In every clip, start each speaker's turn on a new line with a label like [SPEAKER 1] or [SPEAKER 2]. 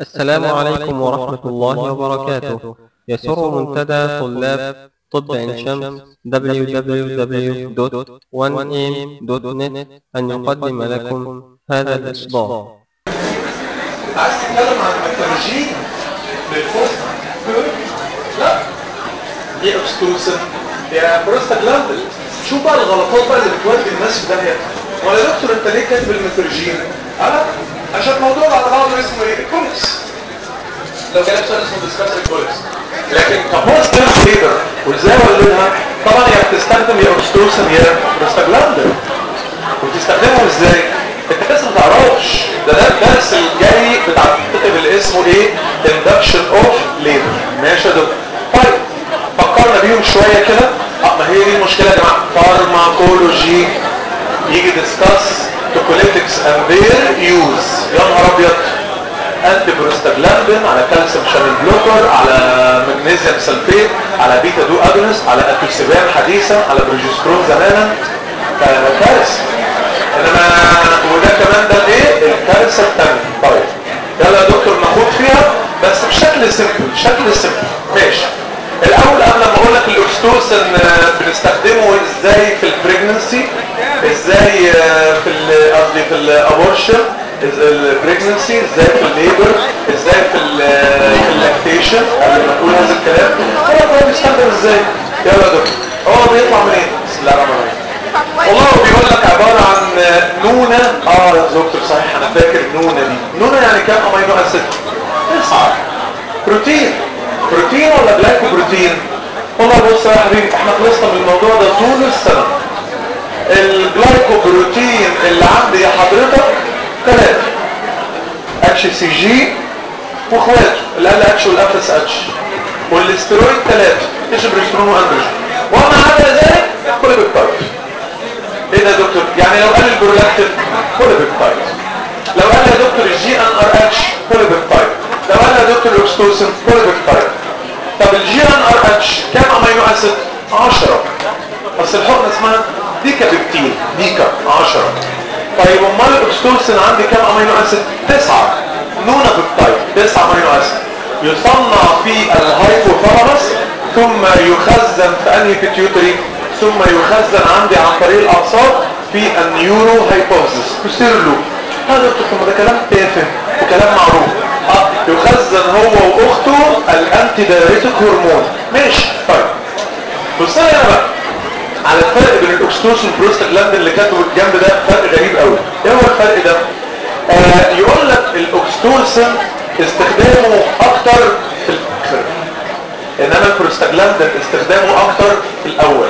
[SPEAKER 1] السلام عليكم ورحمة الله وبركاته يسر منتدى طلاب طب عين شمس www.1am.net أن يقدم لكم هذا الإصدار
[SPEAKER 2] عايز تتكلم عن الميثولوجي للفوست لا دي اكستوسن يا بروستاجلاندل شوف بقى الغلطات بقى اللي بتودي الناس في داهيه ولا يا دكتور انت ليه كاتب الميثولوجين انا عشان الموضوع على بعضه اسمه ايه كوليكس لو جالك سؤال اسمه ديسكاس كوليكس لكن كبوست ليبر وازاي اولدها طبعا يا بتستخدم يا اكستوسن يا بروستاجلاندل وتستخدمهم ازاي انت لسه ما تعرفش ده ده الدرس الجاي بتاع الكتاب اللي اسمه ايه induction of labor ماشي يا دكتور طيب فكرنا بيهم شويه كده اه ما هي دي المشكله يا جماعه فارماكولوجي يجي ديسكاس توكوليتكس اند ذير يوز يا نهار ابيض انتي بروستاجلاندين على كالسيوم شانل بلوكر على مغنيسيوم سلفيت على بيتا دو اجونست على اتوسيبان حديثا على بروجسترون زمانا كارثه انما وده كمان ده الايه الكارثه الثانيه طيب يلا يا دكتور ناخد فيها بس بشكل سيمبل بشكل سيمبل ماشي الاول قبل ما اقول لك الاكستوسن بنستخدمه ازاي في البريجننسي ازاي في قصدي في الابورشن البريجننسي ازاي في الليبر ازاي في في اللاكتيشن قبل ما نقول هذا الكلام هو بيستخدم ازاي يلا يا دكتور هو بيطلع منين بسم الله الرحمن الرحيم والله هو بيقول لك عبارة عن نونة اه يا دكتور صحيح انا فاكر نونة دي نونة يعني كام امينو اسيد تسعة بروتين بروتين ولا جلايكو بروتين والله بص يا حبيبي احنا خلصنا من الموضوع ده طول السنة الجلايكو بروتين اللي عندي يا حضرتك ثلاثة اتش سي جي واخواته ال اتش والافس اتش والاسترويد ثلاثة اشبرسترون واندروجين وما عدا ذلك كل بالطرف ايه ده يا دكتور يعني لو قال البرولاكتين بوليبيبتايد لو قال يا دكتور الجي ان ار اتش بوليبيبتايد لو قال يا دكتور الاكستوسن بوليبيبتايد طب الجي ان ار اتش كام امينو اسيد 10 بس الحقنه اسمها ديكا بيبتين ديكا 10 طيب امال الاكستوسن عندي كام امينو اسيد 9 نونا بيبتايد 9 امينو اسيد يصنع في الهايبوثالاموس ثم يخزن في انهي بيتيوتري ثم يخزن عندي عن طريق الاعصاب في النيورو هايبوثيسيس تصير له هذا الطفل ده كلام تافه وكلام معروف اه يخزن هو واخته الانتي دايريتك هرمون ماشي طيب بص لي انا بقى على الفرق بين الاكستوسن بروستاجلاند اللي كاتبه الجنب ده فرق غريب قوي ايه هو الفرق ده آه يقول لك الاكستوسن استخدامه اكتر في الاخر انما البروستاجلاند استخدامه اكتر في الاول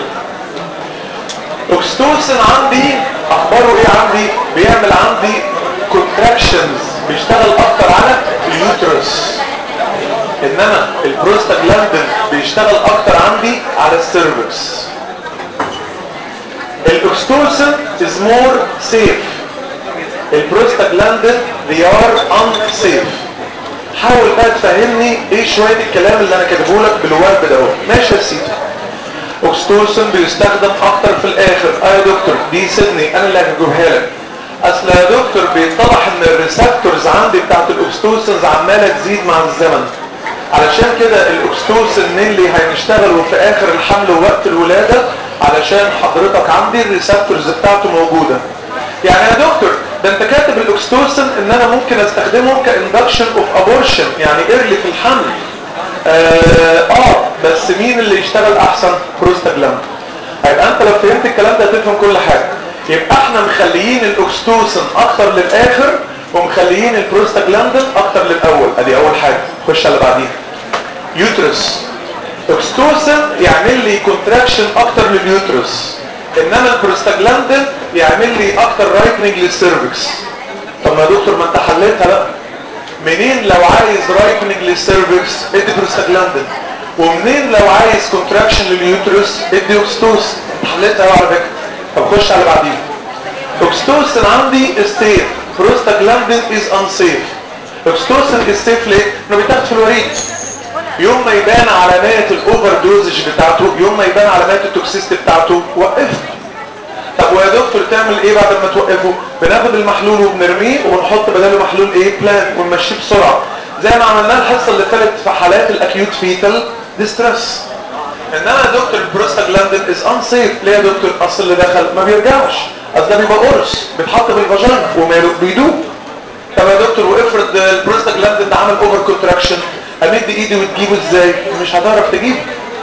[SPEAKER 2] اوكستوسن عندي اخباره ايه عندي بيعمل عندي كونتراكشنز بيشتغل اكتر على اليوترس انما البروستاجلاندين بيشتغل اكتر عندي على السيرفكس الاوكستوسن is more safe البروستاجلاندين they are unsafe حاول بقى تفهمني ايه شويه الكلام اللي انا كاتبه لك بالورد ده اهو ماشي يا سيدي اوكستوسن بيستخدم اكتر في الاخر اه يا دكتور دي سيدني انا اللي هجيبها لك اصل يا دكتور بيتضح ان الريسبتورز عندي بتاعت الاوكستوسنز عماله تزيد مع الزمن علشان كده الاوكستوسن اللي هنشتغلوا في اخر الحمل ووقت الولاده علشان حضرتك عندي الريسبتورز بتاعته موجوده يعني يا دكتور ده انت كاتب الاوكستوسن ان انا ممكن استخدمه كاندكشن اوف ابورشن يعني ايرلي في الحمل آه, اه بس مين اللي يشتغل احسن بروستاجلاند هيبقى انت لو فهمت الكلام ده هتفهم كل حاجه يبقى احنا مخليين الاكستوسن اكتر للاخر ومخليين البروستاجلاندين اكتر للاول ادي اول حاجه خش على بعديها يوترس اكستوسن يعمل لي كونتراكشن اكتر لليوترس انما البروستاجلاندين يعمل لي اكتر رايتنج للسيرفكس طب ما يا دكتور ما انت حليتها بقى منين لو عايز رايتنج للسيرفكس ادي بروستاجلاندين ومنين لو عايز كونتراكشن لليوترس ادي اوكستوس حليتها على فكره طب خش على بعديها اوكستوسن عندي ستيف بروستاجلاندين از انسيف اوكستوسن از سيف ليه؟ انه بيتاخد في الوريد يوم ما يبان علامات الاوفر دوزج بتاعته يوم ما يبان علامات التوكسيستي بتاعته وقفه طب ويا دكتور تعمل ايه بعد ما توقفه بناخد المحلول وبنرميه وبنحط بداله محلول ايه بلان ونمشيه بسرعه زي ما عملناها الحصه اللي فاتت في حالات الاكيوت فيتال ديستريس انما يا دكتور البروستاجلاندين از انسيف ليه يا دكتور اصل اللي دخل ما بيرجعش اصل ده بيبقى قرص بيتحط في الفاجينا وماله بيدوب طب يا دكتور وافرض البروستاجلاندين ده عمل اوفر كونتراكشن امد ايدي وتجيبه ازاي مش هتعرف تجيبه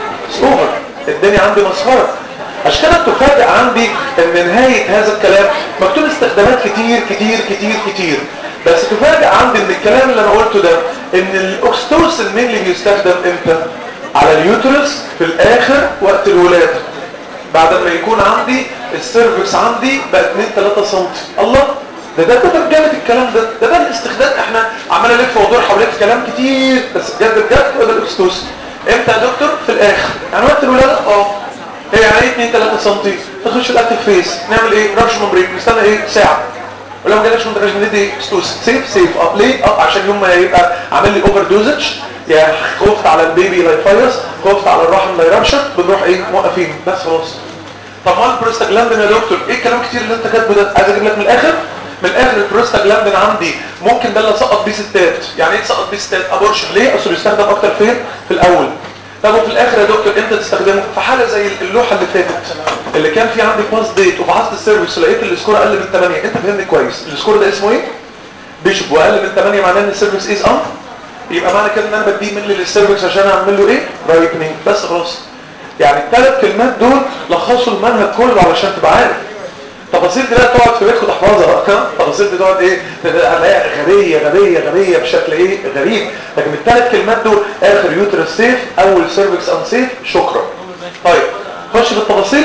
[SPEAKER 2] اوفر الدنيا عندي مسخره عشان كده تفاجئ عندي ان نهاية هذا الكلام مكتوب استخدامات كتير كتير كتير كتير بس تفاجئ عندي ان الكلام اللي انا قلته ده ان الاكستوسن مين اللي بيستخدم امتى على اليوترس في الاخر وقت الولاده بعد ما يكون عندي السيرفكس عندي بقى 2 3 سم الله ده ده ده ترجمه الكلام ده ده بقى الاستخدام احنا عمال الف وادور حوالين كلام كتير بس بجد بجد هو ده الاكستوسن امتى يا دكتور في الاخر يعني وقت الولاده اه هي يعني ايه 2 3 سم تخش الاكتف فيس نعمل ايه رش ممبرين نستنى ايه ساعه ولو ما جالش مدرج بندي ستوس سيف سيف اب ليه اب عشان يوم ما يبقى عامل لي اوفر دوزج يا خفت على البيبي لا يفيص خفت على الرحم لا يربشر بنروح ايه موقفين بس خلاص طب ما البروستاجلاندين يا دكتور ايه الكلام كتير اللي انت كاتبه ده عايز اجيب لك من الاخر من الاخر البروستاجلاندين عندي ممكن ده اللي سقط بيه ستات يعني ايه تسقط بيه ستات ابورشن ليه اصل بيستخدم اكتر فين في الاول طب وفي الاخر يا دكتور انت تستخدمه في حاله زي اللوحه اللي فاتت اللي كان في عندي باس ديت وفحصت السيرفيس ولقيت السكور اقل من 8 انت فهمني كويس السكور ده اسمه ايه بيشوب واقل من 8 معناه ان السيرفيس از ان يبقى معنى كده ان انا بديه من للسيرفيس عشان اعمل له ايه رايبنينج بس خلاص يعني الثلاث كلمات دول لخصوا المنهج كله علشان تبقى عارف تفاصيل دي لا تقعد في بيتك تحفظها بقى تفاصيل دي تقعد ايه هنلاقيها غبيه غبيه غبيه بشكل ايه غريب لكن الثلاث كلمات دول اخر يوترس سيف اول سيرفكس ان سيف شكرا طيب خش في التفاصيل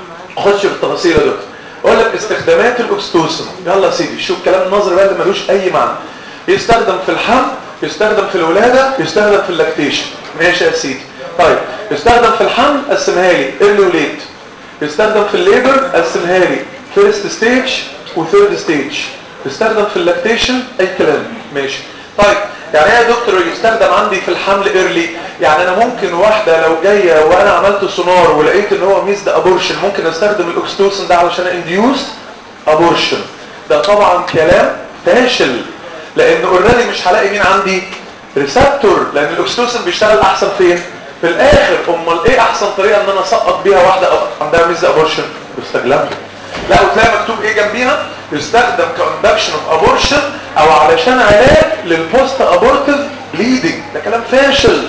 [SPEAKER 2] خش في التفاصيل يا دكتور اقول لك استخدامات الاكستوسن يلا يا سيدي شوف كلام النظري بقى اللي ملوش اي معنى يستخدم في الحمل يستخدم في الولاده يستخدم في اللاكتيشن ماشي يا سيدي طيب يستخدم في الحمل قسمها لي ايرلي وليت يستخدم في الليبر قسمها لي فيرست ستيج وثيرد ستيج يستخدم في اللاكتيشن اي كلام ماشي طيب يعني ايه يا دكتور يستخدم عندي في الحمل ايرلي يعني انا ممكن واحده لو جايه وانا عملت سونار ولقيت ان هو ميزد ابورشن ممكن استخدم الاكستوسن ده علشان انديوس ابورشن ده طبعا كلام فاشل لان اوريدي مش هلاقي مين عندي ريسبتور لان الاكستوسن بيشتغل احسن فين في الاخر امال ايه احسن طريقه ان انا اسقط بيها واحده عندها ميزد ابورشن باستخدام لا وتلاقي مكتوب ايه جنبيها يستخدم كاندكشن اوف ابورشن او علشان علاج للبوست ابورتيف بليدنج ده كلام فاشل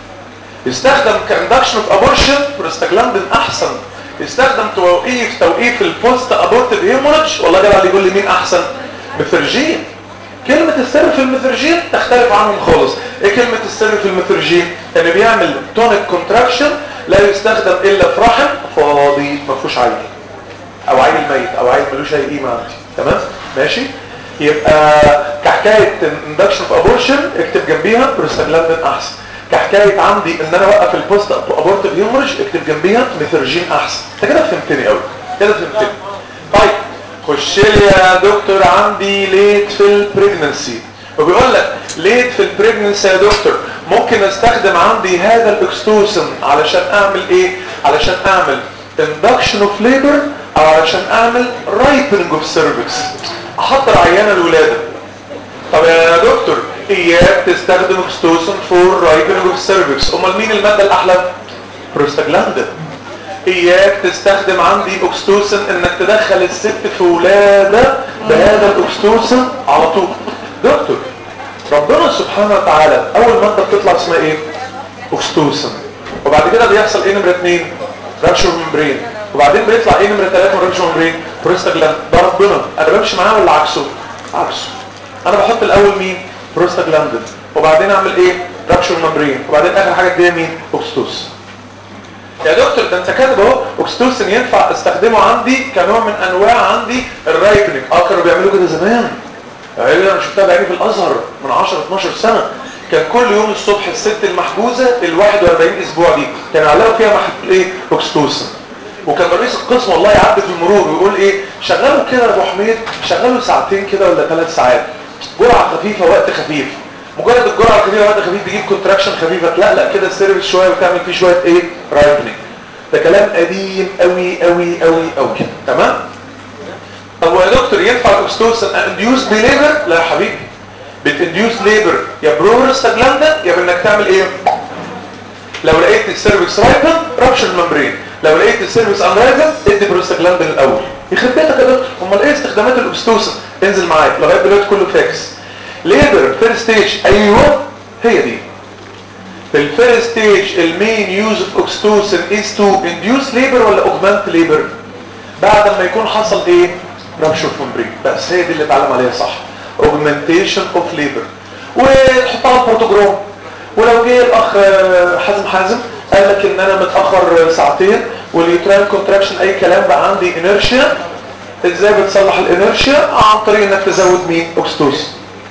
[SPEAKER 2] يستخدم كاندكشن اوف ابورشن بروستاجلاندين احسن يستخدم توقيف توقيف البوست ابورتيف هيموريدج والله جدع اللي يقول لي مين احسن ميثرجين كلمة السر في الميثرجين تختلف عنهم خالص ايه كلمة السر في الميثرجين اللي بيعمل تونيك كونتراكشن لا يستخدم الا في رحم فاضي ما فيهوش عيل او عيل ميت او عيل ملوش اي قيمه عندي تمام ماشي يبقى كحكايه اندكشن اوف ابورشن اكتب جنبيها بروستاجلاندين احسن كحكايه عندي ان انا اوقف البوست ابورتيف هيموريج اكتب جنبيها ميثرجين احسن انت كده فهمتني قوي كده فهمتني طيب خش لي يا دكتور عندي ليت في البريجنسي وبيقول لك ليت في البريجنسي يا دكتور ممكن استخدم عندي هذا الاكستوسن علشان اعمل ايه علشان اعمل induction of labor او علشان اعمل ripening of cervix احضر عيانه الولاده طب يا دكتور اياك تستخدم اكستوسن فور ripening of cervix امال مين الماده الاحلى بروستاجلاندين اياك تستخدم عندي اكستوسن انك تدخل الست في ولاده بهذا الاكستوسن على طول دكتور ربنا سبحانه وتعالى اول ماده بتطلع اسمها ايه اكستوسن وبعد كده بيحصل ايه نمره اتنين رابشر ممبرين وبعدين بيطلع ايه نمره ثلاثه من رابشر ممبرين بروستاجلاند ده ربنا انا بمشي معاه ولا عكسه عكسه انا بحط الاول مين بروستاجلاندين وبعدين اعمل ايه رابشر ممبرين وبعدين اخر حاجه اديها مين اكستوسن يا دكتور ده انت كاتب اهو اوكستوسن ينفع استخدمه عندي كنوع من انواع عندي الرايبنج اه كانوا بيعملوا كده زمان ايوه انا شفتها بعيني في الازهر من 10 12 سنه كان كل يوم الصبح الست المحجوزه ال 41 اسبوع دي كان علقوا فيها محطوط ايه اوكستوسن وكان رئيس القسم والله يعدي في المرور ويقول ايه شغلوا كده يا ابو حميد شغلوا ساعتين كده ولا ثلاث ساعات جرعه خفيفه وقت خفيف مجرد الجرعه الخفيفه وقت خفيف تجيب كونتراكشن خفيفه تلقلق كده السيرفيس شويه وتعمل فيه شويه ايه رايبنينج ده كلام قديم قوي قوي قوي قوي تمام طب ويا دكتور ينفع الاكستوسن انديوس بليفر لا يا حبيبي بتنديوس ليبر يا بروستاجلاندين يا بانك تعمل ايه لو لقيت السيرفكس رايبن رابشر الممبرين لو لقيت السيرفكس انرايبن ادي بروستاجلاندين الاول يخرب بيتك يا دكتور امال ايه استخدامات الاوبستوسن انزل معايا لغايه دلوقتي كله فاكس ليبر فيرست ستيج ايوه هي دي في الفيرست ستيج المين يوز اوف اوكستوسن از تو انديوس ليبر ولا اوجمانت ليبر بعد ما يكون حصل ايه رابشر ممبرين بس هي دي اللي اتعلم عليها صح اوجمانتيشن اوف ليبر وتحطها على البروتوجرام ولو جه الاخ حازم حازم قال لك ان انا متاخر ساعتين واليوتراين كونتراكشن اي كلام بقى عندي انرشيا ازاي بتصلح الانرشيا عن طريق انك تزود مين اوكستوسن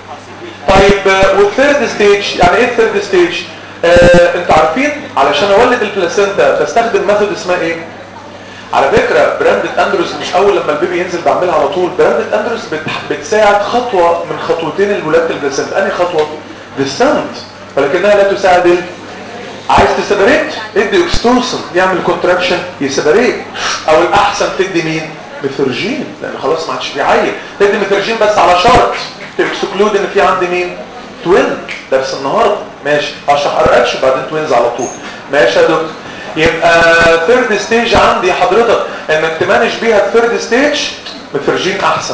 [SPEAKER 2] طيب والثيرد ستيج يعني ايه الثيرد ستيج آه انتوا عارفين علشان اولد البلاسينتا بستخدم ميثود اسمها ايه على فكرة براندة اندروس مش اول لما البيبي ينزل بعملها على طول براندة اندروس بتساعد خطوة من خطوتين الولادة البلاسينتا انهي خطوة ديستانت ولكنها لا تساعد ال... عايز تسيبريت ادي اوكستوسن يعمل كونتراكشن يسيبريت او الاحسن تدي مين ميثرجين لان خلاص ما عادش بيعين تدي ميثرجين بس على شرط تكسكلود ان في عندي مين توين درس النهارده ماشي اشرح ار اتش وبعدين توينز على طول ماشي يا دكتور يبقى ثيرد ستيج عندي حضرتك انك تمانج بيها الثيرد ستيج ميثرجين احسن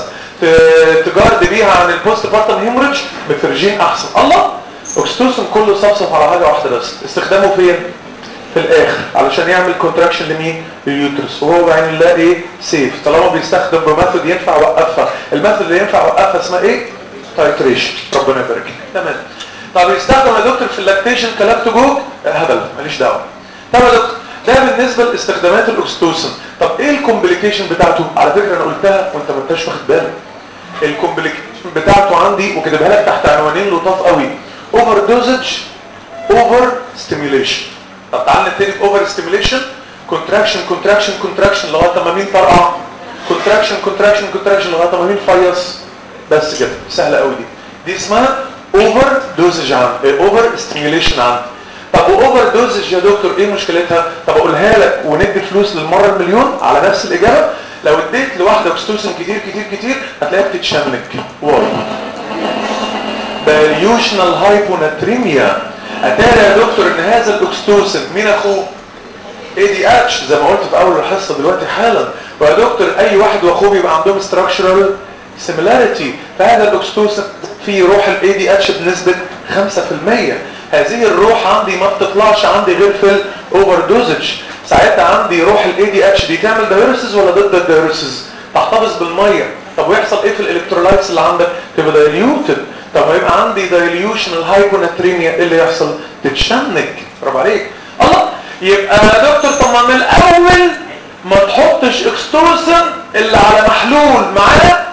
[SPEAKER 2] تجارد بيها عن البوست بارتم هيموريدج ميثرجين احسن الله اوكستوسن كله صفصف على حاجه واحده بس استخدامه فين في الاخر علشان يعمل كونتراكشن لمين لليوترس وهو بعين الله ايه سيف طالما بيستخدم بميثود ينفع يوقفها الميثود اللي ينفع يوقفها اسمها ايه تايتريشن ربنا يبارك تمام طب يستخدم يا دكتور في اللاكتيشن كلاكتوجوج هبل ماليش دعوه طب يا دكتور ده بالنسبه لاستخدامات الاكستوسن طب ايه الكومبليكيشن بتاعته على فكره انا قلتها وانت ما انتش واخد بالك الكومبليكيشن بتاعته عندي وكاتبها لك تحت عنوانين لطاف قوي اوفر دوزج اوفر ستيميوليشن طب تعال نبتدي باوفر ستيميوليشن كونتراكشن كونتراكشن كونتراكشن لغايه ما مين طرقع كونتراكشن كونتراكشن كونتراكشن لغايه ما مين فيص بس كده سهله قوي دي دي اسمها اوفر دوزج عن اوفر ستيميوليشن عن طب واوفر دوزج يا دكتور ايه مشكلتها طب اقولها لك وندي فلوس للمره المليون على نفس الاجابه لو اديت لواحده اوكستوسن كتير كتير كتير هتلاقيها بتتشنك واو باليوشنال هايبوناتريميا اتاري يا دكتور ان هذا الاكستوسن مين اخوه اي دي اتش زي ما قلت في اول الحصه دلوقتي حالا ويا دكتور اي واحد واخوه بيبقى عندهم structural similarity فهذا الاكستوسن فيه روح الاي دي اتش بنسبه 5% هذه الروح عندي ما بتطلعش عندي غير في الاوفر دوزج ساعتها عندي روح الاي دي اتش دي تعمل دايوريسز ولا ضد الدايوريسز تحتفظ بالميه طب ويحصل ايه في الالكترولايتس اللي عندك تبقى دايليوتد طب هيبقى عندي دايليوشن الهايبوناتريميا ايه اللي يحصل تتشنك برافو عليك الله يبقى يا دكتور طب ما من الاول ما تحطش اكستوسن اللي على محلول معاه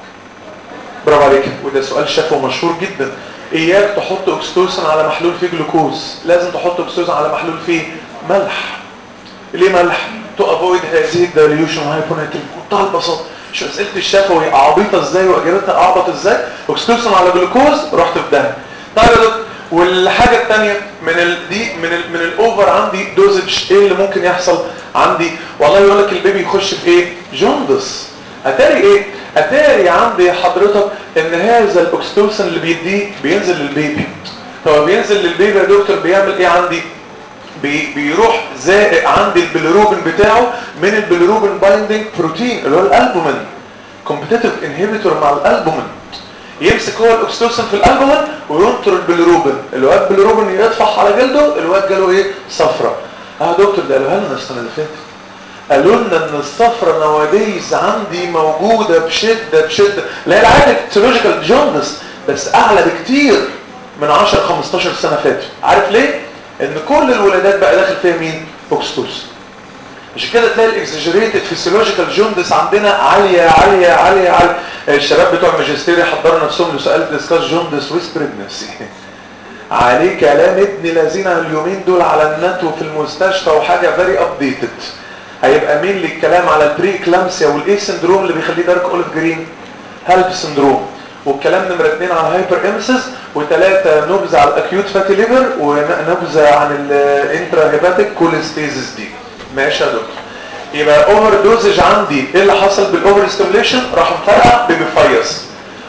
[SPEAKER 2] برافو عليك وده سؤال شافه مشهور جدا اياك تحط اكستوسن على محلول فيه جلوكوز لازم تحط اكستوسن على محلول فيه ملح ليه ملح تو افويد هذه الدايليوشن هايبوناتريميا بمنتهى البساطه شو اسئله الشفوي عبيطه ازاي واجابتها اعبط ازاي اكستوسن على جلوكوز رحت في ده طيب يا دكتور والحاجه الثانيه من ال دي من ال من الاوفر عندي دوزج ايه اللي ممكن يحصل عندي والله يقول لك البيبي يخش في ايه جوندس اتاري ايه اتاري عندي حضرتك ان هذا الاكستوسن اللي بيديه بينزل للبيبي هو بينزل للبيبي يا دكتور بيعمل ايه عندي بي بيروح زائق عندي البيلروبين بتاعه من البيلروبين بايندينج بروتين اللي هو الالبومين كومبتيتيف انهبيتور مع الالبومين يمسك هو الاكستوسن في الالبومين وينطر البيلروبين الواد البيلروبين يطفح على جلده الواد جاله ايه صفرة اه دكتور ده قالوها لنا السنه اللي فاتت قالوا لنا ان الصفرة نواديز عندي موجودة بشدة بشدة لا هي العادة فيسيولوجيكال جوندس بس اعلى بكتير من 10 15 سنة فاتوا عارف ليه؟ ان كل الولادات بقى داخل فيها مين؟ اوكستوس عشان كده تلاقي الاكزاجريتد فيسيولوجيكال جوندس عندنا عالية عالية عالية عالية الشباب بتوع الماجستير يحضروا نفسهم لسؤال ديسكاس جوندس ويز بريجنسي عليه كلام ابن لذين اليومين دول على النت وفي المستشفى وحاجة فيري ابديتد هيبقى مين للكلام على البري كلامسيا والايه سندروم اللي بيخليه دارك اوليف جرين هالب سندروم والكلام نمرة اتنين على الهايبر امسس وثلاثة نبذة على الاكيوت فاتي ليفر ونبذة عن الانترا هيباتيك كوليستيزيس دي ماشي يا دكتور يبقى اوفر دوزج عندي ايه اللي حصل بالاوفر ستيميليشن راح مفرقع بيبيفيص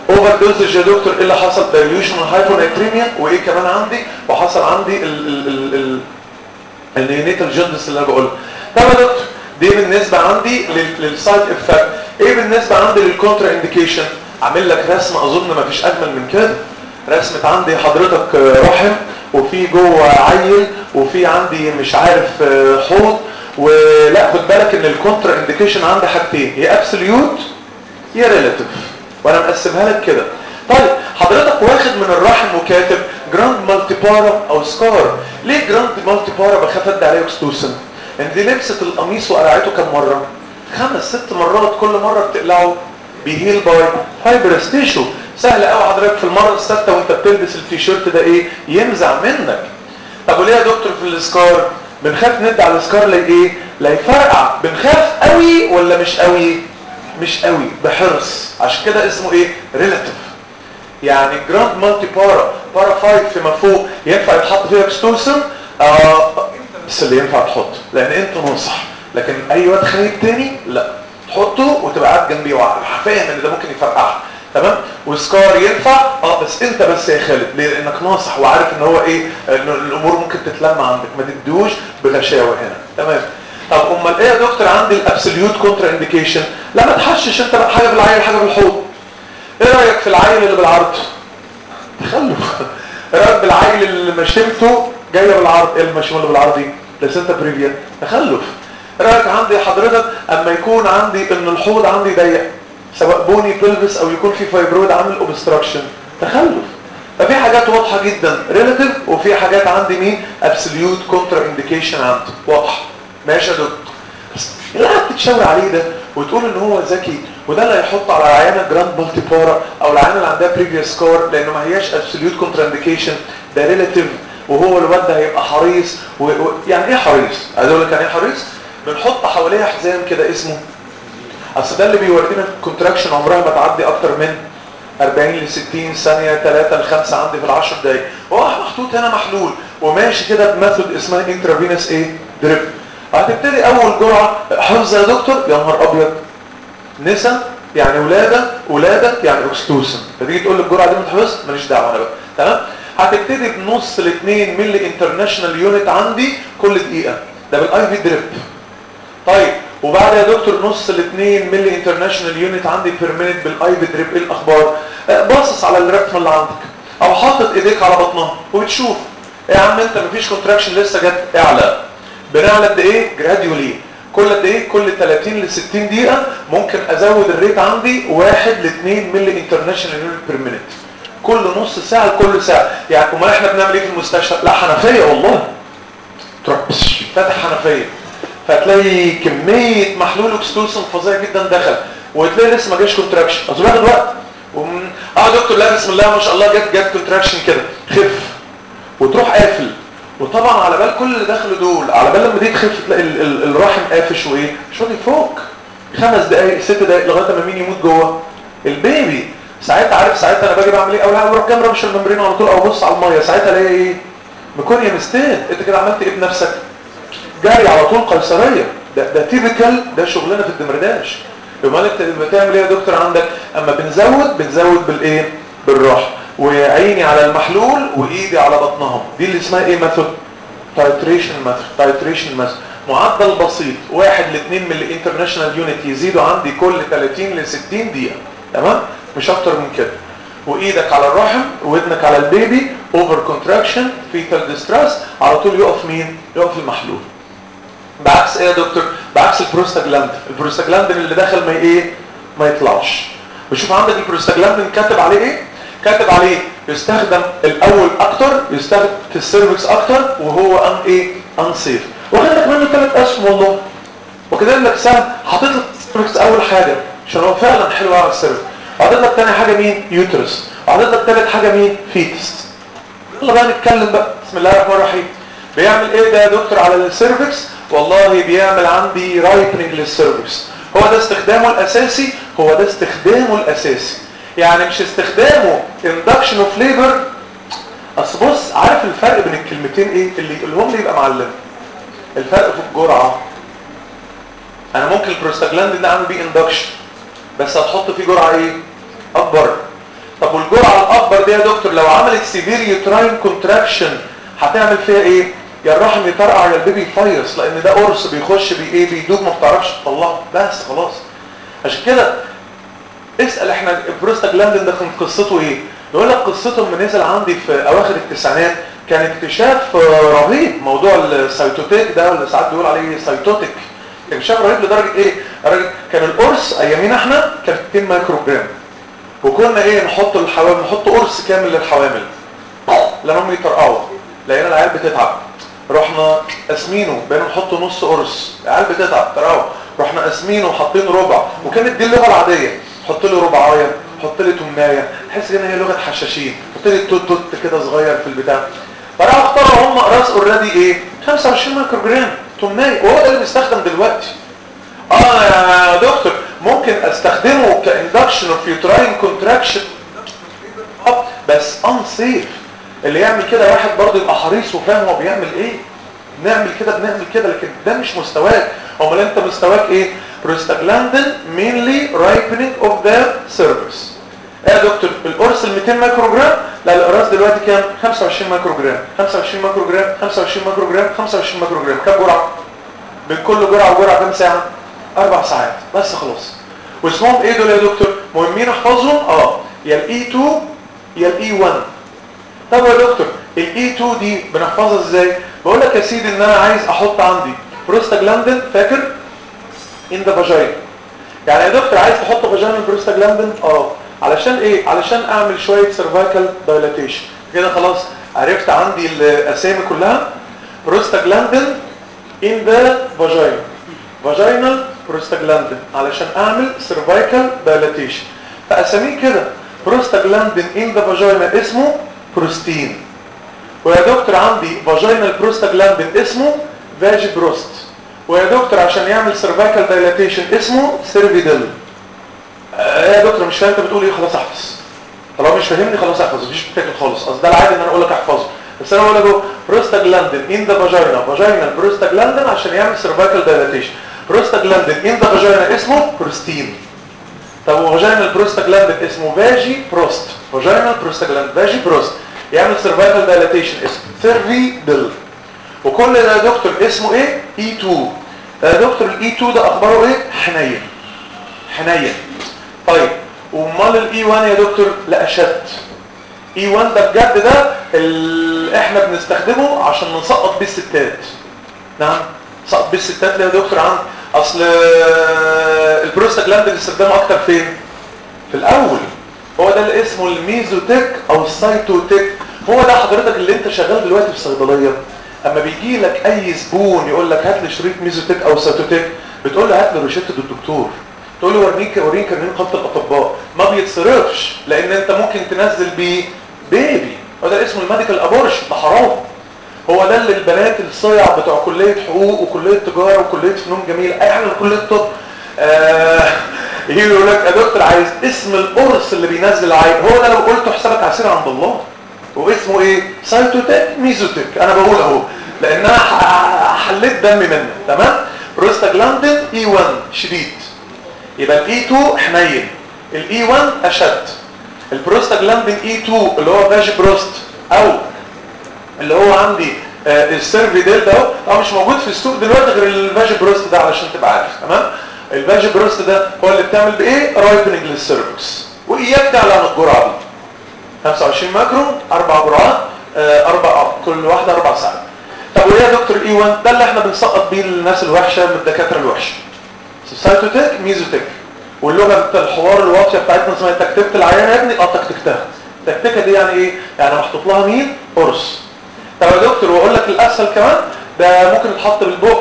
[SPEAKER 2] اوفر دوزج يا دكتور ايه اللي حصل دايليوشن هايبونايتريميا وايه كمان عندي وحصل عندي ال ال ال ال النيونيتال جوندس اللي انا بقولها طب يا دكتور دي بالنسبه عندي للسايد افكت ايه بالنسبه عندي للكونترا انديكيشن اعمل لك رسمه اظن ما فيش اجمل من كده رسمه عندي حضرتك رحم وفي جوه عيل وفي عندي مش عارف حوض ولا خد بالك ان الكونترا انديكيشن عندي حاجتين يا ابسوليوت يا ريلاتيف وانا مقسمها لك كده طيب حضرتك واخد من الرحم وكاتب جراند مالتيبارا او سكار ليه جراند مالتيبارا بخاف ادي عليه اكستوسن ان دي لبست القميص وقلعته كم مره خمس ست مرات كل مره بتقلعه بيهيل باي فايبرس تيشو سهل قوي حضرتك في المره السادسه وانت بتلبس التيشيرت ده ايه ينزع منك طب وليه يا دكتور في السكار بنخاف ندي على السكار لايه لا يفرقع بنخاف قوي ولا مش قوي مش قوي بحرص عشان كده اسمه ايه ريلاتيف يعني جراند مالتي بارا بارا 5 فيما فوق ينفع يتحط فيها اكستوسن آه بس اللي ينفع تحط لان انت ناصح لكن اي واد خايب تاني لا تحطه وتبقى قاعد جنبيه فاهم ان ده ممكن يفرقعها تمام وسكار ينفع اه بس انت بس يا خالد لانك ناصح وعارف ان هو ايه ان الامور ممكن تتلم عندك ما تدوش بغشاوه هنا تمام طب امال ايه يا دكتور عندي الابسوليوت كونترا انديكيشن لا ما تحشش انت بقى حاجه بالعيل حاجه بالحوض ايه رايك في العيل اللي بالعرض تخلف ايه رايك بالعيل اللي مشيمته جايه بالعرض ايه المشيمه اللي بالعرض دي لسنتا بريفيا تخلف ايه رايك عندي حضرتك اما يكون عندي ان الحوض عندي ضيق سواء بوني بلفس او يكون في فايبرويد عامل اوبستراكشن تخلف ففي حاجات واضحه جدا ريلاتيف وفي حاجات عندي مين ابسوليوت كونترا انديكيشن عندي واضحه ماشي يا دكتور بس اللي قاعد تتشاور عليه ده وتقول ان هو ذكي وده اللي هيحط على العيانه جراند مالتي بارا او العيانه اللي عندها بريفيوس سكار لانه ما هياش ابسوليوت كونترا انديكيشن ده ريلاتيف وهو الواد ده هيبقى حريص و... و... يعني ايه حريص عايز اقول لك يعني ايه حريص بنحط حواليها حزام كده اسمه اصل ده اللي بيورينا الكونتراكشن عمرها ما تعدي اكتر من 40 ل 60 ثانيه 3 ل 5 عندي في ال 10 دقايق هو محطوط هنا محلول وماشي كده بميثود اسمها انترافينوس ايه دريب هتبتدي اول جرعه حفظ يا دكتور يا نهار ابيض نسا يعني ولاده ولاده يعني اوكستوسن فتيجي تقول لي الجرعه دي ما تحفظ ماليش دعوه انا بقى تمام هتبتدي بنص ل 2 ملي انترناشونال يونت عندي كل دقيقه ده بالاي في دريب طيب وبعد يا دكتور نص ل 2 ملي انترناشونال يونت عندي بير مينيت بالاي في دريب ايه الاخبار باصص على الرقم اللي عندك او حاطط ايديك على بطنها وبتشوف يا عم انت مفيش كونتراكشن لسه جت اعلى بنعلى قد ايه جراديولي كل قد ايه كل 30 ل 60 دقيقه ممكن ازود الريت عندي 1 ل 2 ملي انترناشونال يونت بير مينيت كل نص ساعه لكل ساعه يعني امال احنا بنعمل ايه في المستشفى لا حنفيه والله تروح فاتح حنفيه فتلاقي كميه محلول اكستوسن فظيع جدا دخل وتلاقي لسه ما جاش كونتراكشن اصل بياخد وقت ومن... اه دكتور لا بسم الله ما شاء الله جت جت كونتراكشن كده خف وتروح قافل وطبعا على بال كل اللي دخلوا دول على بال لما دي تخف تلاقي ال ال الرحم قافش وايه مش راضي يفوق خمس دقايق ست دقايق لغايه ما مين يموت جوه البيبي ساعتها عارف ساعتها انا باجي بعمل ايه اول حاجه بروح كاميرا مش الممبرين على طول او ابص على الميه ساعتها الاقي ايه ميكونيا مستين انت كده عملت ايه بنفسك جاري على طول قيصريه ده ده تيبيكال ده شغلنا في الدمرداش امال انت بتعمل ايه يا دكتور عندك اما بنزود بنزود بالايه بالراحه وعيني على المحلول وايدي على بطنهم دي اللي اسمها ايه ميثود تايتريشن ميثود تايتريشن ميثود معدل بسيط 1 ل 2 ملي انترناشونال يونت يزيدوا عندي كل 30 ل 60 دقيقه تمام مش اكتر من كده وايدك على الرحم ودنك على البيبي اوفر كونتراكشن فيتال ديستريس على طول يقف مين يقف المحلول بعكس ايه يا دكتور بعكس البروستاجلاند البروستاجلاندين اللي دخل ما ايه ما يطلعش وشوف عندك البروستاجلاندين كاتب عليه ايه كاتب عليه يستخدم الاول اكتر يستخدم في السيرفكس اكتر وهو ان ايه ان سيف واخد لك منه ثلاث اسهم والله وكده لك سهم حاطط لك السيرفكس اول حاجه عشان هو فعلا حلو على السيرفكس وحاطط لك ثاني حاجه مين يوترس وحاطط لك ثالث حاجه مين فيتس يلا بقى نتكلم بقى بسم الله الرحمن الرحيم بيعمل ايه ده يا دكتور على السيرفكس والله بيعمل عندي رايبنج للسيرفكس هو ده استخدامه الاساسي هو ده استخدامه الاساسي يعني مش استخدامه induction of labor اصل بص عارف الفرق بين الكلمتين ايه اللي يقولهم لي يبقى معلم الفرق في الجرعه انا ممكن البروستاجلاند ده اعمل بيه induction بس هتحط فيه جرعه ايه اكبر دي يا دكتور لو عملت سيفير يوتراين كونتراكشن هتعمل فيها ايه يا الرحم يطرقع يا البيبي يفيص لان ده قرص بيخش بي ايه بيدوب ما بتعرفش تطلعه بس خلاص عشان كده اسال احنا البروستاجلاندين ده كان قصته ايه يقول لك قصته لما نزل عندي في اواخر التسعينات كان اكتشاف رهيب موضوع السيتوتيك ده ولا ساعات بيقول عليه سيتوتيك اكتشاف رهيب لدرجه ايه الراجل كان القرص ايامينا احنا كان 200 مايكرو جرام وكنا ايه نحط الحوامل نحط قرص كامل للحوامل لما هم يطرقعوا لقينا العيال بتتعب رحنا قاسمينه بقينا نحط نص قرص العيال بتتعب تراو رحنا قاسمينه وحاطين ربع وكانت دي اللغه العاديه حط لي ربعايه حط لي تمنايه تحس ان هي لغه حشاشين حط لي توت توت كده صغير في البتاع فراحوا اختاروا هم اقراص اوريدي ايه 25 مايكرو جرام تمنايه وهو ده اللي بيستخدم دلوقتي اه يا دكتور ممكن استخدمه كاندكشن اوف يوتراين كونتراكشن بس انسيف اللي يعمل كده واحد برضه يبقى حريص وفاهم هو بيعمل ايه نعمل كده بنعمل كده لكن ده مش مستواك امال انت مستواك ايه prostaglandin mainly ripening of the cervix ايه يا دكتور القرص ال 200 مايكرو جرام لا الاقراص دلوقتي كام 25 مايكرو جرام 25 مايكرو جرام 25 مايكرو جرام 25 مايكرو جرام كام جرعه بين كل جرعه وجرعه كام ساعه اربع ساعات بس خلاص واسمهم ايه دول يا دكتور مهمين احفظهم اه يا الاي 2 يا الاي 1 طب يا دكتور الاي 2 دي بنحفظها ازاي بقول لك يا سيدي ان انا عايز احط عندي بروستاجلاندين فاكر ان ذا فاجينا يعني يا دكتور عايز تحط فاجينا بروستاجلاندين اه علشان ايه علشان اعمل شويه سيرفايكال دايلاتيشن كده خلاص عرفت عندي الاسامي كلها بروستاجلاندين ان ذا فاجينا فاجينال بروستاجلاندين علشان اعمل سيرفايكال دايلاتيشن فاساميه كده بروستاجلاندين ان ذا فاجينا اسمه بروستين ويا دكتور عندي فاجينال بروستاجلاندين اسمه فاجي بروست ويا دكتور عشان يعمل سيرفايكال دايلاتيشن اسمه سيرفيدل آه يا دكتور مش فاهم انت بتقول ايه خلاص احفظ طالما مش فاهمني خلاص احفظ مفيش مشاكل خالص اصل ده العادي ان انا اقول لك احفظه بس انا بقول لك بروستاجلاندين ان ذا فاجينا فاجينال بروستاجلاندين عشان يعمل سيرفايكال دايلاتيشن بروستاجلاندين ان ذا فاجينا اسمه بروستين طب وفاجينال بروستاجلاندين اسمه فاجي بروست فاجينال بروستاجلاندين فاجي بروست يعمل سيرفايكال دايلاتيشن اسمه سيرفيدل وكل ده يا دكتور اسمه ايه اي 2 يا دكتور الاي 2 ده اخباره ايه حنين حنين طيب وامال الاي 1 يا دكتور لا اشد اي 1 ده بجد ده اللي احنا بنستخدمه عشان نسقط بيه الستات نعم سقط بيه الستات ليه يا دكتور عن اصل البروستاجلاند بنستخدمه اكتر فين في الاول هو ده اللي اسمه الميزوتيك او السايتوتيك هو ده حضرتك اللي انت شغال دلوقتي في صيدليه اما بيجي لك اي زبون يقول لك هات لي شريط ميزوتيك او سايتوتيك بتقول له هات لي روشته الدكتور تقول له وريني وريني كرنين خط الاطباء ما بيتصرفش لان انت ممكن تنزل بيه بيبي هو ده اسمه الميديكال ابورشن ده حرام هو ده اللي البنات الصيع بتوع كليه حقوق وكليه تجاره وكليه فنون جميله اي حاجه في كليه طب آه يجي يقول لك يا دكتور عايز اسم القرص اللي بينزل العين هو ده لو قلته حسابك عسير عند الله واسمه ايه سايتوتيك ميزوتيك انا بقول اهو لان انا حليت دم منه تمام بروستاجلاندين اي 1 شديد يبقى الاي 2 حنين الاي 1 اشد البروستاجلاندين اي 2 اللي هو فاجي بروست او اللي هو عندي آه السيرفيديل ده هو مش موجود في السوق دلوقتي غير الفاجي بروست ده علشان تبقى عارف تمام الفاجي بروست ده هو اللي بتعمل بايه رايبنج للسيرفكس واياك تعلى عن الجرعه دي 25 مايكرو اربع جرعات آه اربع كل واحده اربع ساعات طب وايه يا دكتور اي 1 ده اللي احنا بنسقط بيه الناس الوحشه من الدكاتره الوحشه سايتوتيك ميزوتيك واللغه بتاع الحوار الواطيه بتاعتنا اسمها تكتيكه العيان يا ابني اه تكتيكتها التكتيكه دي يعني ايه يعني محطوط لها مين قرص طب يا دكتور واقول لك الاسهل كمان ده ممكن يتحط بالبق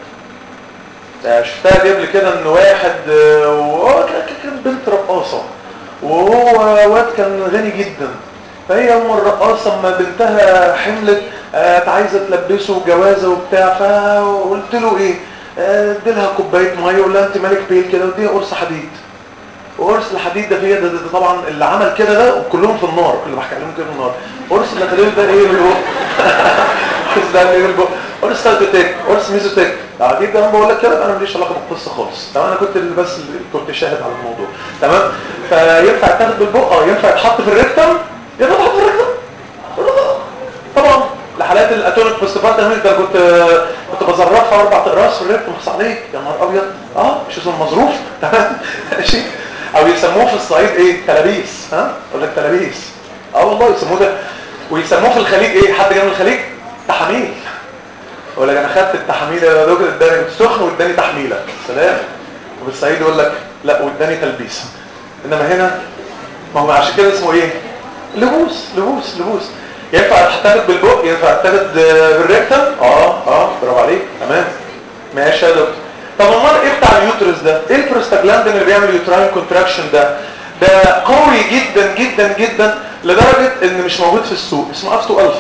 [SPEAKER 2] شفتها دي قبل كده ان واحد وهو كان بنت رقاصه وهو واد كان غني جدا فهي ام الرقاصه اما بنتها حملت آه عايزه تلبسه جوازه وبتاع فقلت له ايه اديلها كوبايه ميه وقول لها انت مالك بيل كده وديها قرص حديد وقرص الحديد ده فيها ده, ده, ده طبعا اللي عمل كده ده وكلهم في النار اللي بحكي عليهم كده في النار قرص النتالين ده ايه بالبق قرص ده ايه بالبق قرص سايتوتيك قرص ميزوتيك العجيب ده انا بقول لك كده انا ماليش علاقه بالقصه خالص تمام انا كنت بس كنت شاهد على الموضوع تمام فينفع يتاخد بالبق اه ينفع يتحط في الريكتم يا فتحت في الركبه طبعا لحالات الاتونيك بوستبارتم ده كنت كنت بزرفها اربع اقراص في الريب مخص عليك يا نهار ابيض اه مش اسمه مظروف تمام ماشي او يسموه في الصعيد ايه تلابيس ها يقول لك تلابيس اه والله يسموه ده ويسموه في الخليج ايه حد جاي من الخليج تحاميل يقول لك انا خدت التحاميل يا دكتور اداني سخن واداني تحميله سلام وفي الصعيد يقول لك لا واداني تلبيسه انما هنا ما هو عشان كده اسمه ايه لبوس لبوس لبوس ينفع تحتفظ بالبق ينفع تحتفظ بالريكتم اه اه برافو عليك تمام ماشي يا دكتور طب امال ايه بتاع اليوترس ده ايه البروستاجلاندين اللي بيعمل يوتراين كونتراكشن ده ده قوي جدا جدا جدا لدرجه ان مش موجود في السوق اسمه افتو الفا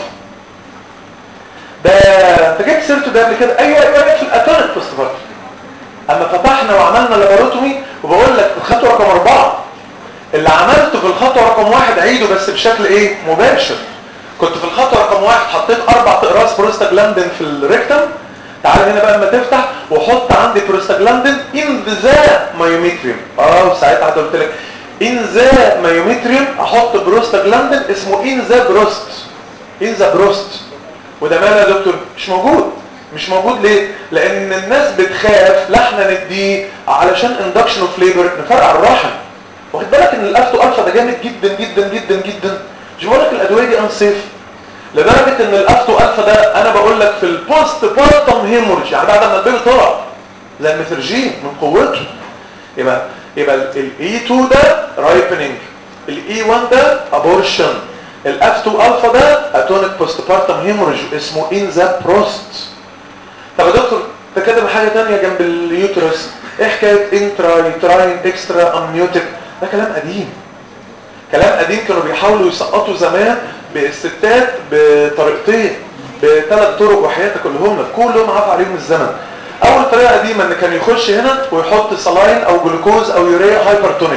[SPEAKER 2] ده انت جبت سيرته ده قبل كده ايوه ايوه في الاتونيك بوستفارتم اما فتحنا وعملنا لاباروتومي وبقول لك الخطوه رقم اربعه اللي عملته في الخطوه رقم واحد عيده بس بشكل ايه مباشر كنت في الخطوه رقم واحد حطيت اربع اقراص بروستاجلاندين في الريكتم تعال هنا بقى اما تفتح وحط عندي بروستاجلاندين ان ذا مايوميتريوم اه وساعتها قلت لك ان ذا مايوميتريوم احط بروستاجلاندين اسمه ان ذا بروست ان ذا بروست وده ماله يا دكتور مش موجود مش موجود ليه لان الناس بتخاف لا احنا نديه علشان اندكشن اوف ليبر نفرقع الرحم واخد بالك ان الافتو الفا ده جامد جدا جدا جدا جدا مش بقول لك الادويه دي انسيف لدرجه ان الافتو الفا ده انا بقول لك في البوست بارتم هيموريج يعني بعد ما البيبي طلع زي الميثرجين من قوته يبقى يبقى الاي 2 ده رايبننج الاي 1 ده ابورشن الاف 2 الفا ده اتونيك بوست بارتم هيموريج اسمه ان ذا بروست طب يا دكتور ده كاتب حاجه ثانيه جنب اليوترس ايه حكايه انترا يوتراين اكسترا امنيوتيك ده كلام قديم كلام قديم كانوا بيحاولوا يسقطوا زمان بالستات بطريقتين بثلاث طرق وحياتك كلهم لك كلهم عفى عليهم الزمن اول طريقه قديمه ان كان يخش هنا ويحط صلاين او جلوكوز او يوريا هايبرتونيك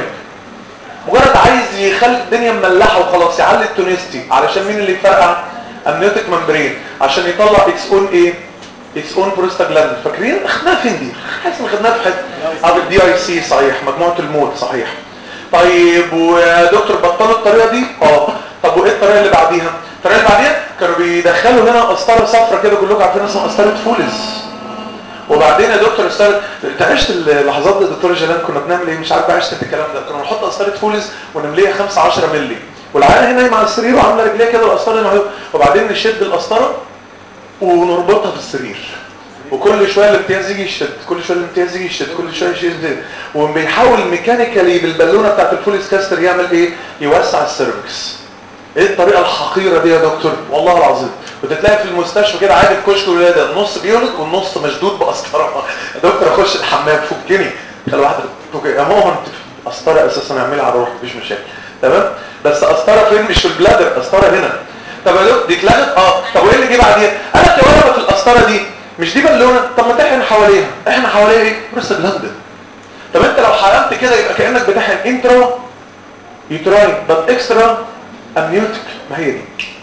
[SPEAKER 2] مجرد عايز يخلي الدنيا مملحه وخلاص يعلي التونستي علشان مين اللي يفرقع امنيوتيك ممبرين عشان يطلع اكس اون ايه اكس اون بروستاجلاند فاكرين اخدناها فين دي حاسس ان خدناها في حته او الدي اي سي صحيح مجموعه الموت صحيح طيب ويا دكتور بطلوا الطريقه دي اه طب وايه الطريقه اللي بعديها الطريقه اللي بعديها كانوا بيدخلوا هنا قسطره صفرة كده كلكم عارفين اسمها قسطره فولز وبعدين يا دكتور استاذ انت عشت اللحظات دي دكتور جلال كنا بنعمل ايه مش عارف عشت انت الكلام ده كنا بنحط قسطره فولز ونمليها 5 10 مللي والعيال هنا نايمه على السرير وعامله رجليها كده والقسطره معلومه وبعدين نشد القسطره ونربطها في السرير وكل شويه الامتياز يجي يشد كل شويه الامتياز يجي يشد كل شويه يشد وبيحاول ميكانيكالي بالبالونه بتاعت الفوليس كاستر يعمل ايه يوسع السيرفكس ايه الطريقه الحقيره دي يا دكتور والله العظيم وتتلاقي في المستشفى كده عادي في كشك الولاده النص بيولد والنص مشدود بقسطره يا دكتور اخش الحمام فكني خلي واحده فك يا ماما انت قسطره اساسا اعملها على الروح مفيش مشاكل تمام بس قسطره فين مش في البلادر قسطره هنا طب يا دكتور دي اتلغت اه طب وايه اللي جه بعديها قال لك يا ولد في القسطره دي مش دي بالونه طب ما تحقن حواليها احنا حواليها ايه بروستاجلاندين طب انت لو حرمت كده يبقى كانك بتحقن انترا يوتراين بس اكسترا امنيوتيك ما هي دي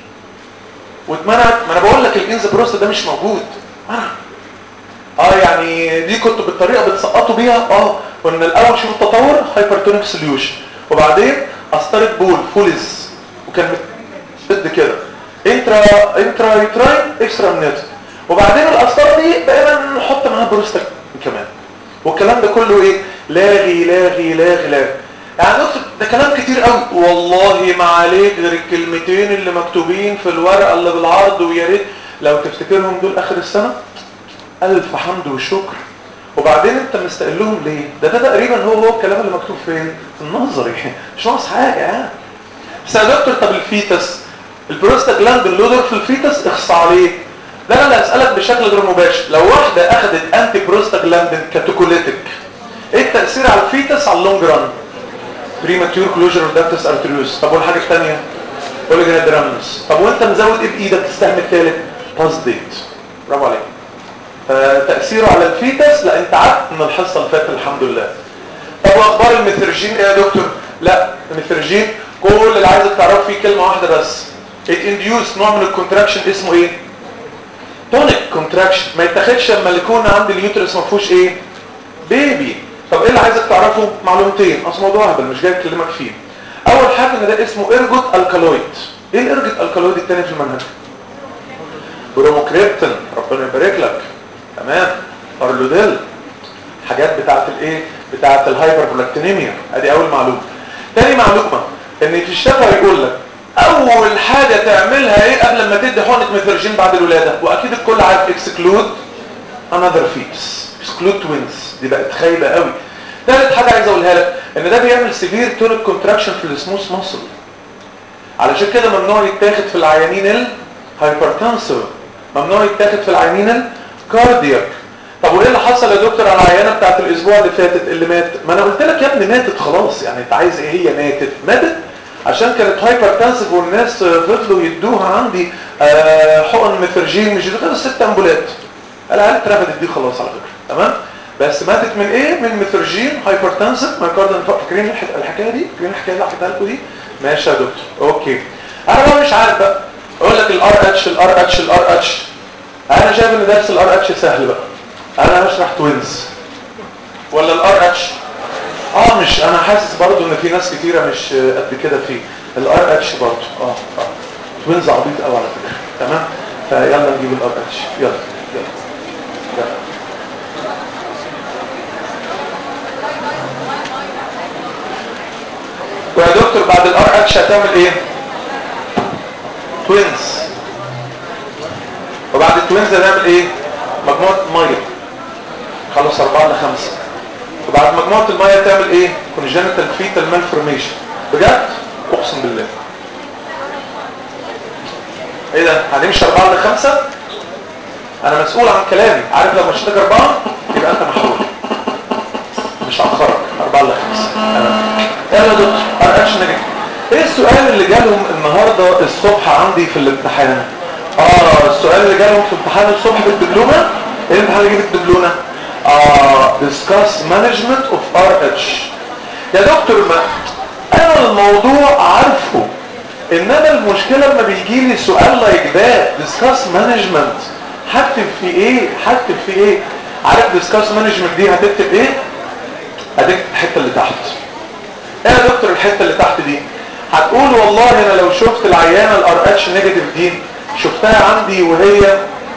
[SPEAKER 2] واتمنعت ما انا بقول لك الانز بروست ده مش موجود منع اه يعني دي كنت بالطريقه بتسقطوا بيها اه كنا الاول شوف التطور هايبرتونيك سوليوشن وبعدين قسطره بول فوليز وكان ضد كده انترا انترا يوتراين اكسترا امنيوتيك وبعدين القسطره دي بقينا نحط معاها بروستاك كمان والكلام ده كله ايه لاغي لاغي لاغي لاغي يعني دكتور ده كلام كتير قوي والله ما عليك غير الكلمتين اللي مكتوبين في الورقه اللي بالعرض ويا ريت لو تفتكرهم دول اخر السنه الف حمد وشكر وبعدين انت مستقلهم ليه ده ده تقريبا هو هو الكلام اللي مكتوب فين في النظري مش ناقص حاجه يعني بس يا دكتور طب الفيتس البروستاجلاند اللودر في الفيتس اخص عليه ده انا اللي اسالك بشكل غير مباشر لو واحده اخذت انتي بروستاجلاندين كاتوكوليتيك ايه التاثير على الفيتس على اللونج ران بريماتيور كلوجر اوف داكتس ارتريوس طب والحاجه الثانيه اوليجرادرامنس طب وانت مزود ايه بايدك السهم الثالث باس ديت برافو عليك تاثيره على الفيتس لا انت عدت من الحصه اللي فاتت الحمد لله طب واخبار الميثرجين ايه يا دكتور لا الميثرجين كل اللي عايزك تعرفه فيه كلمه واحده بس الانديوس نوع من الكونتراكشن اسمه ايه تونيك كونتراكشن ما يتاخدش لما يكون عندي اليوترس ما فيهوش ايه بيبي طب ايه اللي عايزك تعرفه معلومتين اصل موضوع هبل مش جاي اكلمك فيه اول حاجه ان ده اسمه ارجوت الكالويد ايه الارجوت الكالويد الثاني في المنهج بروموكريبتين ربنا يبارك لك تمام ارلوديل حاجات بتاعه الايه بتاعه الهايبر بلاكتينيميا ادي اول معلومه تاني معلومه ان في الشفا يقول لك اول حاجه تعملها ايه قبل ما تدي حقنه ميثرجين بعد الولاده واكيد الكل عارف اكسكلود انذر فيتس اكسكلود توينز دي بقت خايبه قوي ثالث حاجه عايز اقولها لك ان ده بيعمل سيفير تونيك كونتراكشن في السموث ماسل علشان كده ممنوع يتاخد في العيانين الهايبرتنسيف ممنوع يتاخد في العيانين الكاردياك طب وايه اللي حصل يا دكتور على العيانه بتاعت الاسبوع اللي فاتت اللي مات ما انا قلت لك يا ابني ماتت خلاص يعني انت عايز ايه هي ماتت ماتت عشان كانت هايبرتنسيف والناس فضلوا يدوها عندي آه حقن ميثرجين مش غير ست امبولات العيال اترفدت دي خلاص على فكره تمام بس ماتت من ايه من ميثرجين هايبرتنسيف مايكارديال فاكرين الحكايه دي فاكرين الحكايه اللي حكيتها لكم دي ماشي يا دكتور اوكي انا بقى مش عارف بقى اقول لك الار اتش الار اتش الار اتش انا شايف ان درس الار اتش سهل بقى انا هشرح توينز ولا الار اتش اه مش انا حاسس برضو ان في ناس كتيره مش قد كده فيه الار اتش برضو اه اه توينز عبيط قوي على فكره تمام فيلا نجيب الار اتش يلا يلا يلا ويا دكتور بعد الار اتش هتعمل ايه توينز وبعد التوينز هنعمل ايه مجموعه ميه خلص أربعة لخمسة وبعد مجموعة المية تعمل ايه كونجنتال فيتال مالفورميشن بجد اقسم بالله ايه ده هنمشي أربعة لخمسة انا مسؤول عن كلامي عارف لو مشيتك أربعة يبقى انت محروم مش هأخرك أربعة لخمسة يلا يا دكتور ار اتش نيجاتيف ايه السؤال اللي جالهم النهاردة الصبح عندي في الامتحان اه السؤال اللي جالهم في امتحان الصبح بالدبلومة ايه الامتحان اللي جه بالدبلومة اه discuss management of RH يا دكتور ما انا الموضوع عارفه انما المشكلة لما بيجي لي سؤال لايك ده discuss management هكتب في ايه هكتب في ايه عارف discuss management دي هتكتب ايه هتكتب الحتة اللي تحت ايه يا دكتور الحتة اللي تحت دي هتقول والله انا لو شفت العيانة الار اتش نيجاتيف دي شفتها عندي وهي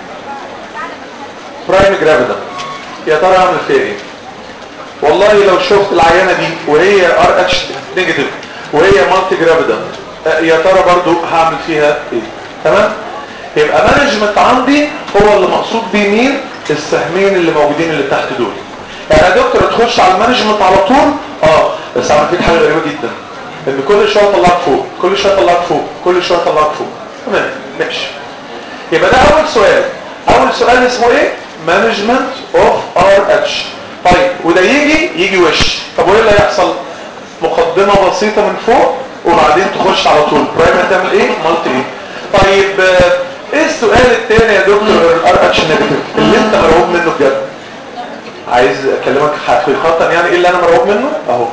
[SPEAKER 2] برايم جرافيدا يا ترى اعمل فيها ايه والله لو شفت العيانه دي وهي ار اتش نيجاتيف وهي مالتي جرافيدا يا ترى برضو هعمل فيها ايه تمام يبقى مانجمنت عندي هو اللي مقصود بيه مين السهمين اللي موجودين اللي تحت دول يعني يا دكتور تخش على المانجمنت على طول اه بس عمل فيك حاجه غريبه جدا ان كل شويه طلعك فوق كل شويه طلعك فوق كل شويه طلعك فوق تمام ماشي يبقى ده اول سؤال اول سؤال اسمه ايه management of RH طيب وده يجي يجي وش طب وايه اللي هيحصل مقدمة بسيطة من فوق وبعدين تخش على طول برايم هتعمل ايه مالتي ايه طيب ايه السؤال التاني يا دكتور غير الار اتش نيجاتيف اللي انت مرعوب منه بجد عايز اكلمك حقيقة يعني ايه اللي انا مرعوب منه اهو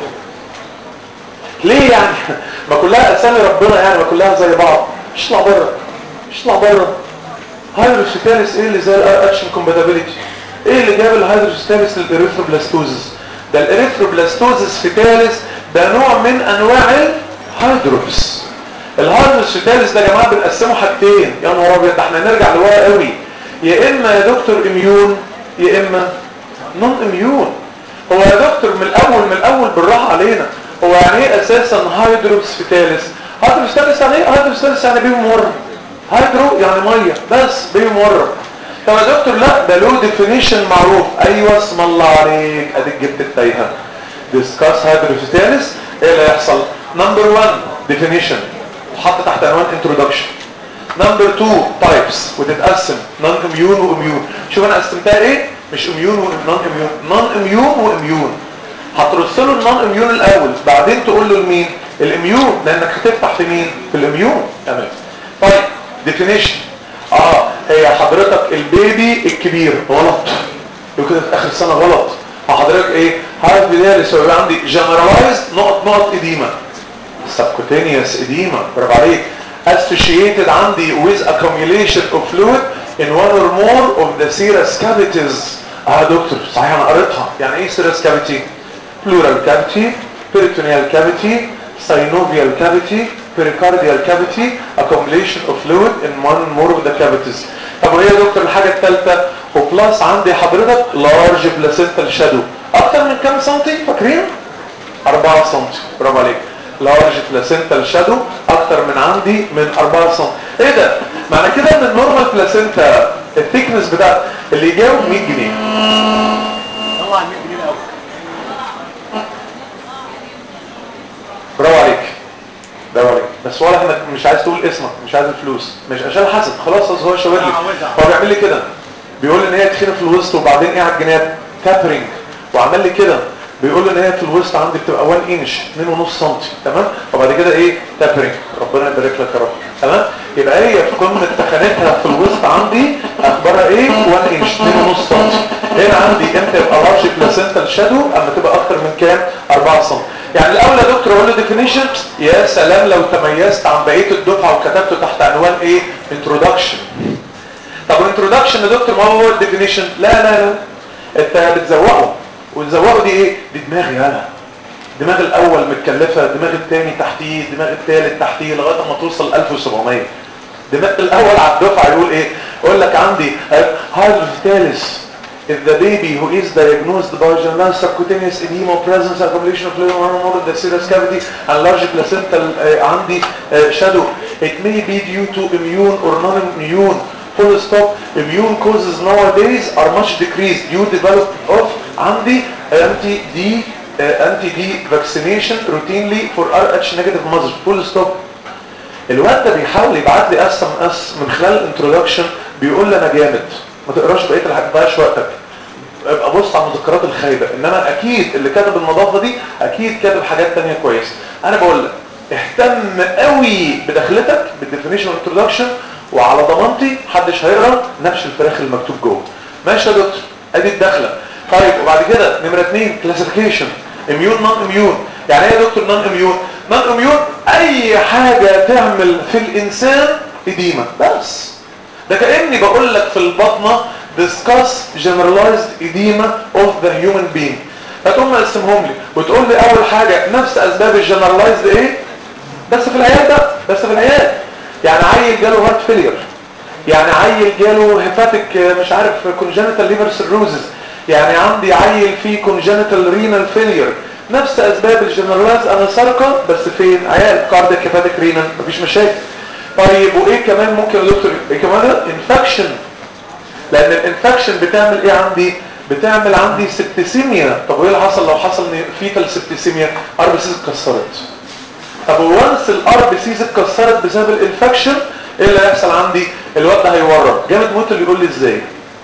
[SPEAKER 2] ليه يعني ما كلها اسامي ربنا يعني ما كلها زي بعض مش اطلع بره مش اطلع بره هايدروسيتاليس ايه اللي زي الار اتش كومباتيبيليتي ايه اللي جاب الهايدروسيتاليس للاريثروبلاستوزس ده الاريثروبلاستوزس فيتاليس ده نوع من انواع الهايدروبس الهايدروسيتاليس ده يا جماعه بنقسمه حاجتين يا نهار ابيض ده احنا نرجع لورا قوي يا اما يا دكتور اميون يا اما نون اميون هو يا دكتور من الاول من الاول بالراحه علينا هو يعني ايه اساسا هايدروبس فيتاليس هايدروسيتاليس يعني ايه هايدروسيتاليس يعني بيه مر هيدرو يعني ميه بس بيه مره طب يا دكتور لا ده له ديفينيشن معروف ايوه اسم الله عليك اديك جبت التايهه ديسكاس هيدروسيتاليس ايه اللي هيحصل نمبر 1 ديفينيشن وحط تحت عنوان انترودكشن نمبر 2 تايبس وتتقسم نون اميون واميون شوف انا قسمتها ايه مش اميون ونون اميون نون اميون واميون هترص له النون اميون الاول بعدين تقول له لمين الاميون لانك هتفتح في مين في الاميون تمام طيب ديفينيشن اه هي حضرتك البيبي الكبير غلط لو كده في اخر السنه غلط فحضرتك ايه هاي بدايه يبقى عندي جنرالايز نقط نقط اديمه سبكوتينيوس اديمه برافو عليك associated عندي with accumulation of fluid in one or more of the serous cavities اه دكتور صحيح انا قريتها يعني ايه serous cavity pleural cavity peritoneal cavity synovial cavity pericardial cavity accumulation of fluid in one more of the cavities طب وايه يا دكتور الحاجه الثالثه وبلس عندي حضرتك large placental shadow اكتر من كام سنتي فاكرين 4 سنتي برافو عليك لارج بلاسنتا شادو اكتر من عندي من 4 سم ايه ده معنى كده ان النورمال بلاسنتا الثيكنس بتاع اللي يجاوب 100 جنيه
[SPEAKER 3] طلع 100 جنيه الاول
[SPEAKER 2] برافو عليك برافو عليك بس واضح انك مش عايز تقول اسمك مش عايز الفلوس مش عشان حسد خلاص أصل هو شاور لي
[SPEAKER 3] لا، عاوزها.
[SPEAKER 2] هو بيعمل لي كده بيقول لي ان هي تخينه في الوسط وبعدين ايه على الجناب تابرنج وعمل لي كده بيقول لي ان هي في الوسط عندي بتبقى 1 انش 2.5 سم تمام وبعد كده ايه تابرنج ربنا يبارك لك يا رب تمام يبقى هي في قمه تخانتها في الوسط عندي اخبارها ايه 1 انش 2.5 سم هنا عندي امتى يبقى لارج بلاسنتال شادو اما تبقى اكتر من كام 4 سم يعني الاول يا دكتور اقول له ديفينيشن يا سلام لو تميزت عن بقيه الدفعه وكتبته تحت عنوان ايه انترودكشن طب الانترودكشن يا دكتور ما هو الديفينيشن لا لا لا انت بتزوقه وتزوقه دي ايه دي دماغي انا دماغ الاول متكلفه دماغ الثاني تحتيه دماغ الثالث تحتيه لغايه ما توصل 1700 دماغ الاول على الدفعه يقول ايه يقول لك عندي هايدروفيتاليس If the baby who is diagnosed by general subcutaneous edema presence accumulation of fluid around more of the serous cavity and large placental uh, عندي uh, shadow it may be due to immune or non-immune full stop immune causes nowadays are much decreased due develop of عندي anti D uh, anti D vaccination routinely for RH negative mothers full stop الواد ده بيحاول يبعت لي اس ام اس من خلال الانترودكشن بيقول لي انا جامد ما تقراش بقيه الحاجات ما تضيعش وقتك ابقى بص على المذكرات الخايبه انما اكيد اللي كاتب النظافه دي اكيد كاتب حاجات تانية كويسه انا بقول لك اهتم قوي بدخلتك بالديفينيشن انترودكشن وعلى ضمانتي محدش هيقرا نفس الفراخ المكتوب جوه ماشي يا دكتور ادي الدخله طيب وبعد كده نمره اثنين كلاسيفيكيشن اميون نون اميون يعني ايه يا دكتور نون اميون نون اميون اي حاجه تعمل في الانسان اديمه بس ده كاني بقول لك في البطنه discuss generalized edema of the human being فتقوم مقسمهم لي وتقول لي اول حاجه نفس اسباب الجنرالايزد ايه بس في العيال ده بس في العيال يعني عيل جاله هارت فيلير يعني عيل جاله هيباتيك مش عارف كونجنتال ليفر سيروزز يعني عندي عيل فيه كونجنتال رينال فيلير نفس اسباب الجنرالايز انا ساركا بس فين عيال كارديك هيباتيك رينال مفيش مشاكل طيب وايه كمان ممكن يا دكتور ايه كمان انفكشن لان الانفكشن بتعمل ايه عندي بتعمل عندي سبتسيميا طب وايه اللي حصل لو حصل فيتال سبتسيميا ار بي سيز اتكسرت طب وانس الار بي سيز اتكسرت بسبب الانفكشن ايه اللي هيحصل عندي الواد ده هيورم جامد موت اللي يقول لي ازاي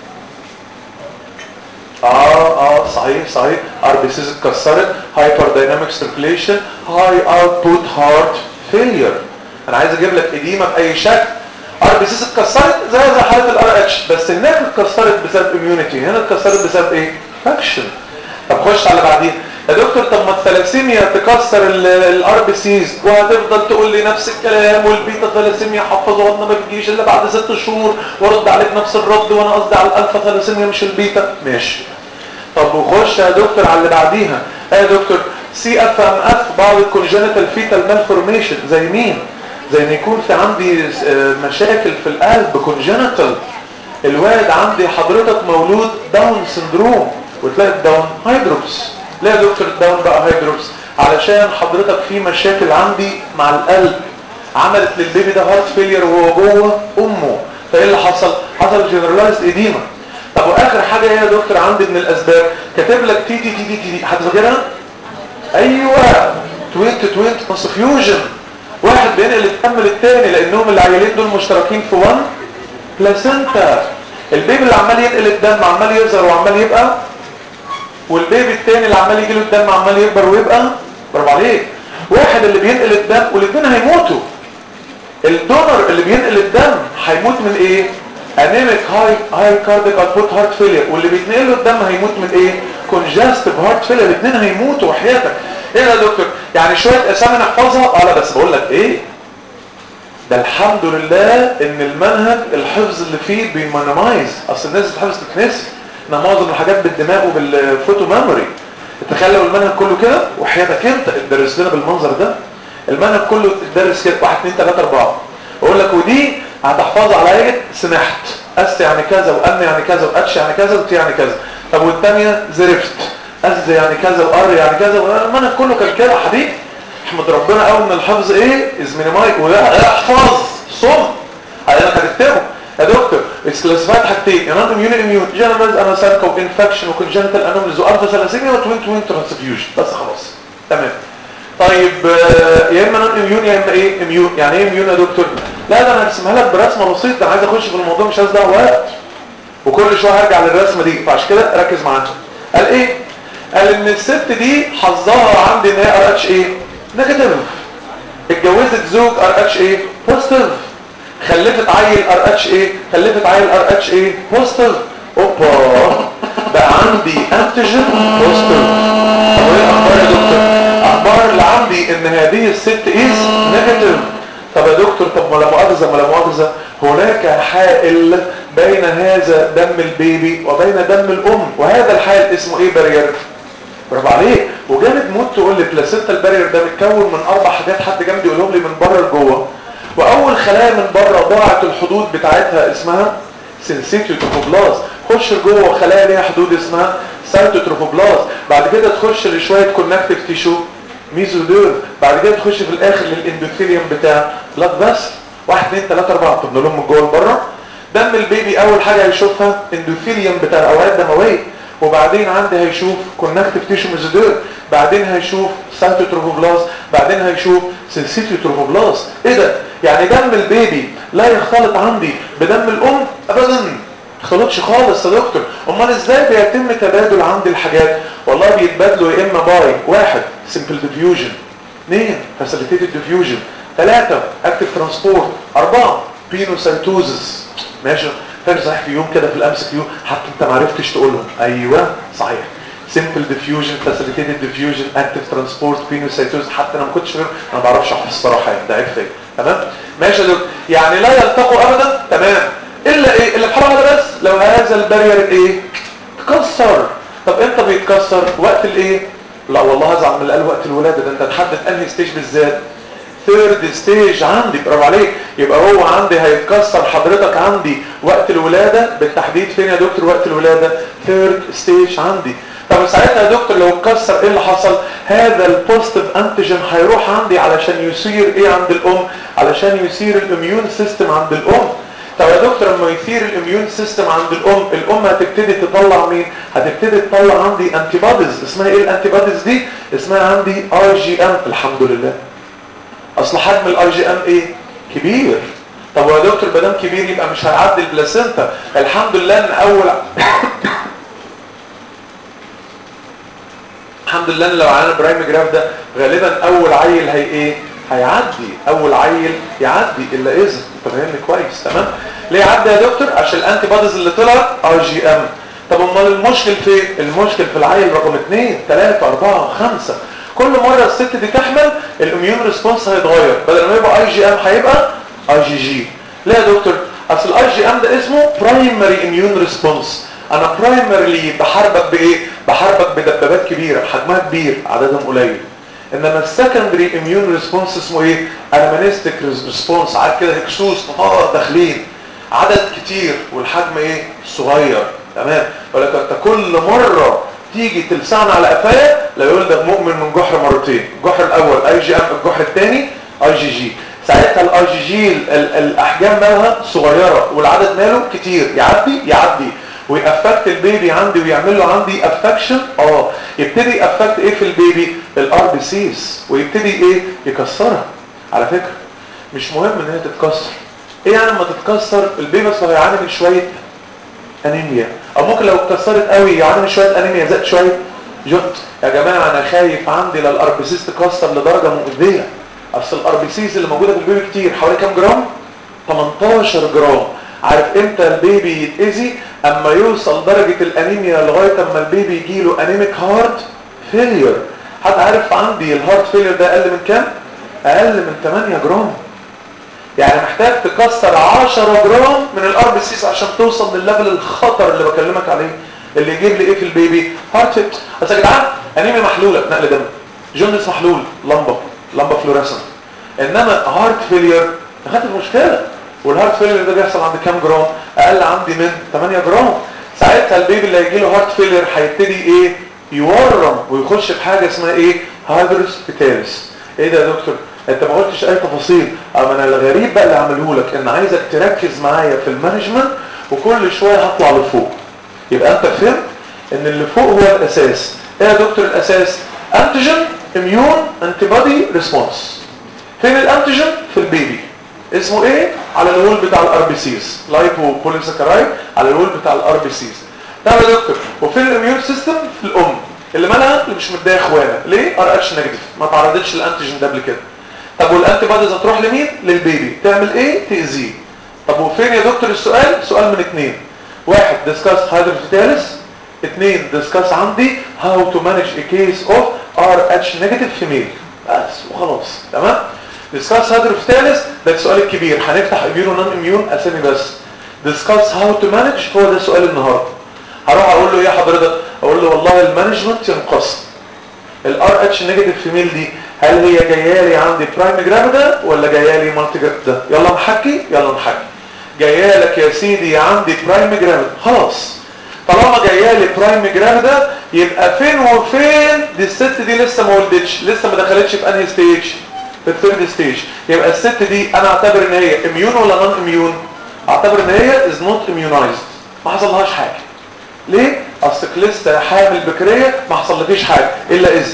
[SPEAKER 2] اه اه صحيح صحيح ار بي سيز اتكسرت هايبر دايناميك سيركيليشن هاي اوتبوت هارت فيلير انا عايز اجيب لك اديمه باي شكل ار بي سيز اتكسرت زي زي حاله الار اتش بس هناك اتكسرت بسبب اميونيتي هنا اتكسرت بسبب ايه فاكشن طب خش على بعدين يا دكتور طب ما الثلاسيميا تكسر الار بي سيز وهتفضل تقول لي نفس الكلام والبيتا ثلاسيميا حفظوها ما بتجيش الا بعد ست شهور وارد عليك نفس الرد وانا قصدي على الالفا ثلاسيميا مش البيتا ماشي طب وخش يا دكتور على اللي بعديها ايه يا دكتور سي اف ام اف بعض الكونجنتال فيتال مالفورميشن زي مين زي ان يكون في عندي مشاكل في القلب كونجنتال الواد عندي حضرتك مولود داون سندروم وتلاقي الداون هايدروبس ليه يا دكتور الداون بقى هايدروبس علشان حضرتك في مشاكل عندي مع القلب عملت للبيبي ده هارت فيلير وهو جوه امه فايه اللي حصل حصل جنرالايزد اديما طب واخر حاجه ايه يا دكتور عندي من الاسباب كاتب لك تي تي تي تي تي هتفكرها ايوه توينت توينت ترانسفيوجن واحد بينقل الدم للتاني لانهم العيالين دول مشتركين في 1 بلاسنتا البيبي اللي عمال ينقل الدم عمال يظهر وعمال يبقى والبيبي التاني اللي عمال يجي له الدم عمال يكبر ويبقى برافو عليك واحد اللي بينقل الدم والاثنين هيموتوا الدونر اللي بينقل الدم هيموت من ايه انيميك هاي هاي كارديك اوتبوت هارت فيلير واللي بيتنقل له الدم هيموت من ايه كونجستيف هارت فيلير الاثنين هيموتوا وحياتك ايه يا دكتور يعني شويه اسامي نحفظها اه لا بس بقول لك ايه ده الحمد لله ان المنهج الحفظ اللي فيه بيمنمايز اصل الناس بتحفظ تتنسي ان معظم الحاجات بالدماغ وبالفوتو ميموري تخيل لو المنهج كله كده وحياتك انت اتدرس لنا بالمنظر ده المنهج كله تدرس كده 1 2 3 4 اقول لك ودي هتحفظها على ايه سمحت اس يعني كذا وان يعني كذا واتش يعني كذا وتي يعني كذا طب والثانيه زرفت از يعني كذا وار يعني كذا المنهج كله كان كده يا حبيبي احمد ربنا قوي ان الحفظ ايه از مينيمايك واحفظ صم انا هتكتبه يا دكتور اسكلاسيفايد حاجتين يا نون اميون اميون جنرالز انا ساركو انفكشن وكونجنتال انوميز والفا ثلاسيميا وتوين توين ترانسفيوجن بس خلاص تمام طيب آه، يا اما نون اميون يا اما ايه اميون يعني ايه اميون يا دكتور لا ده انا هرسمها لك برسمه بسيطه انا عايز اخش في الموضوع مش عايز ده وقت وكل شويه هرجع للرسمه دي فعشان كده ركز معاها قال ايه قال ان الست دي حظها عندي ان هي ار اتش ايه نيجاتيف اتجوزت زوج ار اتش ايه بوزيتيف خلفت عيل ار اتش ايه خلفت عيل ار اتش ايه بوزيتيف اوبا بقى عندي انتيجين بوزيتيف طب وايه الاخبار يا دكتور اخبار اللي عندي ان هذه الست از نيجاتيف طب يا دكتور طب ما لا مؤاخذه ما لا مؤاخذه هناك حائل بين هذا دم البيبي وبين دم الام وهذا الحائل اسمه ايه بارير برافو عليك وجامد موت تقول لي بلاسينتا البارير ده متكون من اربع حاجات حد جنبي يقولهم لي من بره لجوه واول خلايا من بره ضاعت الحدود بتاعتها اسمها سنسيتيو تروفوبلاز خش جوه خلايا ليها حدود اسمها سايتوتروفوبلاز بعد كده تخش لشويه كونكتيف تيشو ميزودير بعد كده تخش في الاخر للاندوثيليوم بتاع بلاد فاسل واحد اثنين ثلاثة أربعة طب نقولهم من جوه لبره دم البيبي أول حاجة هيشوفها اندوثيليوم بتاع الأوعية الدموية وبعدين عندي هيشوف كونكتيف تيشو ميزودير بعدين هيشوف سايتوتروفوبلاز بعدين هيشوف سنسيتيوتروفوبلاز ايه ده يعني دم البيبي لا يختلط عندي بدم الام ابدا اختلطش خالص يا دكتور امال ازاي بيتم تبادل عندي الحاجات والله بيتبادلوا يا اما باي واحد سمبل ديفيوجن اثنين فاسيليتيتد ديفيوجن ثلاثة اكتف ترانسبورت اربعة بينوسايتوزس ماشي فاكر صحيح في يوم كده في الام كيو حتى انت ما عرفتش تقولهم ايوه صحيح سمبل ديفيوجن فاسيليتيتد ديفيوجن اكتف ترانسبورت بينوسايتوز حتى انا ما كنتش فاهم انا ما بعرفش احفظ الصراحه يعني ده عيب فيا تمام ماشي يا دكتور يعني لا يلتقوا ابدا تمام الا ايه الا في حاله واحده بس لو هذا البارير ايه اتكسر طب امتى بيتكسر وقت الايه لا والله هزعل من اللي قال وقت الولاده ده انت تحدد انهي ستيج بالذات ثيرد ستيج عندي برافو عليك يبقى هو عندي هيتكسر حضرتك عندي وقت الولاده بالتحديد فين يا دكتور وقت الولاده ثيرد ستيج عندي طب ساعتها يا دكتور لو اتكسر ايه اللي حصل هذا البوزيتيف انتيجين هيروح عندي علشان يثير ايه عند الام علشان يثير الاميون سيستم عند الام طب يا دكتور لما يثير الاميون سيستم عند الام الام هتبتدي تطلع مين هتبتدي تطلع عندي انتي بوديز اسمها ايه الانتي بوديز دي اسمها عندي اي جي ام الحمد لله اصل حجم الاي جي ام ايه كبير طب يا دكتور ما دام كبير يبقى مش هيعدي البلاسينتا الحمد لله ان اول الحمد لله ان لو عيان برايم جراف ده غالبا اول عيل هي ايه هيعدي اول عيل يعدي الا اذا انت فاهمني كويس تمام ليه يعدي يا دكتور عشان الانتي بوديز اللي طلع اي جي ام طب امال المشكل فين المشكل في العيل رقم 2 3 4 5 كل مره الست دي تحمل الاميون ريسبونس هيتغير بدل ما يبقى اي جي ام هيبقى اي جي جي ليه يا دكتور اصل الاي جي ام ده اسمه برايمري اميون ريسبونس انا برايمرلي بحاربك بايه بحاربك بدبابات كبيره حجمها كبير عددهم قليل انما السكندري اميون ريسبونس اسمه ايه انامينستيك ريسبونس عارف كده هكسوس نهار داخلين عدد كتير والحجم ايه صغير تمام ولكن انت كل مره تيجي تلسعنا على قفايا لا يقول ده مؤمن من جحر مرتين الجحر الاول اي جي ام الجحر الثاني اي جي جي ساعتها الاي جي جي الاحجام مالها صغيره والعدد ماله كتير يعدي يعدي ويأفكت البيبي عندي ويعمل له عندي افكشن اه يبتدي افكت ايه في البيبي الار بي سيز ويبتدي ايه يكسرها على فكره مش مهم ان هي تتكسر ايه يعني لما تتكسر البيبي اصلا هيعاني من شويه انيميا او ممكن لو اتكسرت قوي يعاني من شويه انيميا زاد شويه جت يا جماعه انا خايف عندي لا الار بي سيز تكسر لدرجه مؤذيه اصل الار بي سيز اللي موجوده في البيبي كتير حوالي كام جرام 18 جرام عارف امتى البيبي يتأذي اما يوصل درجة الانيميا لغاية اما البيبي يجيله انيميك هارت فيلير حد عارف عندي الهارت فيلير ده اقل من كام اقل من 8 جرام يعني محتاج تكسر 10 جرام من الار بي سيس عشان توصل للليفل الخطر اللي بكلمك عليه اللي يجيب لي ايه في البيبي هارت فيلير بس يا جدعان انيميا محلوله نقل دم جوندس محلول لمبه لمبه فلوريسنت انما هارت فيلير دخلت في مشكله والهارت فيلير ده بيحصل عند كام جرام اقل عندي من 8 جرام ساعتها البيبي اللي هيجي له هارت فيلير هيبتدي ايه يورم ويخش في حاجه اسمها ايه هايدروس بيتاليس ايه ده يا دكتور انت ما قلتش اي تفاصيل اما انا الغريب بقى اللي عامله لك ان عايزك تركز معايا في المانجمنت وكل شويه هطلع لفوق يبقى انت فهمت ان اللي فوق هو الاساس ايه يا دكتور الاساس انتيجين اميون انتي بودي ريسبونس فين الانتيجين في البيبي اسمه ايه على الوول بتاع الار بي سيز لايبو بوليساكرايد على الوول بتاع الار بي سيز طب يا دكتور وفين الاميون سيستم في الام اللي مالها اللي مش مديه اخوانا ليه ار اتش نيجاتيف ما تعرضتش للانتيجين ده قبل كده طب والانتي بوديز هتروح لمين للبيبي تعمل ايه تاذيه طب وفين يا دكتور السؤال سؤال من اتنين واحد discuss hydrophitalis اتنين discuss عندي how to manage a case of RH negative female بس وخلاص تمام discuss hydrophitalis ده السؤال الكبير هنفتح اميون ونون اميون اسامي بس discuss how to manage هو ده سؤال النهارده هروح اقول له ايه حضرتك اقول له والله المانجمنت ينقسم الار اتش نيجاتيف فيميل دي هل هي جايه لي عندي برايم جرافيدا ولا جايه لي مالتي جرافيدا يلا نحكي يلا نحكي جايه لك يا سيدي عندي برايم جرافيدا خلاص طالما جايه لي برايم جرافيدا يبقى فين وفين دي الست دي لسه ما ولدتش لسه ما دخلتش في انهي ستيج في الثيرد ستيج يبقى الست دي انا اعتبر ان هي اميون ولا نون اميون اعتبر ان هي از نوت اميونايزد ما حصلهاش حاجه ليه اصلك لسه حامل بكريه ما حصلكيش حاجه الا اذا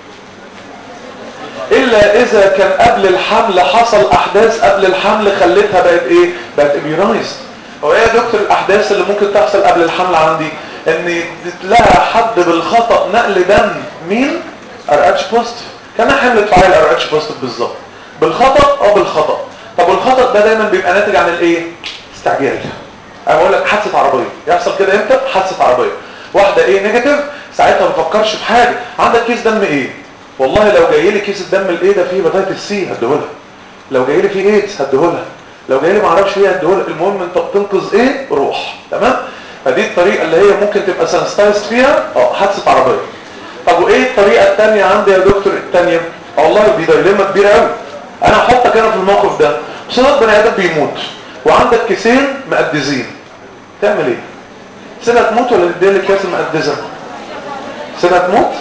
[SPEAKER 2] الا اذا كان قبل الحمل حصل احداث قبل الحمل خلتها بقت ايه بقت اميونايزد هو ايه يا دكتور الاحداث اللي ممكن تحصل قبل الحمل عندي ان لها حد بالخطا نقل دم مين ار اتش بوزيتيف كان حملت فعال ار اتش بوزيتيف بالظبط بالخطا او بالخطا طب والخطا ده دايما بيبقى ناتج عن الايه استعجال انا بقول لك حادثه عربيه يحصل كده امتى حادثه عربيه واحده ايه نيجاتيف ساعتها ما بفكرش في حاجه عندك كيس دم ايه والله لو جاي لي كيس الدم الايه ده فيه هيباتيتس سي هديهولها لو جاي لي فيه ايدز هديهولها لو جاي لي ما اعرفش ايه هديهولها المهم انت بتنقذ ايه روح تمام فدي الطريقه اللي هي ممكن تبقى سنستايزد فيها اه حادثه عربيه طب وايه الطريقه الثانيه عندي يا دكتور الثانيه والله دي دايلما كبيره قوي انا هحطك انا في الموقف ده صدق بني ادم بيموت وعندك كيسين مقدزين تعمل ايه سنة تموت ولا تديها لك كاس مقدزة سنة تموت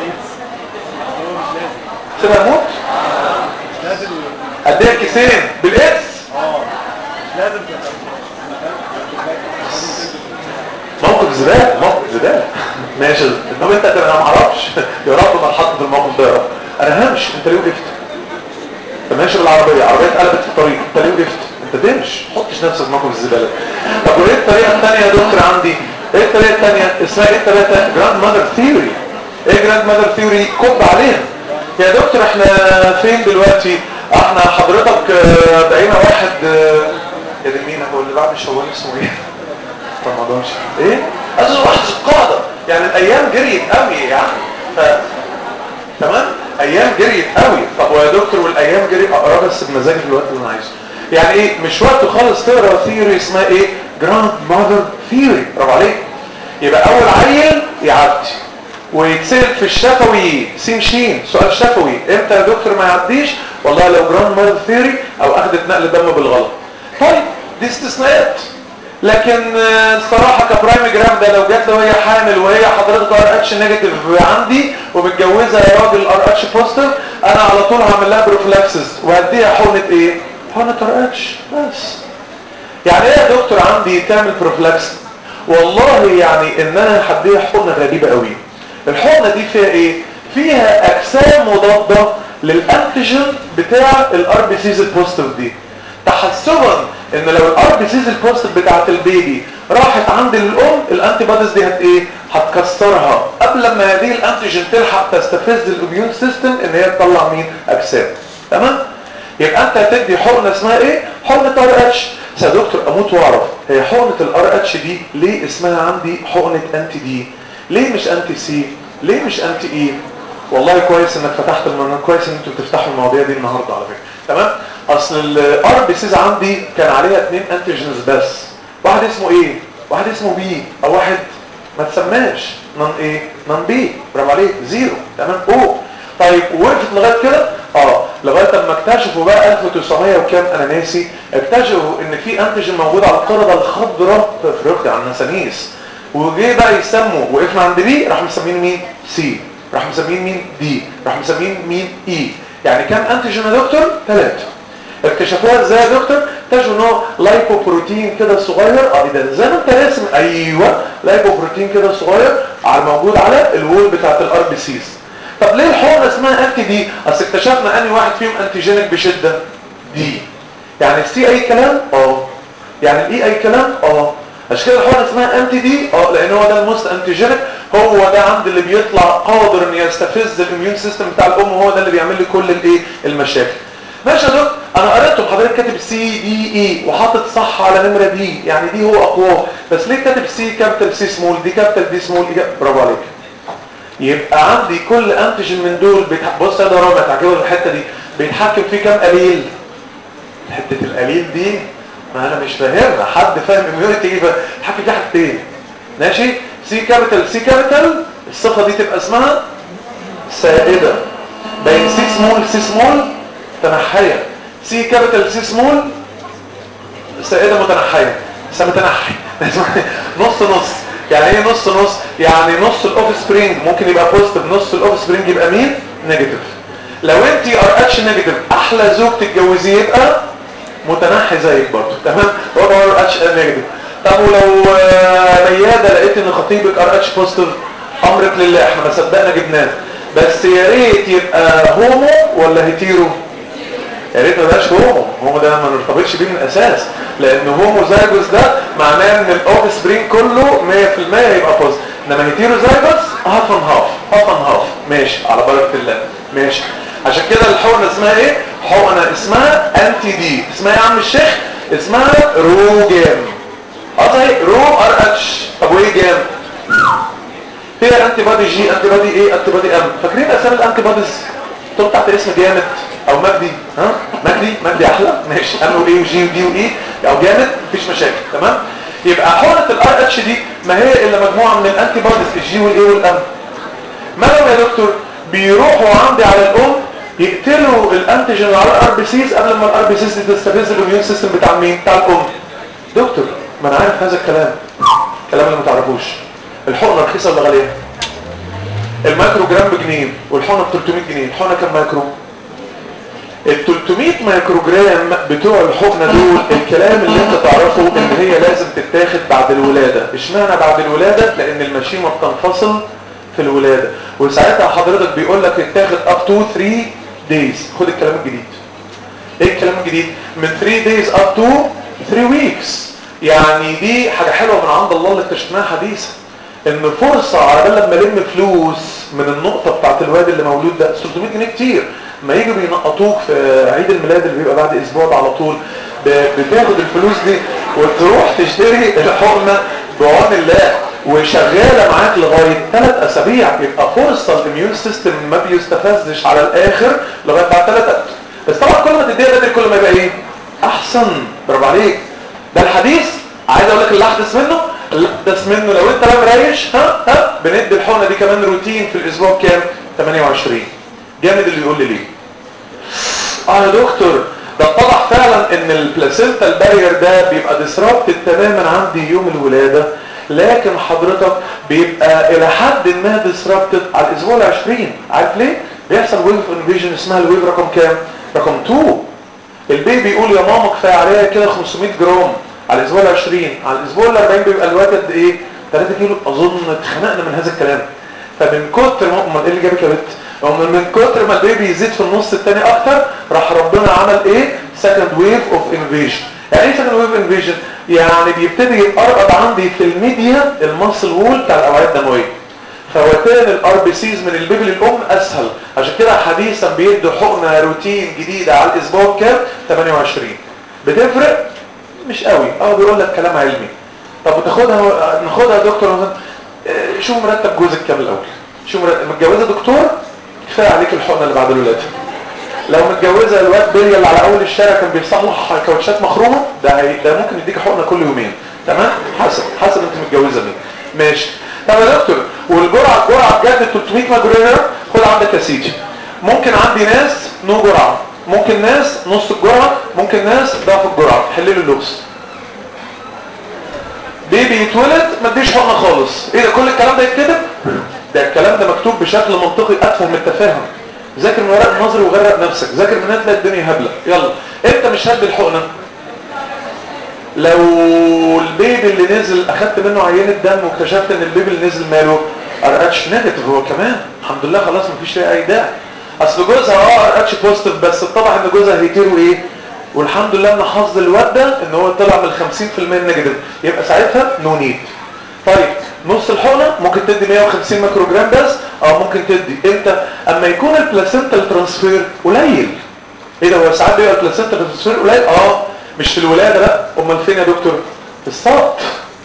[SPEAKER 2] سنة تموت
[SPEAKER 3] لازم
[SPEAKER 2] اديها كيسين بالاكس
[SPEAKER 3] اه لازم
[SPEAKER 2] موقف زبالة موقف زبالة ماشي انما انت انا ما اعرفش يا رب ما اتحط في الموقف ده يا رب انا همش انت ليه وقفت انت ماشي بالعربية عربية اتقلبت في الطريق انت ليه وقفت انت تمشي حطش نفسك في موقف الزبالة طب وايه الطريقة الثانية يا دكتور عندي ايه الطريقة الثانية اسمها ايه الثلاثة جراند ماذر ثيوري ايه جراند ماذر ثيوري كب عليها يا دكتور احنا فين دلوقتي احنا حضرتك آه، بقينا واحد آه، يا دي مين هو اللي بعد شوال اسمه ايه رمضان شهر. ايه اساس واحد القاعدة يعني الايام جريت قوي يعني ف... تمام ايام جريت قوي طب ويا دكتور والايام جريت اقرا بس بمزاجي في الوقت اللي انا عايزه يعني ايه مش وقت خالص تقرا ثيوري اسمها ايه جراند ماذر ثيوري برافو عليك يبقى اول عيل يعدي ويتسال في الشفوي سين شين سؤال شفوي امتى يا دكتور ما يعديش والله لو جراند ماذر ثيوري او اخذت نقل دم بالغلط طيب دي استثناءات لكن آه، الصراحه كبرايم جرام ده لو جات له هي حامل وهي حضرتك ار اتش نيجاتيف عندي ومتجوزه يا راجل ار اتش بوزيتيف انا على طول هعمل لها بروفلاكسس وهديها حقنه ايه؟ حقنه ار اتش بس يعني ايه يا دكتور عندي تعمل بروفلاكس والله يعني ان انا هديها حقنه غريبه قوي الحقنه دي فيها ايه؟ فيها اجسام مضاده للانتيجين بتاع الار بي سيز البوزيتيف دي تحسبا ان لو الار بي سيز البوزيتيف بتاعت البيبي راحت عند الام الانتي بوديز دي هت ايه هتكسرها قبل ما هذه الانتيجين تلحق تستفز الاميون سيستم ان هي تطلع مين اجسام تمام يبقى انت هتدي حقنه اسمها ايه حقنه ار اتش بس يا دكتور اموت واعرف هي حقنه الار اتش دي ليه اسمها عندي حقنه انتي دي ليه مش انتي سي ليه مش انتي اي والله كويس انك فتحت الموضوع كويس ان انتوا بتفتحوا المواضيع دي النهارده على فكره تمام اصل الار بي سيز عندي كان عليها اثنين انتيجنز بس واحد اسمه ايه واحد اسمه بي او واحد ما تسماش نون ايه نون بي برافو عليك زيرو تمام او طيب وقفت لغايه كده اه لغايه اما اكتشفوا بقى 1900 وكام انا ناسي اكتشفوا ان في انتيجين موجود على القرده الخضراء في افريقيا على النسانيس وجه بقى يسموا وقفنا عند بي راح مسمين مين سي راح مسمين مين دي راح مسمين مين اي يعني كام انتيجين يا دكتور ثلاثه اكتشفوها ازاي يا دكتور اكتشفوا ان هو لايبوبروتين كده صغير اه ده زي ما انت راسم ايوه لايبوبروتين كده صغير على موجود على الوول بتاعت الار بي سيز طب ليه الحقنه اسمها انتي دي اصل اكتشفنا انهي واحد فيهم انتيجينيك بشده دي يعني السي اي كلام اه يعني الاي اي كلام اه عشان كده الحقنه اسمها انتي دي اه لان هو ده الموست انتيجينيك هو ده عند اللي بيطلع قادر ان يستفز الاميون سيستم بتاع الام وهو ده اللي بيعمل لي كل الايه المشاكل ماشي يا دكتور انا قريتهم حضرتك كاتب سي دي اي وحاطط صح على نمره دي يعني دي هو اقواه بس ليه كاتب سي كابيتال سي سمول دي كابيتال دي سمول دي برافو عليك يبقى عندي كل انتيجين من دول بيتح... بص يا رامي هتعجبك الحته دي بيتحكم فيه كام قليل حته القليل دي ما انا مش فاهمها حد فاهم اميونيتي ايه بيتحكم فيه حاجتين ماشي سي كابيتال سي كابيتال الصفه دي تبقى اسمها سائده بين سي سمول سي سمول تنحيه سي كابيتال سي سمول سائده متنحيه متنحي نص نص يعني ايه نص نص يعني نص الاوف سبرينج ممكن يبقى بوزيتيف نص الاوف سبرينج يبقى مين نيجاتيف لو انت ار اتش نيجاتيف احلى زوج تتجوزيه يبقى متنحي زيك برضه تمام هو ار اتش نيجاتيف طب ولو مياده لقيت ان خطيبك ار اتش بوزيتيف امرك لله احنا ما صدقنا جبناه بس يا ريت يبقى هومو ولا هيتيرو يا ريت ما يبقاش هومو هومو ده ما نرتبطش بيه من الاساس لان هومو زايجوس ده معناه ان الاوف سبرينج كله 100% هيبقى بوزيتيف انما هيتيرو زايجوس هاف ان هاف هاف ان هاف ماشي على بركه الله ماشي عشان كده الحقنه اسمها ايه حقنه اسمها انتي دي اسمها ايه يا عم الشيخ اسمها روجام قصدي رو ار اتش طب وايه جام فيها انتي بادي جي انتي بادي ايه انتي بادي ام فاكرين اسامي الانتي باديز تحط تحت اسم جامد او مجدي ها مجدي مجدي احلى ماشي ام وايه وجي ودي واي او جامد مفيش مشاكل تمام يبقى حقنه الار اتش دي ما هي الا مجموعه من الانتي باديز الجي والاي والام ما لو يا دكتور بيروحوا عندي على الام يقتلوا الانتيجين على الار بي سيز قبل ما الار بي سيز تستفز الاميون سيستم بتاع مين بتاع الام دكتور ما انا عارف هذا الكلام الكلام اللي ما تعرفوش الحقنه رخيصه ولا غاليه المايكرو جرام بجنيه والحقنه ب 300 جنيه الحقنه كام مايكرو ال 300 مايكرو جرام بتوع الحقنه دول الكلام اللي انت تعرفه ان هي لازم تتاخد بعد الولاده اشمعنى بعد الولاده لان المشيمه بتنفصل في الولاده وساعتها حضرتك بيقول لك اتاخد اب تو 3 دايز خد الكلام الجديد ايه الكلام الجديد من 3 دايز اب تو 3 ويكس يعني دي حاجه حلوه من عند الله اللي اكتشفناها حديثا ان فرصه على بال لما الم فلوس من النقطه بتاعت الواد اللي مولود ده 300 جنيه كتير ما يجوا بينقطوك في عيد الميلاد اللي بيبقى بعد اسبوع ده على طول بتاخد الفلوس دي وتروح تشتري الحقنه بعون الله وشغاله معاك لغايه ثلاث اسابيع يبقى فرصه الاميون سيستم ما بيستفزش على الاخر لغايه بعد ثلاث بس طبعا كل ما تديها بدري كل ما يبقى ايه احسن برافو عليك ده الحديث عايز اقول لك اللي احدث منه اللي احدث منه لو انت لا مريش ها ها بندي الحقنه دي كمان روتين في الاسبوع كام 28 جامد اللي يقول لي ليه اه يا دكتور ده اتضح فعلا ان البلاسينتا البارير ده بيبقى ديسرابتد تماما عندي يوم الولاده لكن حضرتك بيبقى الى حد ما ديسرابتد على الاسبوع ال 20 عارف ليه بيحصل ويف انفيجن اسمها الويف رقم كام رقم 2 البيبي يقول يا ماما كفايه عليها كده 500 جرام على الاسبوع ال 20 على الاسبوع ال 40 بيبقى الوقت قد ايه 3 كيلو اظن اتخنقنا من هذا الكلام فمن كتر ما امال ايه اللي جابك يا بنت من كتر ما البيبي يزيد في النص الثاني اكتر راح ربنا عمل ايه سكند ويف اوف انفيجن يعني ايه سكند ويف انفيجن يعني بيبتدي يتقرقض عندي في الميديا المصل وول بتاع الاوعيه الدمويه فوتان الار بي سيز من البيبي للام اسهل عشان كده حديثا بيدوا حقنه روتين جديده على الاسبوع كام 28 بتفرق مش قوي اه بيقول لك كلام علمي طب تاخدها ناخدها يا دكتور مثلا شوف مرتب جوزك كام الاول شوف مرتب متجوزه دكتور كفايه عليك الحقنه اللي بعد الولاده لو متجوزه الواد بيليا اللي على اول الشارع كان بيصلح كاوتشات مخرومه ده هي ده ممكن يديك حقنه كل يومين تمام حسب حسب انت متجوزه مين ماشي طب يا دكتور والجرعه الجرعه بجد 300 ماجرينر خد عندك يا سيدي ممكن عندي ناس نو جرعه ممكن ناس نص الجرعه ممكن ناس ضعف الجرعه حللوا اللغز بيبي يتولد ما اديش حقنه خالص ايه ده كل الكلام ده يتكتب ده الكلام ده مكتوب بشكل منطقي اتفه من التفاهم ذاكر من ورق النظري وغرق نفسك ذاكر من هنا تلاقي الدنيا هبله يلا انت مش هدي الحقنه لو البيبي اللي نزل اخدت منه عينه دم واكتشفت ان البيبي اللي نزل ماله ار اتش نيجاتيف هو كمان الحمد لله خلاص مفيش ليه اي داعي اصل جوزها اه ار اتش بوزيتيف بس اتضح ان جوزها هيطير وايه والحمد لله ان حظ الواد ده ان هو طلع من 50% نيجاتيف يبقى ساعتها نو نيد طيب نص الحقنه ممكن تدي 150 مايكرو جرام بس او ممكن تدي امتى اما يكون البلاسنتال ترانسفير قليل ايه ده هو ساعات بيبقى البلاسنتال ترانسفير قليل اه مش في الولاده لا امال فين يا دكتور في السقط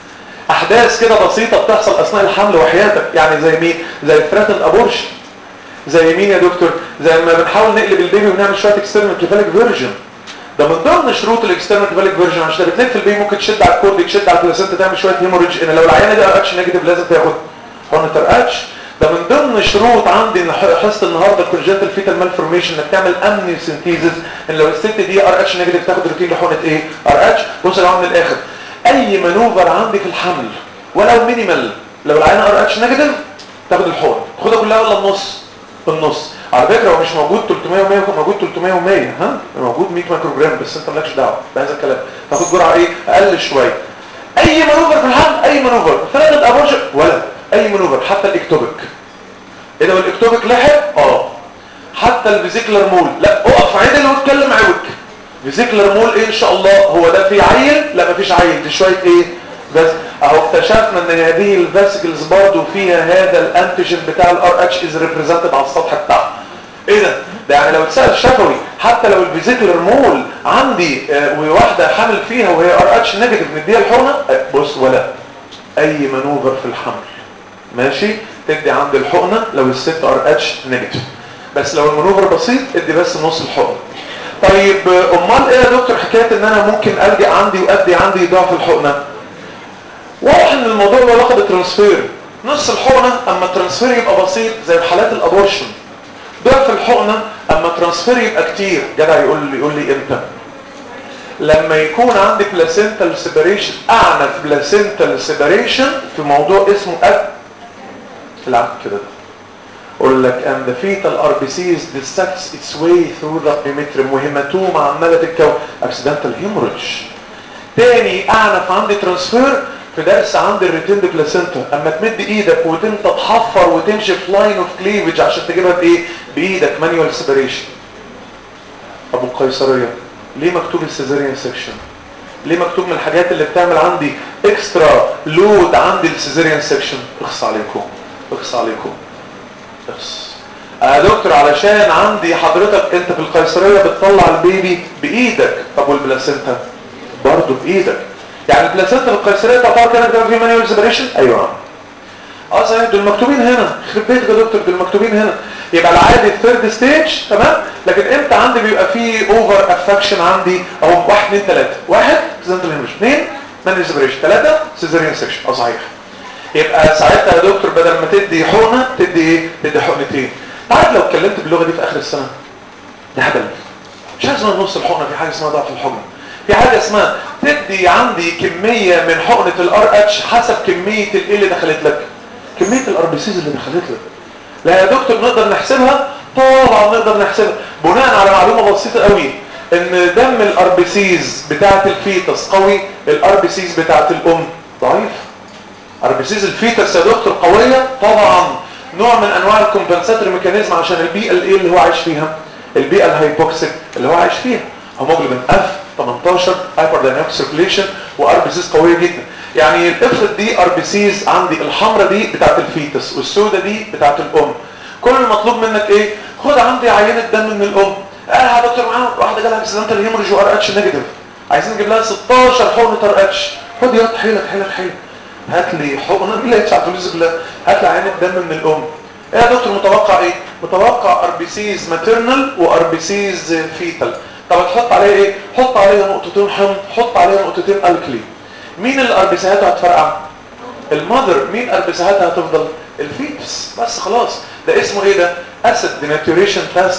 [SPEAKER 2] احداث كده بسيطه بتحصل اثناء الحمل وحياتك يعني زي مين زي ثريتن ابورشن زي مين يا دكتور زي ما بنحاول نقلب البيبي ونعمل شويه اكسترنال كيفاليك فيرجن ده من ضمن شروط الاكسترنال كيفاليك فيرجن عشان بتلف في البيبي ممكن تشد على الكورد تشد على البلاسنتا تعمل شويه هيموريدج ان لو العيانه دي اتش نيجاتيف لازم تاخد حقنه اتش ده من ضمن شروط عندي ان حصه النهارده الكونجنتال فيتال مالفورميشن انك تعمل امني سنتيزز ان لو الست دي ار اتش نيجاتيف تاخد روتين لحقنه ايه ار اتش بص يا جماعه من الاخر اي مانوفر عندي في الحمل ولو مينيمال لو العينه ار اتش نيجاتيف تاخد الحقن خدها كلها ولا النص النص على فكره هو مش موجود 300 و100 موجود 300 و100 ها موجود 100 مايكرو جرام بس انت مالكش دعوه بهذا الكلام تاخد جرعه ايه اقل شويه اي مانوفر في الحمل اي مانوفر ثلاثه ابورشن ولا اي مانوفر حتى الاكتوبك ايه ده والاكتوبك لحق اه حتى الفيزيكلر مول لا اقف عدل واتكلم عوج فيزيكلر مول ايه ان شاء الله هو ده في عيل لا مفيش عيل دي شويه ايه بس اهو اكتشفنا ان هذه الفاسيكلز برضو فيها هذا الانتيجين بتاع الار اتش از ريبريزنتد على السطح بتاعه ايه ده ده يعني لو اتسال شفوي حتى لو الفيزيكلر مول عندي آه وواحده حامل فيها وهي ار اتش نيجاتيف نديها الحقنه آه بص ولا اي مانوفر في الحمل ماشي تدي عند الحقنه لو الست ار اتش نيجاتيف بس لو المانوفر بسيط ادي بس نص الحقنه طيب امال ايه يا دكتور حكايه ان انا ممكن الجا عندي وادي عندي ضعف الحقنه واضح ان الموضوع له علاقه بالترانسفير نص الحقنه اما الترانسفير يبقى بسيط زي في حالات الابورشن ضعف الحقنه اما الترانسفير يبقى كتير جدع يقول لي يقول لي امتى لما يكون عندي بلاسنتال سيبريشن اعنف بلاسنتال سيبريشن في موضوع اسمه اب العب كده ده اقول لك and the fetal RBCs dissects its way through the perimeter وهيماتوما عماله تتكون accidental hemorrhage تاني اعنف عندي ترانسفير في درس عند الريتيند بلاسنتا اما تمد ايدك وتنت تحفر وتمشي في لاين اوف كليفج عشان تجيبها بايه بايدك مانيوال سيبريشن ابو القيصريه ليه مكتوب السيزاريان سيكشن ليه مكتوب من الحاجات اللي بتعمل عندي اكسترا لود عندي السيزاريان سيكشن اخص عليكم اخص عليكم اخص يا دكتور علشان عندي حضرتك انت في القيصريه بتطلع البيبي بايدك طب والبلاسنتا برضه بايدك يعني البلاسنتا القيصريه تعتبر كانت بتعمل فيه مانيوال سيبريشن ايوه اه صحيح دول مكتوبين هنا يخرب بيتك يا دكتور دول مكتوبين هنا يبقى العادي الثيرد ستيج تمام لكن امتى عندي بيبقى فيه اوفر افكشن عندي اهو واحد اثنين ثلاثه واحد سنترال هيمرج اثنين مانيوال سيبريشن ثلاثه سيزاريان سيكشن اه صحيح يبقى ساعتها يا دكتور بدل ما تدي حقنه تدي ايه تدي حقنتين تعرف لو اتكلمت باللغه دي في اخر السنه ده هبل مش حاجه اسمها نص الحقنه في حاجه اسمها ضعف الحقنه في حاجه اسمها تدي عندي كميه من حقنه الار اتش حسب كميه الايه اللي دخلت لك كميه الار بي سيز اللي دخلت لك لا يا دكتور نقدر نحسبها طبعا نقدر نحسبها بناء على معلومه بسيطه قوي ان دم الار بي سيز بتاعه الفيتس قوي الار بي سيز بتاعه الام ضعيف ار بي سيز الفيتس يا دكتور قويه طبعا نوع من انواع الكومبنساتوري ميكانيزم عشان البيئه الايه اللي هو عايش فيها البيئه الهايبوكسيك اللي هو عايش فيها هيموجلوبين اف 18 هايبر دايناميك سيركيليشن وار بي سيز قويه جدا يعني افرض دي ار بي سيز عندي الحمراء دي بتاعت الفيتس والسوداء دي بتاعت الام كل المطلوب منك ايه خد عندي عينه دم من الام قال يا دكتور معانا واحده جالها اكسيدنتال هيموريج وار اتش نيجاتيف عايزين نجيب لها 16 حقنه ار اتش خد يا حيلك حيلك حيلك هات لي حقنه بالله يدفع فلوس بالله هات لي عينه دم من الام ايه يا دكتور متوقع ايه متوقع ار بي سيز ماتيرنال وار بي سيز فيتال طب هتحط عليه ايه حط عليه نقطتين حمض حط عليه نقطتين الكلي مين اللي ار بي سيهاته هتفرقع المذر مين ار بي سيهاتها هتفضل الفيتس بس خلاص ده اسمه ايه ده اسيد ديناتوريشن تيست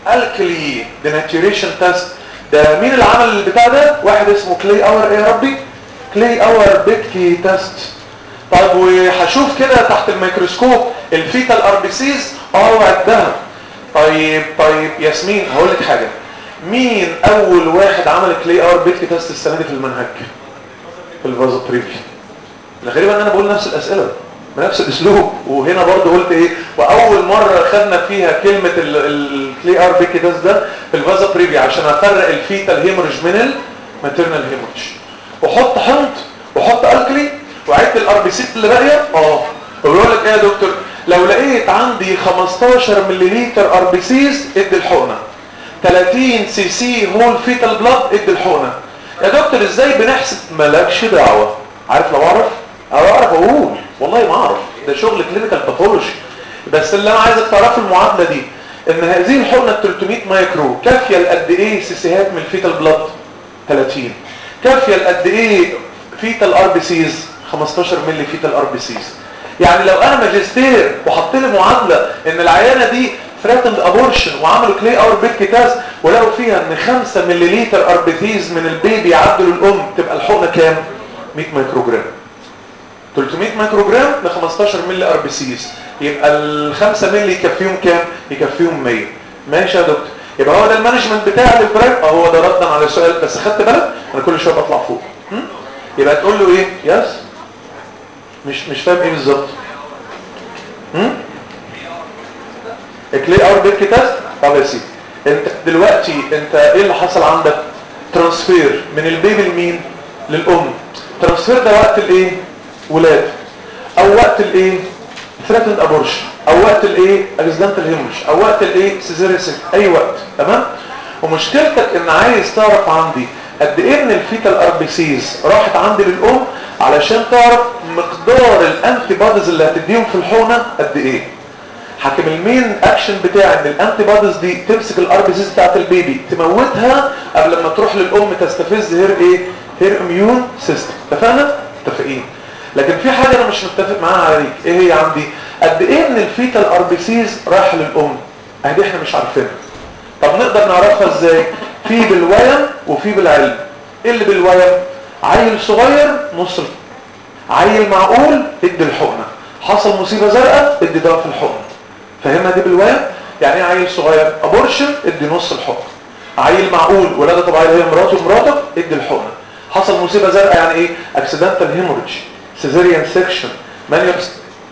[SPEAKER 2] الكلي ديناتوريشن تيست ده مين اللي عمل البتاع ده واحد اسمه كلي اور ايه يا ربي كلي اور بيكي تيست طيب وهشوف كده تحت الميكروسكوب الفيتال ار بي سيز اه وعدها طيب طيب ياسمين هقول لك حاجه مين اول واحد عمل كلي اور بيكي تيست السنه دي في المنهج في الفازوبريفي الغريب ان انا بقول نفس الاسئله بنفس الاسلوب وهنا برضو قلت ايه واول مره خدنا فيها كلمه الكلي ار بيكي تيست ده في الفازا بريفي عشان افرق الفيتال هيموريج من الماتيرنال هيموريج وحط حمض وحط الكلي وعدت الار بي سي اللي باقيه اه وبيقول لك ايه يا دكتور لو لقيت عندي 15 ملليلتر ار بي سيز ادي الحقنه 30 سي سي هول فيتال بلاد ادي الحقنه يا دكتور ازاي بنحسب مالكش دعوه عارف لو اعرف او اعرف اقول والله ما اعرف ده شغل كلينيكال باثولوجي بس اللي انا عايزك تعرفه المعادله دي ان هذه الحقنه 300 مايكرو كافيه لقد ايه سيسيهات من الفيتال بلاد 30 كافيه لقد ايه فيتال ار بي سيز 15 مللي فيتال ار بي سيز يعني لو انا ماجستير وحط لي معادله ان العيانه دي ثريتند ابورشن وعملوا كلي اور بيت تاس ولقوا فيها ان 5 ملليلتر ار بي سيز من البيبي يعدوا للام تبقى الحقنه كام 100 مايكروجرام 300 مايكروجرام ل 15 مللي ار بي سيز يبقى ال 5 مللي يكفيهم كام يكفيهم 100 ماشي يا دكتور يبقى هو ده المانجمنت بتاع للبرايم اه هو ده ردا على السؤال بس خدت بالك انا كل شويه بطلع فوق م? يبقى تقول له ايه يس مش مش فاهم ايه بالظبط كلي اور بيت تيست طب يا سيدي انت دلوقتي انت ايه اللي حصل عندك ترانسفير من البيبي لمين للام ترانسفير ده وقت الايه ولاده او وقت الايه ثريتند ابورشن او وقت الايه اكسيدنتال هيموريج او وقت الايه سيزيريان اي وقت تمام ومشكلتك ان عايز تعرف عندي قد ايه من الفيتال ار بي سيز راحت عندي للام علشان تعرف مقدار الانتي بوديز اللي هتديهم في الحقنه قد ايه حاكم المين اكشن بتاع ان الانتي بوديز دي تمسك الار بي سيز بتاعت البيبي تموتها قبل ما تروح للام تستفز هير ايه هير اميون سيستم اتفقنا متفقين لكن في حاجه انا مش متفق معاها عليك ايه هي عندي قد ايه من الفيتال ار بي سيز رايح للام اهي احنا مش عارفينها طب نقدر نعرفها ازاي في بالويم وفي بالعلم ايه اللي بالويم عيل صغير نص عيل معقول ادي الحقنه حصل مصيبه زرقاء ادي دواء في الحقنه فهمها دي بالويم يعني ايه عيل صغير ابورشن ادي نص الحقنه عيل معقول ولاده طبيعيه هي مراته ومراتك ادي الحقنه حصل مصيبه زرقاء يعني ايه اكسيدنتال هيموريدج سيزيريان سيكشن مانيوس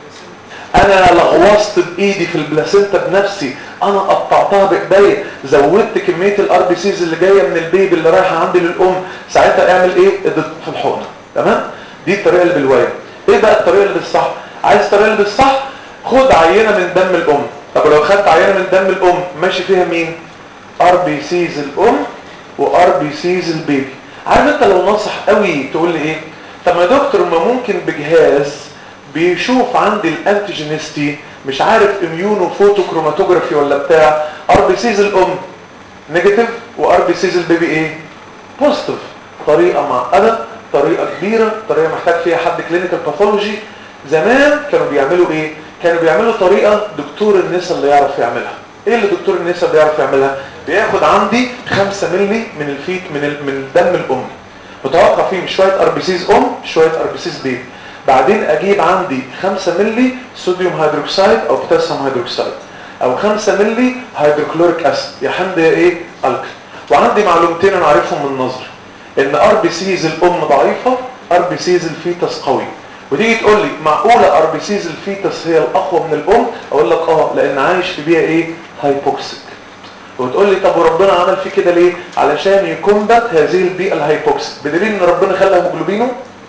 [SPEAKER 2] انا لغوصت بايدي في البلاسينتا بنفسي انا قطعتها بايديا زودت كميه الار بي سيز اللي جايه من البيبي اللي رايحه عندي للام ساعتها اعمل ايه اديت في الحقنه تمام دي الطريقه اللي بالوايم ايه بقى الطريقه اللي بالصح عايز الطريقه اللي بالصح خد عينه من دم الام طب لو خدت عينه من دم الام ماشي فيها مين ار بي سيز الام وار بي سيز البيبي عارف انت لو نصح قوي تقول لي ايه طب يا دكتور ما ممكن بجهاز بيشوف عندي الانتيجينيستي مش عارف اميونو فوتو كروماتوجرافي ولا بتاع ار بي سيز الام نيجاتيف وار بي سيز البيبي ايه بوزيتيف طريقه معقده طريقه كبيره طريقه محتاج فيها حد كلينيكال باثولوجي زمان كانوا بيعملوا ايه كانوا بيعملوا طريقه دكتور النساء اللي يعرف يعملها ايه اللي دكتور النساء اللي يعرف يعملها بياخد عندي 5 مللي من الفيت من ال... من دم الام متوقع فيه شويه ار بي سيز ام شويه ار بي سيز بيبي بعدين اجيب عندي 5 مللي صوديوم هيدروكسيد او بوتاسيوم هيدروكسيد او 5 مللي هيدروكلوريك اسيد يا حمض يا ايه الكل وعندي معلومتين انا عارفهم من النظر ان ار بي سيز الام ضعيفه ار بي سيز الفيتس قوي وتيجي تقول لي معقوله ار بي سيز الفيتس هي الاقوى من الام اقول لك اه لان عايش في بيئه ايه هايبوكسيك وتقول لي طب وربنا عمل فيه كده ليه علشان يكومبات هذه البيئه الهايبوكسيك بدليل ان ربنا خلى هيموجلوبينه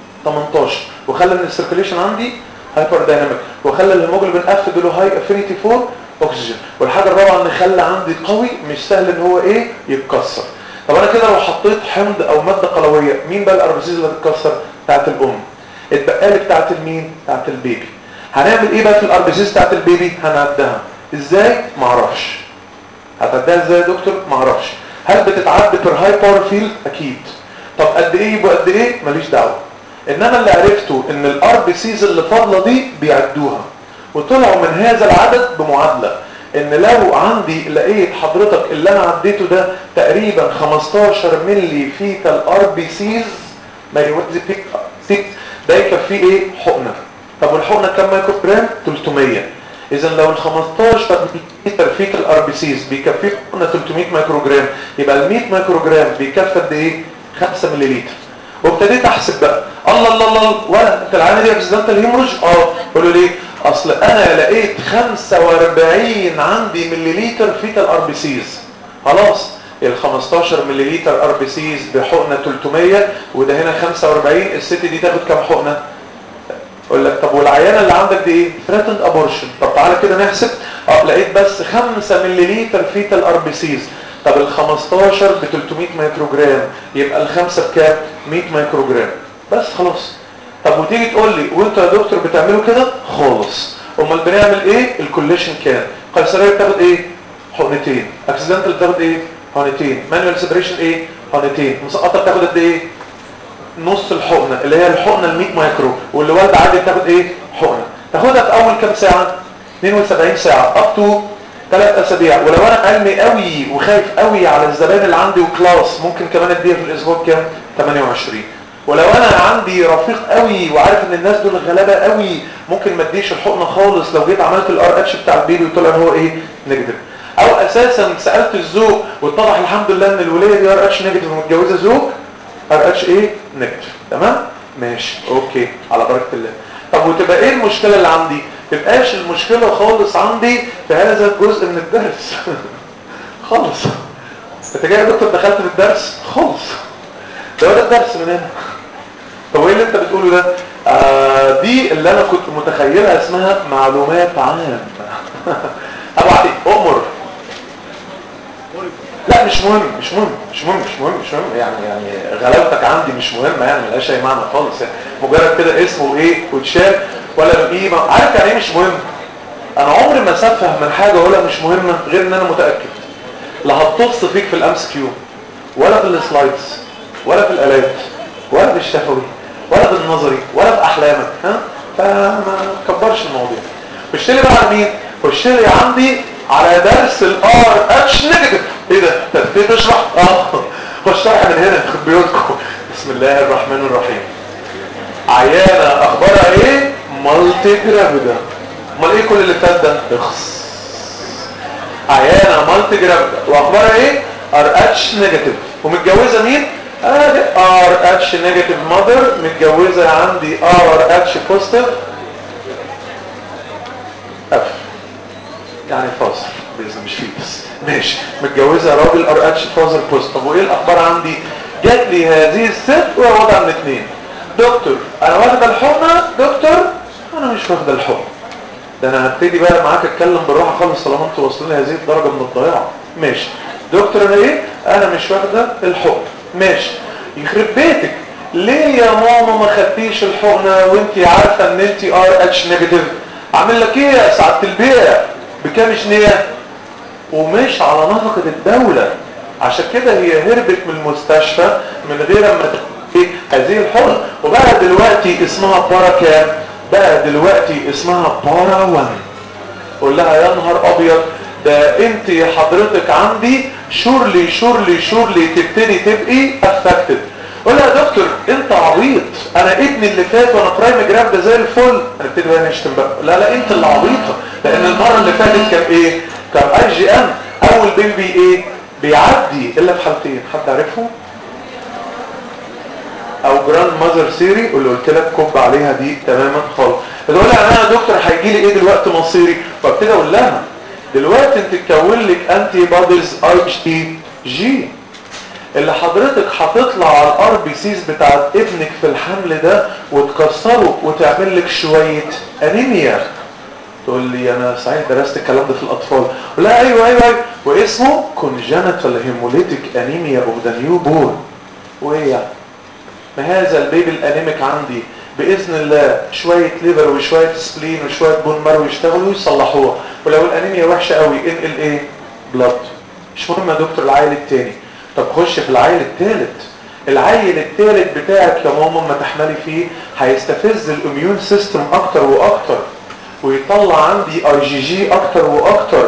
[SPEAKER 2] 18 وخلى ان السيركيليشن عندي هايبر دايناميك وخلى الهيموجلوبين اف له هاي افينيتي فور اكسجين والحاجه الرابعه ان خلى عندي قوي مش سهل ان هو ايه يتكسر طب انا كده لو حطيت حمض او ماده قلويه مين بقى الاربسيز اللي هتتكسر بتاعت الام اتبقى لي بتاعت المين بتاعت البيبي هنعمل ايه بقى في الاربسيز بتاعت البيبي هنعدها ازاي معرفش هتعدها ازاي يا دكتور معرفش هل بتتعد بير هاي باور فيلد اكيد طب قد ايه يبقى قد ايه ماليش دعوه انما اللي عرفته ان الار بي سيز اللي فاضله دي بيعدوها وطلعوا من هذا العدد بمعادله ان لو عندي لقيت حضرتك اللي انا عديته ده تقريبا 15 ملي فيتال ار بي سيز ما يوزي فيك ده يكفيه ايه حقنه طب والحقنه كام مايكرو جرام 300 اذا لو ال 15 ملي فيتال ار بي سيز بيكفيه حقنه 300 مايكرو جرام يبقى ال 100 مايكرو جرام بيكفي قد ايه 5 ملي لتر وابتديت احسب بقى الله الله الله ولا انت العينه دي اكسيدنتال هيموريج اه قولوا ليه اصل انا لقيت 45 عندي مليليتر فيتال ار بي سيز خلاص ال 15 مليليتر ار بي سيز بحقنه 300 وده هنا 45 الست دي تاخد كام حقنه اقول لك طب والعيانه اللي عندك دي ايه ثريتند ابورشن طب تعالى كده نحسب اه لقيت بس 5 مليليتر فيتال ار بي سيز طب ال 15 ب 300 مايكرو جرام يبقى الخمسه بكام 100 مايكرو جرام بس خلاص طب وتيجي تقول لي وانتوا يا دكتور بتعملوا كده خالص امال بنعمل ايه الكوليشن كام قيصريه بتاخد ايه حقنتين اكسيدنتال بتاخد ايه حقنتين مانوال سيبريشن ايه حقنتين مسقطه بتاخد قد ايه نص الحقنه اللي هي الحقنه ال 100 مايكرو واللي والده عادي بتاخد ايه حقنه تاخدها في اول كام ساعه 72 ساعه اب تو ثلاث اسابيع ولو انا علمي قوي وخايف قوي على الزبائن اللي عندي وكلاس ممكن كمان اديها في الاسبوع كام 28 ولو انا عندي رفيق قوي وعارف ان الناس دول غلابه قوي ممكن ما اديش الحقنه خالص لو جيت عملت الار اتش بتاع البيبي وطلع ان هو ايه نيجاتيف او اساسا سالت الزوج واتضح الحمد لله ان الوليه دي ار اتش نيجاتيف ومتجوزه زوج ار اتش ايه نيجاتيف تمام ماشي اوكي على بركه الله طب وتبقى ايه المشكله اللي عندي تبقاش المشكله خالص عندي في هذا الجزء من الدرس خالص انت جاي يا دكتور دخلت في الدرس خالص ده ولا الدرس من هنا طب وايه اللي انت بتقوله ده آه دي اللي انا كنت متخيلها اسمها معلومات عامه ابو علي امر لا مش مهم مش مهم مش مهم مش مهم مش مهم يعني يعني غلاوتك عندي مش مهمه يعني ملهاش اي معنى خالص يعني مجرد كده اسمه ايه وتشال ولا بقيمه عارف يعني ايه مش مهم انا عمري ما سفه من حاجه ولا مش مهمه غير ان انا متاكد لا هتطص فيك في الامس كيو ولا في السلايدز ولا في الالات ولا في الشفوي ولا في النظري ولا في احلامك ها فما تكبرش المواضيع خش لي بقى على مين خش لي عندي على درس الار اتش نيجاتيف ايه ده انت بتبتدي تشرح اه خش شرح من هنا خد بيوتكم بسم الله الرحمن الرحيم عيانه اخبارها ايه مالتي جرافيدا امال ايه كل اللي فات ده اخس عيانه مالتي جرافيدا واخبارها ايه ار اتش نيجاتيف ومتجوزه مين ادي ار اتش نيجاتيف ماذر متجوزه عندي ار اتش بوزيتيف اف يعني فاصل باذن مش فيتس ماشي متجوزه راجل ار اتش فازر بوزيتيف طب وايه الاخبار عندي جات لي هذه الست وهي وضع من اثنين دكتور انا واخده الحقنه دكتور انا مش واخده الحقنه ده انا هبتدي بقى معاك اتكلم بالراحه خالص طالما انتوا واصلين لهذه الدرجه من الضياع ماشي دكتور انا ايه انا مش واخده الحقنه ماشي يخرب بيتك ليه يا ماما ما خدتيش الحقنه وانت عارفه ان انت ار اتش نيجاتيف عامل لك ايه يا سعاده البيع بكام شنيه ومش على نفقه الدوله عشان كده هي هربت من المستشفى من غير ما تاخد هذه الحقنه وبقى دلوقتي اسمها بارا كام بقى دلوقتي اسمها بارا 1 قول لها يا نهار ابيض ده انت حضرتك عندي شورلي شورلي شورلي تبتدي تبقي افكتد قول لها يا دكتور انت عبيط انا ابني اللي فات وانا برايم جرام ده زي الفل هنبتدي بقى نشتم بقى لا لا انت اللي عبيطه لان المره اللي فاتت كان ايه كان اي جي ام اول بيبي ايه بيعدي الا في حالتين حد عارفهم او جراند ماذر سيري واللي قلت لك كب عليها دي تماما خالص بتقول لها انا يا دكتور هيجي لي ايه دلوقتي مصيري فابتدي اقول لها دلوقتي انت تكون لك انتي بوديز اي تي جي اللي حضرتك هتطلع على الار بي سيز بتاعت ابنك في الحمل ده وتكسره وتعمل لك شويه انيميا تقول لي انا صحيح درست الكلام ده في الاطفال لا ايوه ايوه ايوه واسمه كونجنتال هيموليتيك انيميا اوف ذا نيو بورن وايه يعني ما هذا البيبي الانيميك عندي باذن الله شويه ليفر وشويه سبلين وشويه بون مارو يشتغلوا ويصلحوها ولو الانيميا وحشه قوي انقل ايه بلاد مش مهم يا دكتور العيل التاني طب خش في العيل التالت العيل التالت بتاعك يا ماما ما تحملي فيه هيستفز الاميون سيستم اكتر واكتر ويطلع عندي اي جي جي اكتر واكتر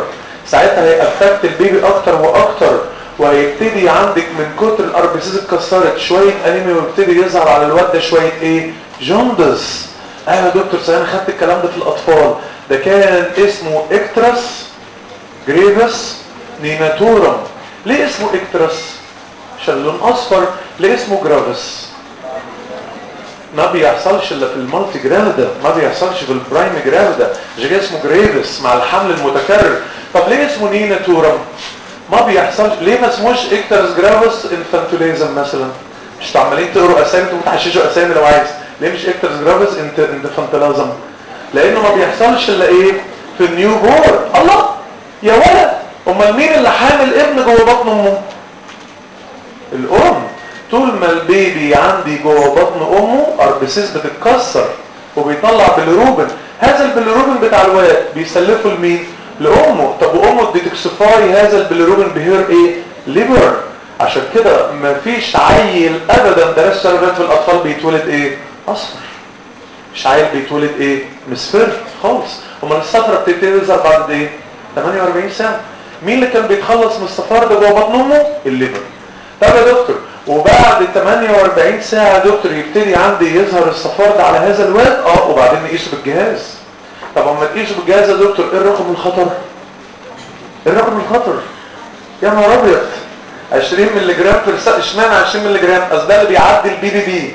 [SPEAKER 2] ساعتها هيأفكت البيبي اكتر واكتر وهيبتدي عندك من كتر الاربسيس اتكسرت شويه انيميا ويبتدي يظهر على الواد ده شويه ايه جوندس ايوه يا دكتور سنة انا خدت الكلام ده في الاطفال ده كان اسمه اكترس جريفس نيناتورم ليه اسمه اكترس عشان لون اصفر ليه اسمه جرافس ما بيحصلش الا في المالتي جرافيدا ما بيحصلش في البرايم جرافيدا عشان كده اسمه جريفس مع الحمل المتكرر طب ليه اسمه نيناتورم ما بيحصلش ليه ما اسموش اكترس جرافس انفانتوليزم مثلا مش عمالين تقروا اسامي انتوا متحششوا اسامي لو عايز ليه مش اكترس جرافس انفانتوليزم لانه ما بيحصلش الا ايه في النيو بور الله يا ولد امال مين اللي حامل ابن جوه بطن امه الام طول ما البيبي عندي جوه بطن امه اربسيس بتتكسر وبيطلع بالروبن هذا البلروبين بتاع الواد بيسلفه لمين لامه طب وامه ديتوكسيفاي هذا البلروبين بهير ايه ليبر عشان كده مفيش عيل ابدا درس سيرفات في الاطفال بيتولد ايه اصفر مش عيل بيتولد ايه مصفر خالص امال الصفرة بتبتدي تظهر بعد ايه 48 ساعه مين اللي كان بيتخلص من الصفار ده جوه بطن امه الليبر طب يا دكتور وبعد 48 ساعه يا دكتور يبتدي عندي يظهر الصفار ده على هذا الواد اه وبعدين نقيسه بالجهاز طب اما تقيسه بالجهاز يا دكتور ايه الرقم الخطر ايه الرقم الخطر يا نهار ابيض 20 مللي جرام في الساعه اشمعنى 20 مللي جرام اصل ده اللي بيعدي البي بي بي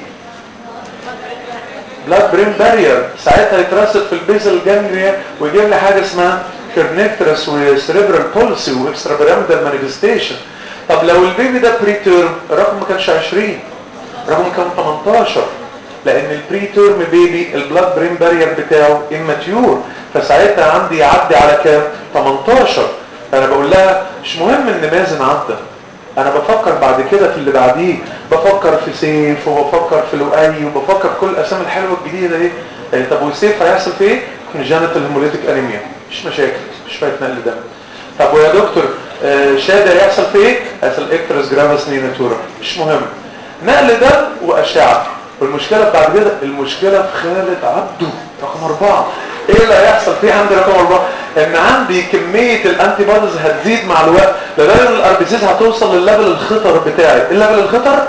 [SPEAKER 2] بلاد برين بارير ساعتها يترسب في البيزل جانجريا ويجيب لي حاجه اسمها كيرنيكترس وسريبرال بولسي واكسترا بيراميدال مانيفستيشن طب لو البيبي ده بري تيرم الرقم ما كانش 20 الرقم كان 18 لان البري تيرم بيبي البلاد برين بارير بتاعه اماتيور فساعتها عندي يعدي على كام 18 فانا بقول لها مش مهم ان مازن عدى انا بفكر بعد كده في اللي بعديه بفكر في سيف وبفكر في لؤي وبفكر في كل الاسامي الحلوه الجديده دي يعني طب والسيف هيحصل في ايه كونجنتال هيموليتيك انيميا مش مشاكل مش فايت نقل دم طب ويا دكتور آه شادر هيحصل في ايه هيحصل اكترس جرافس نيناتورا مش مهم نقل دم واشعه والمشكله بعد كده المشكله في خالد عبده رقم أربعة ايه اللي هيحصل فيه عندي رقم أربعة ان عندي كمية الانتي بوديز هتزيد مع الوقت لدرجة ان الاربيسيس هتوصل للليفل الخطر بتاعي ايه الليفل الخطر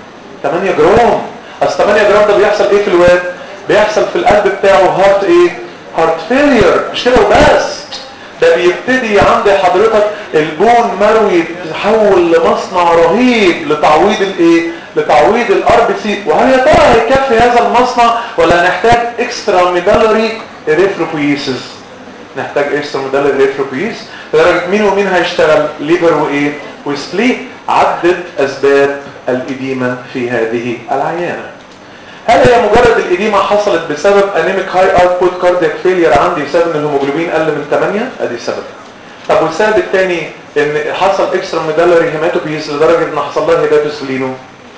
[SPEAKER 2] 8 جرام اصل 8 جرام ده بيحصل ايه في الواد بيحصل في القلب بتاعه هارت ايه هارت فيلير مش كده وبس ده بيبتدي عند حضرتك البون مروي يتحول لمصنع رهيب لتعويض الايه لتعويض الار بي سي وهل يا ترى هيكفي هذا المصنع ولا هنحتاج اكسترا ميدالري اريثروبويسيس نحتاج اكسترا ميدالري اريثروبويس لدرجه مين ومين هيشتغل ليبر وايه وسبليت عدد اسباب الاديمه في هذه العيانه هل هي مجرد الإديمة حصلت بسبب انيميك هاي اوتبوت كاردياك فيلير عندي بسبب ان الهيموجلوبين قل من 8 ادي سبب طب والسبب الثاني ان حصل اكسترا ميدالري هيماتوبيس لدرجه ان حصل لها هيباتوسلينو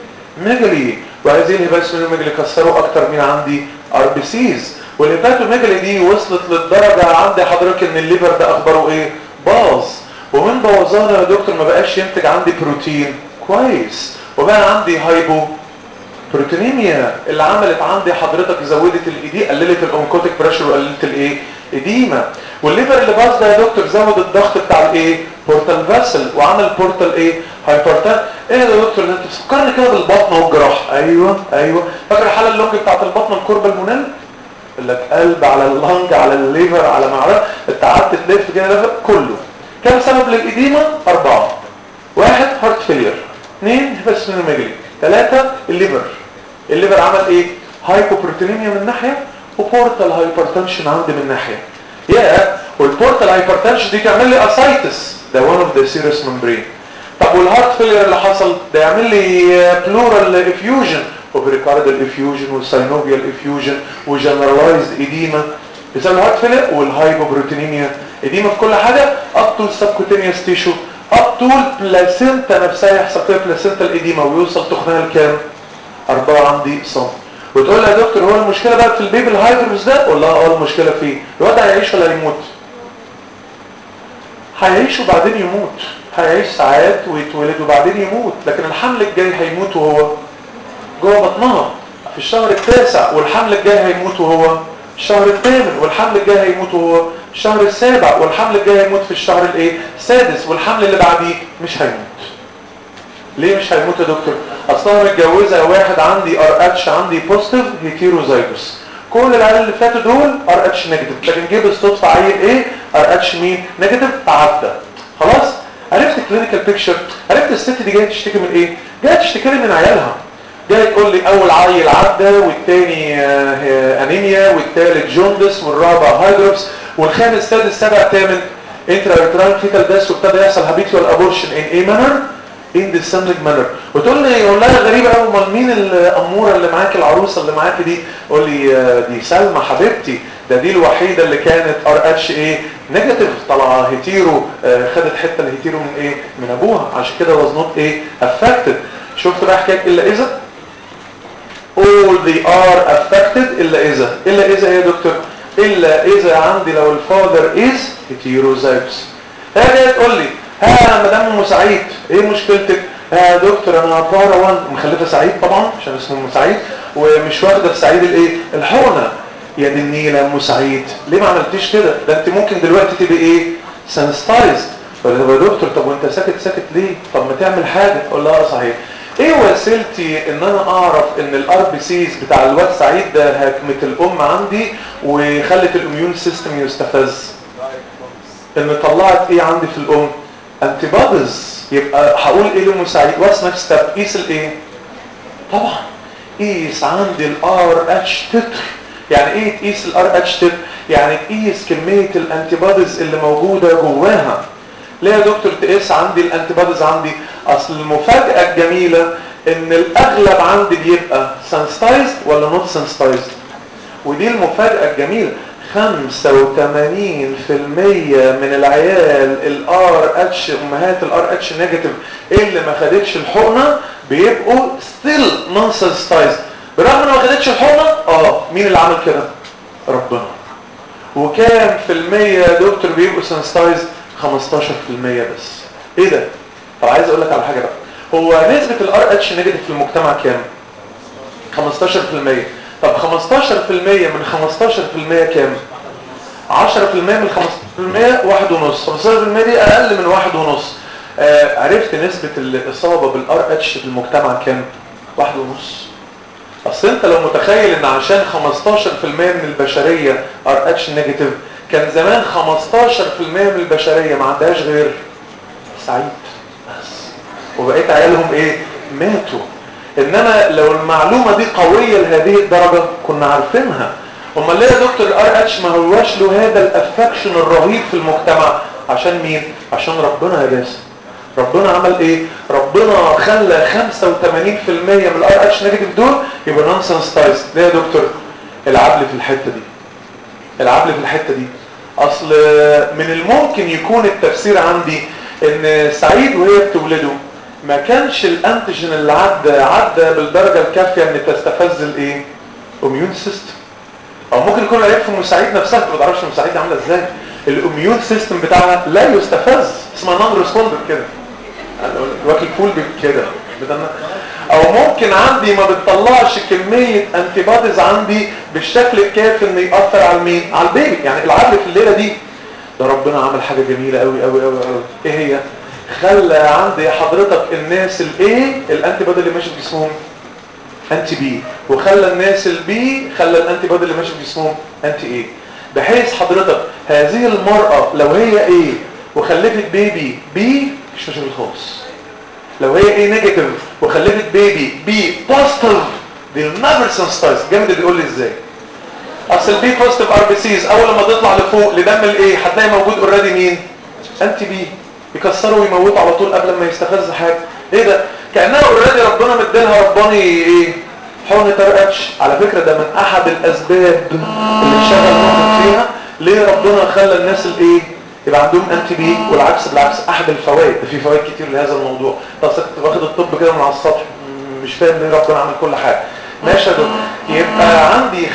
[SPEAKER 2] ميجلي وهذه الهيباتوسلينو ميجلي كسروا اكتر من عندي ار بي سيز والهيباتوميجلي دي وصلت للدرجه عندي حضرتك ان الليفر ده اخباره ايه باظ ومن بوظانه يا دكتور ما بقاش ينتج عندي بروتين كويس وبقى عندي هايبو بروتينيميا اللي عملت عندي حضرتك زودت الايدي قللت الاونكوتيك بريشر وقللت الايه اديمه والليفر اللي باظ ده يا دكتور زود الضغط بتاع الايه بورتال فاسل وعمل بورتال ايه هايبرتان ايه يا دكتور انت بتفكرني كده بالبطن والجراح ايوه ايوه فاكر الحاله اللونج بتاعت البطن الكوربا المونال يقول لك قلب على اللنج على الليفر على معرفه انت قعدت تلف كده لف كله كم سبب للاديمه اربعه واحد هارت فيلير اثنين هيباتوميجالي ثلاثة الليفر الليفر عمل ايه هايبوبروتينيميا من ناحية وبورتال هايبرتنشن عندي من ناحية يا والبورتال هايبرتنشن دي تعمل لي اسايتس ده وان اوف ذا سيريس ممبرين طب والهارت فيلير اللي حصل ده يعمل لي بلورال افيوجن وبريكاردال افيوجن والساينوفيال افيوجن وجنرالايزد ايديما بسبب الهارت فيلير والهايبوبروتينيميا ايديما في كل حاجة اب تو السبكوتينيوس تيشو اب طول بلاسينتا نفسها يحصل فيها بلاسينتا الاديمه ويوصل تخنها لكام؟ أربعة عندي سم وتقول لي يا دكتور هو المشكلة بقى في البيبي الهايدروس ده ولا اه المشكلة فيه الواد هيعيش ولا هيموت هيعيش وبعدين يموت هيعيش ساعات ويتولد وبعدين يموت لكن الحمل الجاي هيموت وهو جوه بطنها في الشهر التاسع والحمل الجاي هيموت وهو الشهر الثامن والحمل الجاي هيموت هو الشهر السابع والحمل الجاي هيموت في الشهر الايه السادس والحمل اللي بعديه مش هيموت ليه مش هيموت يا دكتور اصلا انا متجوزه واحد عندي ار اتش عندي بوزيتيف هيتيروزايجوس كل العيال اللي فاتوا دول ار اتش نيجاتيف لكن جه بالصدفه عيل ايه ار اتش مين نيجاتيف عدى خلاص عرفت الكلينيكال بيكتشر عرفت الست دي جايه تشتكي من ايه جايه تشتكي لي من عيالها جايه تقول لي اول عيل عدى والتاني آه، انيميا والتالت جوندس والرابع هايدروبس والخامس سادس سابع ثامن انترا ريتران فيتال داس وابتدى يحصل هابيتوال ابورشن ان ايه مانر ان ديسمنج مانر وتقول لي يقول لها غريبه قوي امال مين الاموره اللي معاك العروسه اللي معاك دي قول لي آه، دي سلمى حبيبتي ده دي الوحيده اللي كانت ار اتش ايه نيجاتيف طالعه هيتيرو آه، خدت حته الهيتيرو من ايه من ابوها عشان كده واز نوت ايه افكتد شفت بقى حكايه الا اذا all they are affected الا اذا الا اذا ايه يا دكتور الا اذا عندي لو الفاذر از heterozygous هي جايه تقول لي ها مدام ام سعيد ايه مشكلتك ها يا دكتور انا بارا وان مخلفه سعيد طبعا عشان اسمه ام سعيد ومش واخده في سعيد الايه الحقنه يا دي النيله ام سعيد ليه ما عملتيش كده ده انت ممكن دلوقتي تبقي ايه سنستايزد فقال يا دكتور طب وانت ساكت ساكت ليه طب ما تعمل حاجه اقول لها اه صحيح ايه وسيلتي ان انا اعرف ان الار بي سيز بتاع الواد سعيد ده هكمه الام عندي وخلت الاميون سيستم يستفز ان طلعت ايه عندي في الام انتي بوديز يبقى هقول ايه لام سعيد واتس نكست ستيب قيس الايه طبعا قيس عندي الار اتش تتر يعني ايه تقيس الار اتش تتر يعني تقيس كميه الانتي بوديز اللي موجوده جواها ليه يا دكتور تقيس عندي الانتي بوديز عندي اصل المفاجاه الجميله ان الاغلب عندي بيبقى سنسيتايزد ولا نوت سنسيتايزد ودي المفاجاه الجميله 85% من العيال الار اتش امهات الار اتش نيجاتيف اللي ما خدتش الحقنه بيبقوا ستيل نون سنسيتايزد برغم ان ما خدتش الحقنه اه مين اللي عمل كده ربنا وكام في المية يا دكتور بيبقوا سنسيتايزد 15% بس ايه ده طب عايز اقول لك على حاجه بقى هو نسبه الار اتش نيجاتيف في المجتمع كام 15% طب 15% من 15% كام 10% من 15% واحد ونص 15% دي اقل من واحد ونص آه عرفت نسبة الاصابة بالار اتش في المجتمع كام واحد ونص اصل انت لو متخيل ان عشان 15% من البشرية ار اتش نيجاتيف كان زمان 15% من البشرية ما عندهاش غير سعيد بس وبقيت عيالهم ايه ماتوا انما لو المعلومة دي قوية لهذه الدرجة كنا عارفينها امال ليه يا دكتور الار اتش ما هواش له هذا الافكشن الرهيب في المجتمع عشان مين عشان ربنا يا باسم ربنا عمل ايه ربنا خلى 85% من الار اتش نيجاتيف دول يبقى نون سنسيتايز ليه يا دكتور العدل في الحته دي العدل في الحته دي اصل من الممكن يكون التفسير عندي ان سعيد وهي بتولده ما كانش الانتيجين اللي عدى عدى بالدرجه الكافيه ان تستفز الايه اميون سيستم او ممكن يكون العيب في ام سعيد نفسها ما تعرفش ام سعيد عامله ازاي الاميون سيستم بتاعها لا يستفز اسمها نون ريسبوندر كده الواكل فول كده او ممكن عندي ما بتطلعش كمية انتي بوديز عندي بالشكل الكافي ان يأثر على مين على البيبي يعني العدل في الليلة دي ده ربنا عمل حاجة جميلة قوي قوي قوي قوي ايه هي خلى عندي حضرتك الناس الايه الانتي بودي اللي ماشي في جسمهم انتي بي وخلى الناس البي خلى الانتي بودي اللي ماشي في جسمهم انتي ايه بحيث حضرتك هذه المرأة لو هي ايه وخلفت بيبي بي مش مشاكل خالص لو هي ايه نيجاتيف وخلفت بيبي بي بوزيتيف دي نيفر سنسيتايز جامد اللي يقول لي ازاي اصل البي بوزيتيف ار بي سيز اول لما تطلع لفوق لدم الايه هتلاقي موجود اوريدي مين انتي بي يكسروا ويموتوا على طول قبل ما يستفز حاجه ايه ده كانها اوريدي ربنا مديلها رباني ايه حقنه ار اتش على فكره ده من احد الاسباب اللي شغل مخك فيها ليه ربنا خلى الناس الايه يبقى عندهم انتي بي والعكس بالعكس احد الفوائد ده في فوائد كتير لهذا الموضوع طب كنت واخد الطب كده من على السطح مش فاهم ليه ربنا عمل كل حاجه ماشي يا دكتور يبقى عندي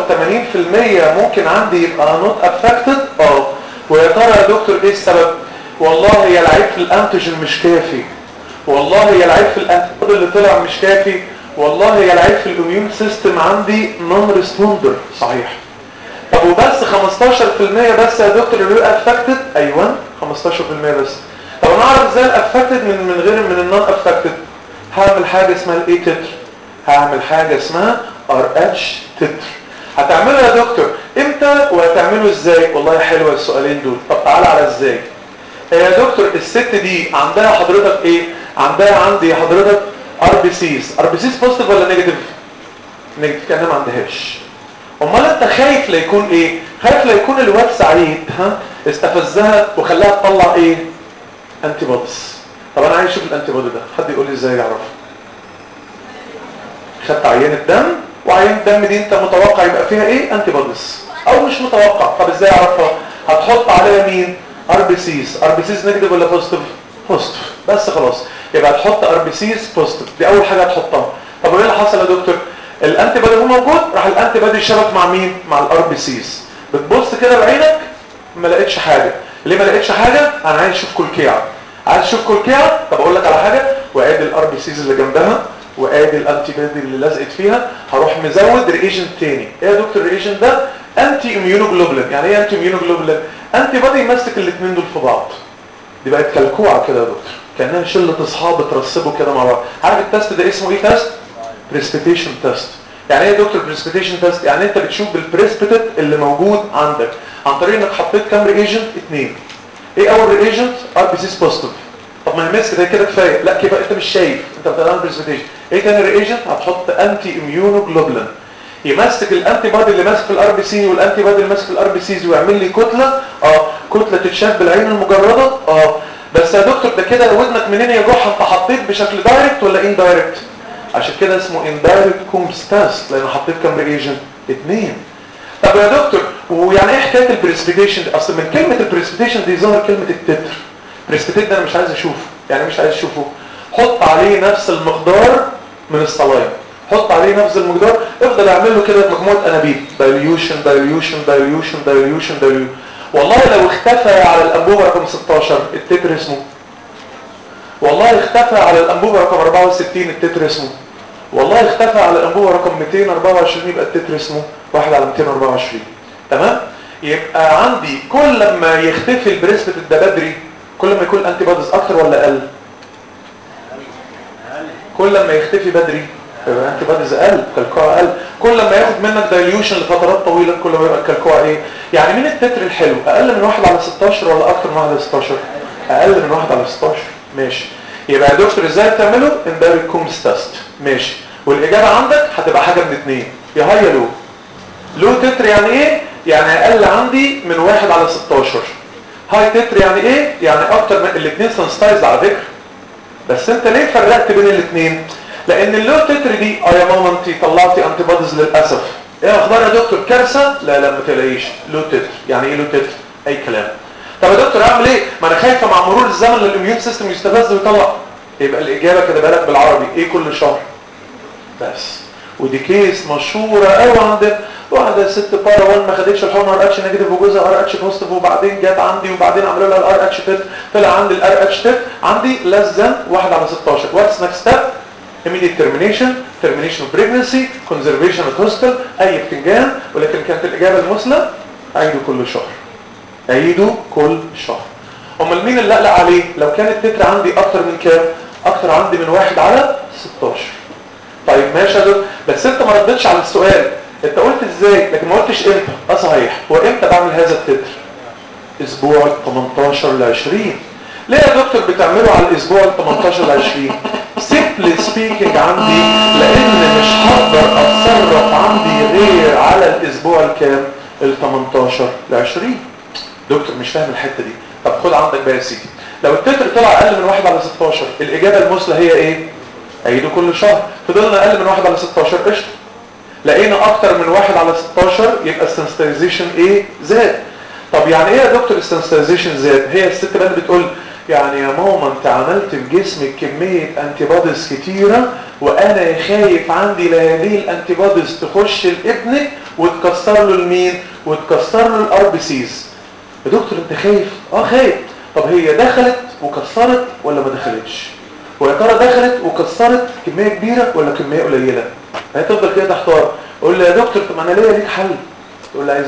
[SPEAKER 2] 85% ممكن عندي يبقى نوت افكتد اه ويا ترى يا دكتور ايه السبب والله يا العيب في الانتيجين مش كافي والله يا العيب في الانتيجين اللي طلع مش كافي والله يا العيب في الاميون سيستم عندي نون ريسبوندر صحيح طب وبس 15% بس يا دكتور اللي افكتد ايوه 15% بس طب انا اعرف ازاي الافكتد من من غير من النون افكتد هعمل حاجه اسمها الاي تتر هعمل حاجه اسمها ار اتش تتر هتعمله يا دكتور امتى وهتعمله ازاي والله حلوه السؤالين دول طب تعالى على ازاي يا دكتور الست دي عندها حضرتك ايه عندها عندي حضرتك ار بي سيز ار بي سيز بوزيتيف ولا نيجاتيف نيجاتيف كانها ما عندهاش امال انت خايف لا يكون ايه خايف لا يكون الواد سعيد ها استفزها وخلاها تطلع ايه انتي بوديز طب انا عايز اشوف الانتي بودي ده حد يقول لي ازاي يعرفه خدت عينه دم وعينه الدم دي انت متوقع يبقى فيها ايه انتي بوديز او مش متوقع طب ازاي اعرفها هتحط عليها مين ار بي سيز ار بي سيز نيجاتيف ولا بوزيتيف بوزيتيف بس خلاص يبقى هتحط ار بي سيز بوزيتيف دي اول حاجه هتحطها طب وايه اللي حصل يا دكتور الانتي بودي هو موجود راح الانتي بودي شبك مع مين مع الار بي سيز بتبص كده بعينك ما لقيتش حاجه ليه ما لقيتش حاجه انا عايز اشوف كلكيعه عايز اشوف كلكيعه طب اقول لك على حاجه وادي الار بي سيز اللي جنبها وادي الانتي بودي اللي لزقت فيها هروح مزود ريجنت تاني ايه يا دكتور الريجنت ده انتي اميونوجلوبولين يعني ايه انتي اميونوجلوبولين انتي بودي يمسك الاثنين دول في بعض دي بقت كلكوعه كده يا دكتور كانها شله اصحاب اترسبوا كده مع بعض عارف التست ده اسمه ايه تيست بريسبيتيشن تيست يعني ايه يا دكتور بريسبيتيشن تيست يعني انت بتشوف بالبريسبيتت اللي موجود عندك عن طريق انك حطيت كام ريجنت اثنين ايه اول ريجنت ار بي سيس بوزيتيف طب ما هي ماسكه ده كده كفايه لا كده انت مش شايف انت بتعمل بريسبيتيشن ايه تاني ريجنت هتحط انتي اميونوجلوبولين يمسك الانتي بادي اللي ماسك في الار بي سي والانتي بادي اللي ماسك في الار بي سيز ويعمل لي كتله اه كتله تتشاف بالعين المجرده اه بس يا دكتور ده كده ودنك منين يا جحا انت حطيت بشكل دايركت ولا ان دايركت عشان كده اسمه اندايركت كومز تيست لان حطيت كام ريجن اثنين طب يا دكتور ويعني ايه حكايه البريسبيتيشن دي اصل من كلمه البريسبيتيشن دي ظهر كلمه التتر بريسبيتيت ده انا مش عايز اشوفه يعني مش عايز اشوفه حط عليه نفس المقدار من الصلايه حط عليه نفس المقدار افضل اعمل له كده مجموعه انابيب دايليوشن دايليوشن دايليوشن دايليوشن دايليوشن والله لو اختفى على الانبوبه رقم 16 التتر اسمه والله اختفى على الانبوبه رقم 64 التتر اسمه والله اختفى على الانبوبه رقم 224 يبقى التتر اسمه 1 على 224 تمام يبقى عندي كل لما يختفي البريسبت ده بدري كل ما يكون الانتي بوديز اكتر ولا اقل كل لما يختفي بدري يبقى انتي بوديز اقل كالكوع اقل كل لما ياخد منك دايليوشن لفترات طويله كل ما يبقى الكالكوع ايه يعني مين التتر الحلو اقل من 1 على 16 ولا اكتر من 1 على 16 اقل من 1 على 16 ماشي يبقى يا دكتور ازاي بتعمله اندايركت كومز تيست ماشي والاجابه عندك هتبقى حاجه من اثنين يا هاي يا لو لو تتر يعني ايه يعني اقل عندي من 1 على 16 هاي تتر يعني ايه يعني اكتر من الاثنين سنسيتايز على فكره بس انت ليه فرقت بين الاثنين لان اللو تتر دي اه يا ماما انت طلعتي انتي بوديز للاسف ايه اخبار يا دكتور كارثه لا لا ما تلاقيش لو تتر يعني ايه لو تتر اي كلام طب يا دكتور اعمل ايه ما انا خايفه مع مرور الزمن الاميون سيستم يستفز ويطلع يبقى الاجابه كده بالك بالعربي ايه كل شهر بس ودي كيس مشهوره قوي عندنا واحده ست بارا 1 ما خدتش الحقن ار اتش نيجاتيف وجوزها ار اتش بوزيتيف وبعدين جت عندي وبعدين عملوا لها الار اتش تيت طلع عندي الار اتش تيت عندي ليس ذان 1 على 16 واتس نكست ستيب immediate termination termination of pregnancy conservation of hospital اي بتنجان ولكن كانت الاجابه المثلى اعيده كل شهر اعيده كل شهر امال مين اللي اقلق عليه لو كان التتر عندي اكتر من كام اكتر عندي من 1 على 16 طيب ماشي يا دكتور بس انت ما ردتش على السؤال انت قلت ازاي لكن ما قلتش امتى اه صحيح هو امتى بعمل هذا التتر اسبوع 18 ل 20 ليه يا دكتور بتعمله على الاسبوع ال 18 ل 20 سيمبلي سبيكينج عندي لان مش هقدر اتصرف عندي غير على الاسبوع الكام ال 18 ل 20 دكتور مش فاهم الحته دي طب خد عندك بقى يا سيدي لو التتر طلع اقل من 1 على 16 الاجابه المثلى هي ايه عيده كل شهر فضلنا اقل من 1 على 16 قشطه لقينا اكتر من 1 على 16 يبقى السنسيتايزيشن ايه زاد طب يعني ايه يا دكتور السنسيتايزيشن زاد هي الست بقى اللي بتقول يعني يا ماما انت عملت في جسمك كمية انتي بوديز كتيرة وانا خايف عندي لهذه الانتي بوديز تخش لابنك وتكسر له المين وتكسر له الار بي سيز يا دكتور انت خايف اه خايف طب هي دخلت وكسرت ولا ما دخلتش ويا ترى دخلت وكسرت كمية كبيرة ولا كمية قليلة هي تفضل كده تحتار قول لي يا دكتور طب انا ليا ليك حل تقول لي عايز ايه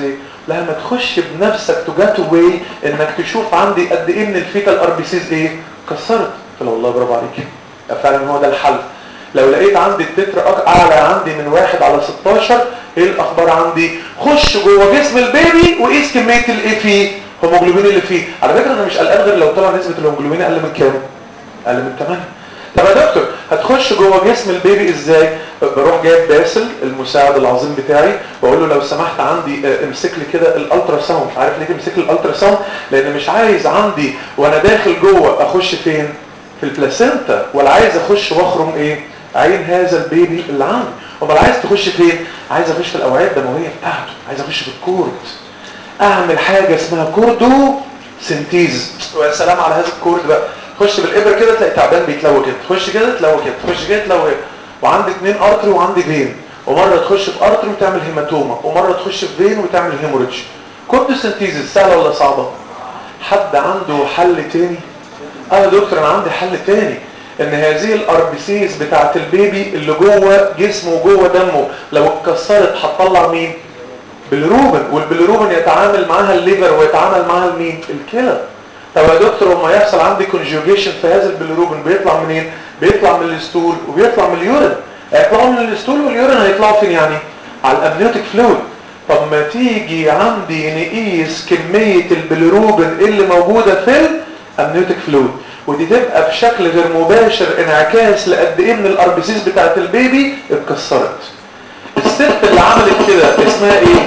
[SPEAKER 2] لما تخش بنفسك تجات واي انك تشوف عندي قد ايه من الفيتال ار بي سيز ايه كسرت فلو والله برافو عليك فعلا هو ده الحل لو لقيت عندي التتر أك- اعلى عندي من واحد على 16 ايه الاخبار عندي خش جوه جسم البيبي وقيس كميه الايه فيه هيموجلوبين اللي فيه على فكره انا مش قلقان غير لو طلع نسبه الهيموجلوبين اقل من كام اقل من 8 طب يا دكتور هتخش جوه جسم البيبي ازاي بروح جايب باسل المساعد العظيم بتاعي واقول له لو سمحت عندي آه، امسك لي كده الالترا ساوند عارف ليه تمسك لي الالترا ساوند لان مش عايز عندي وانا داخل جوه اخش فين في البلاسينتا ولا عايز اخش واخرم ايه عين هذا البيبي اللي عندي امال عايز تخش فين عايز اخش في الاوعيه الدمويه بتاعته عايز اخش في الكورد اعمل حاجه اسمها كوردو سنتيز ويا سلام على هذا الكورد بقى خش بالابره كده تلاقي تعبان بيتلوى كده تخش كده تلوى كده تخش كده تلوى كده وعندي اتنين ارتري وعندي فين ومره تخش في ارتري وتعمل هيماتوما ومره تخش في فين وتعمل هيموريدج كوردو سنتيز سهله ولا صعبه حد عنده حل تاني اه يا دكتور انا عندي حل تاني ان هذه الاربسيس بتاعت البيبي اللي جوه جسمه وجوه دمه لو اتكسرت هتطلع مين بالروبن والبلروبن يتعامل معاها الليفر ويتعامل معاها المين الكلى طب يا دكتور لما يحصل عندي كونجوجيشن في هذا البلروبن بيطلع منين بيطلع من الستول وبيطلع من اليورين هيطلعوا من الستول واليورين هيطلعوا فين يعني على الامنيوتيك فلويد طب ما تيجي عندي نقيس كمية البلروبن اللي موجودة في الامنيوتيك فلويد ودي تبقى بشكل غير مباشر انعكاس لقد ايه من الاربسيس بتاعت البيبي اتكسرت الست اللي عملت كده اسمها ايه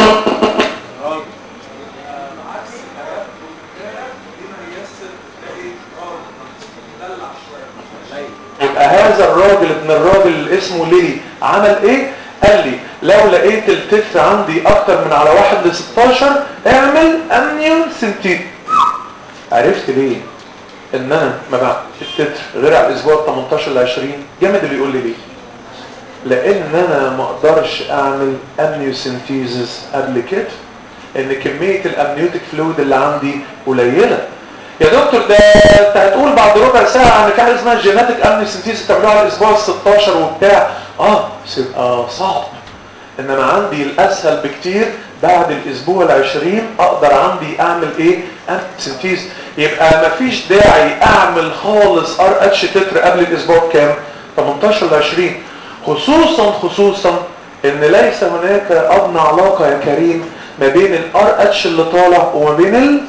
[SPEAKER 2] يبقى هذا الراجل ابن الراجل اللي اسمه ليلي عمل ايه قال لي لو لقيت التتر عندي اكتر من على واحد ل 16 اعمل امنيون سنتيت عرفت ليه ان انا ما بعملش التتر غير على الاسبوع 18 ل 20 جامد اللي يقول لي ليه لان انا ما اقدرش اعمل امنيوسنتيزس قبل كده ان كمية الامنيوتيك فلويد اللي عندي قليلة يا دكتور ده انت هتقول بعد ربع ساعة ان في حاجة اسمها جيناتيك امنيوسنتيزس بتعملوها على الاسبوع ال 16 وبتاع اه بس يبقى صعب انما عندي الاسهل بكتير بعد الاسبوع العشرين اقدر عندي اعمل ايه امنيوسنتيز يبقى مفيش داعي اعمل خالص ار اتش تتر قبل الاسبوع كام 18 ل 20 خصوصا خصوصا ان ليس هناك ادنى علاقة يا كريم ما بين الار اتش اللي طالع وما بين ال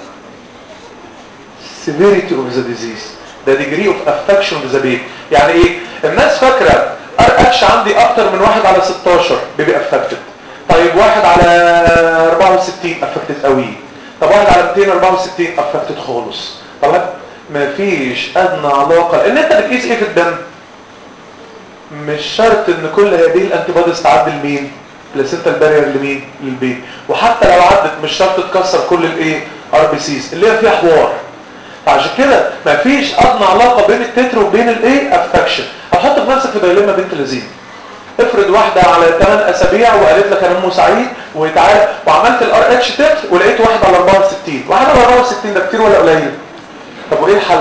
[SPEAKER 2] severity of the disease ده degree of affection of the baby يعني ايه الناس فاكرة ار اتش عندي اكتر من واحد على 16 بيبي affected طيب واحد على 64 affected قوي طب واحد على 264 affected خالص طب مفيش ادنى علاقة ان انت بتقيس ايه في الدم مش شرط ان كل هذه الانتي بوديز تعدي لمين بلاسينتا البارير لمين للبيبي وحتى لو عدت مش شرط تكسر كل الايه ار بي سيز اللي هي فيها حوار فعشان كده مفيش ادنى علاقه بين التتر وبين الايه افكشن هتحط في نفسك في دايلما بنت لذيذ افرض واحده على 8 اسابيع وقالت لك انا ام سعيد وتعالى وعملت الار اتش تتر ولقيت واحد على 64 واحد على 64 ده كتير ولا قليل طب وايه الحل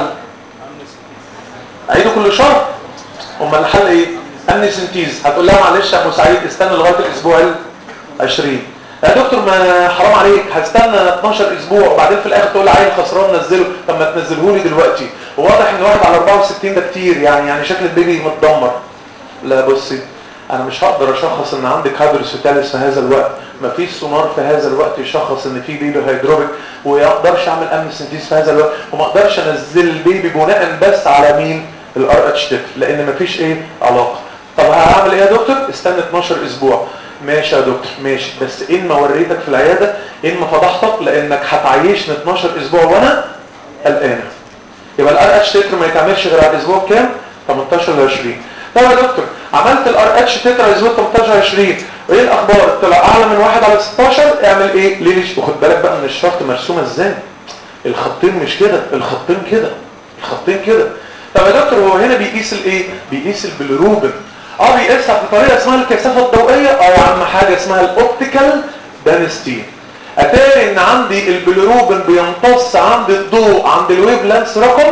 [SPEAKER 2] اعيده كل شهر امال الحل ايه امني سنتيز هتقول لها معلش يا ابو سعيد استنى لغايه الاسبوع ال 20 يا دكتور ما حرام عليك هستنى 12 اسبوع وبعدين في الاخر تقول لي عيل خسران نزله طب ما تنزله لي دلوقتي وواضح ان واحد على 64 ده كتير يعني يعني شكل البيبي متدمر لا بصي انا مش هقدر اشخص ان عندك هيدروسيتاليس في هذا الوقت مفيش سونار في هذا الوقت يشخص ان في بيبي هيدروبيك وما اقدرش اعمل امن سنتيز في هذا الوقت وما اقدرش انزل البيبي بناء بس على مين الار اتش تف لان مفيش ايه علاقه طب هعمل ايه يا دكتور استنى 12 اسبوع ماشي يا دكتور ماشي بس ان ما وريتك في العياده ان ما فضحتك لانك هتعيشني 12 اسبوع وانا قلقانه يبقى الار اتش تتر ما يتعملش غير على الاسبوع كام 18 ل 20 طب يا دكتور عملت الار اتش تتر على الاسبوع 18 20 وايه الاخبار طلع اعلى من واحد على 16 اعمل ايه ليه مش وخد بالك بقى من الشرط مرسومه ازاي الخطين مش كده الخطين كده الخطين كده طب يا دكتور هو هنا بيقيس الايه بيقيس البلروبين اه بيقيسها بطريقه اسمها الكثافه الضوئيه اه يا عم حاجه اسمها الاوبتيكال دانستي اتاري ان عندي البلروبين بيمتص عند الضوء عند الويف لانس رقم